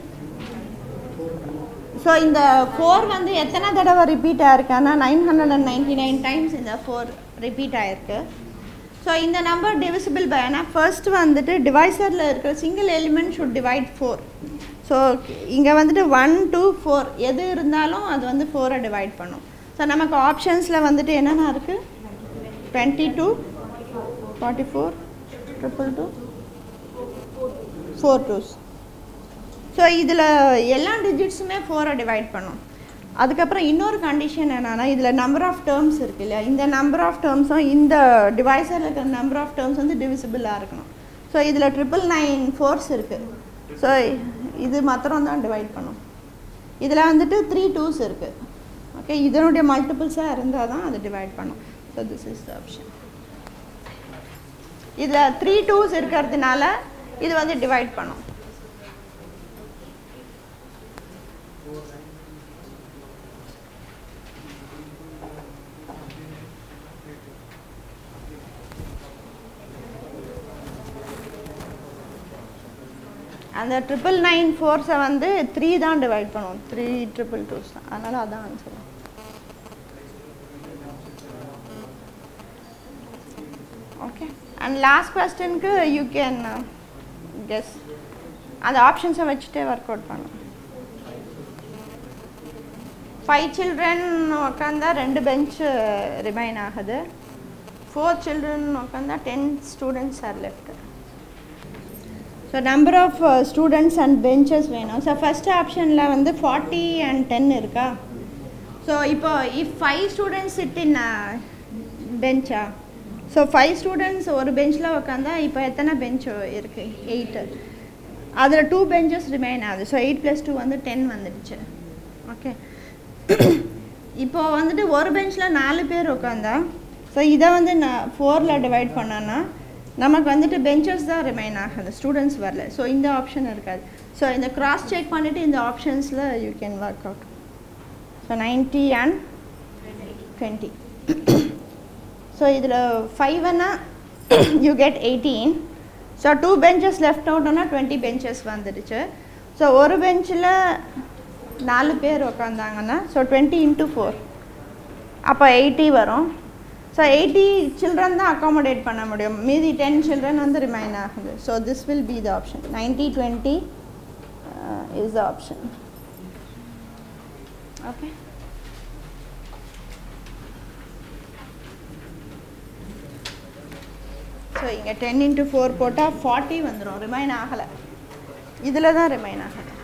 ஸோ இந்த ஃபோர் வந்து எத்தனை தடவை ரிப்பீட் ஆயிருக்கான்னா nine hundred and ninety nine times இந்த ஃபோர் ரிப்பீட் ஆயிருக்கு ஸோ இந்த நம்பர் டிவிசிபிள் பை ஏன்னா ஃபர்ஸ்ட் வந்துட்டு டிவைசரில் இருக்கிற single element should divide four so இங்கே வந்துட்டு ஒன் டூ ஃபோர் எது இருந்தாலும் அது வந்து ஃபோரை டிவைட் பண்ணும் ஸோ நமக்கு ஆப்ஷன்ஸில் வந்துட்டு என்னென்ன இருக்குது twenty two forty four triple two four twos so இதில் எல்லா டிஜிட்ஸுமே ஃபோரை டிவைட் பண்ணும் அதுக்கப்புறம் இன்னொரு கண்டிஷன் என்னென்னா இதில் நம்பர் ஆஃப் டேர்ம்ஸ் இருக்கு இல்லையா இந்த நம்பர் ஆஃப் டேர்ம்ஸும் இந்த டிவைஸில் இருக்கிற நம்பர் ஆஃப் டேர்ம்ஸ் வந்து டிவிசிபிளாக இருக்கணும் ஸோ இதில் ட்ரிபிள் நைன் ஃபோர்ஸ் இருக்குது ஸோ இது மாத்திரம் தான் டிவைட் பண்ணும் இதில் வந்துட்டு த்ரீ டூஸ் இருக்குது ஓகே இதனுடைய மல்டிபிள்ஸாக இருந்தால் தான் அது டிவைட் பண்ணும் so this is the option இதில் த்ரீ டூஸ் இருக்கிறதுனால இது வந்து டிவைட் பண்ணும் அந்த ட்ரிபிள் நைன் ஃபோர்ஸை வந்து த்ரீ தான் டிவைட் பண்ணுவோம் த்ரீ ட்ரிபிள் டூஸ் தான் அதனால் அதான் ஆன்சர் ஓகே அண்ட் லாஸ்ட் கொஸ்டினுக்கு யூ கேன் கெஸ் அந்த ஆப்ஷன்ஸை வச்சுட்டே ஒர்க் அவுட் பண்ணும் ஃபைவ் சில்ட்ரன் உட்காந்தா ரெண்டு பெஞ்ச் ரிமைன் ஆகுது ஃபோர் சில்ட்ரன் உட்காந்தா ten students are left so number of students and benches வேணும் ஸோ ஃபஸ்ட் ஆப்ஷனில் வந்து ஃபார்ட்டி அண்ட் டென் இருக்கா ஸோ இப்போ if five students sit in பெஞ்சா ஸோ ஃபைவ் ஸ்டூடெண்ட்ஸ் ஒரு பெஞ்சில் உட்காந்தா இப்போ எத்தனை பெஞ்ச் இருக்குது எயிட்டு அதில் டூ பெஞ்சஸ் ரிமைன் ஆகுது ஸோ எயிட் ப்ளஸ் டூ வந்து டென் வந்துடுச்சு ஓகே இப்போ வந்துட்டு ஒரு பெஞ்சில் நாலு பேர் உட்காந்தா ஸோ இதை வந்து நான் ஃபோரில் டிவைட் பண்ணோன்னா நமக்கு வந்துட்டு பெஞ்சஸ் தான் ரிமைன் ஆகுது ஸ்டூடெண்ட்ஸ் வரல ஸோ இந்த ஆப்ஷன் இருக்காது ஸோ இந்த கிராஸ் செக் பண்ணிவிட்டு இந்த ஆப்ஷன்ஸில் you can work out so ninety and twenty so இதில் ஃபைவ்னா you get eighteen so two benches left அவுட்னா டுவெண்ட்டி பெஞ்சஸ் வந்துடுச்சு ஸோ ஒரு பெஞ்சில் நாலு பேர் உக்காந்தாங்கன்னா ஸோ டுவெண்ட்டி இன்ட்டு ஃபோர் அப்போ எயிட்டி வரும் ஸோ எயிட்டி சில்ட்ரன் தான் அக்காமடேட் பண்ண முடியும் மீதி டென் சில்ட்ரன் வந்து ரிமைன் ஆகுது so this will be the option ninety twenty is the option okay so இங்கே டென் இன்ட்டு ஃபோர் போட்டால் ஃபார்ட்டி வந்துடும் ரிமைன் ஆகலை இதில் தான் ரிமைன் ஆகலை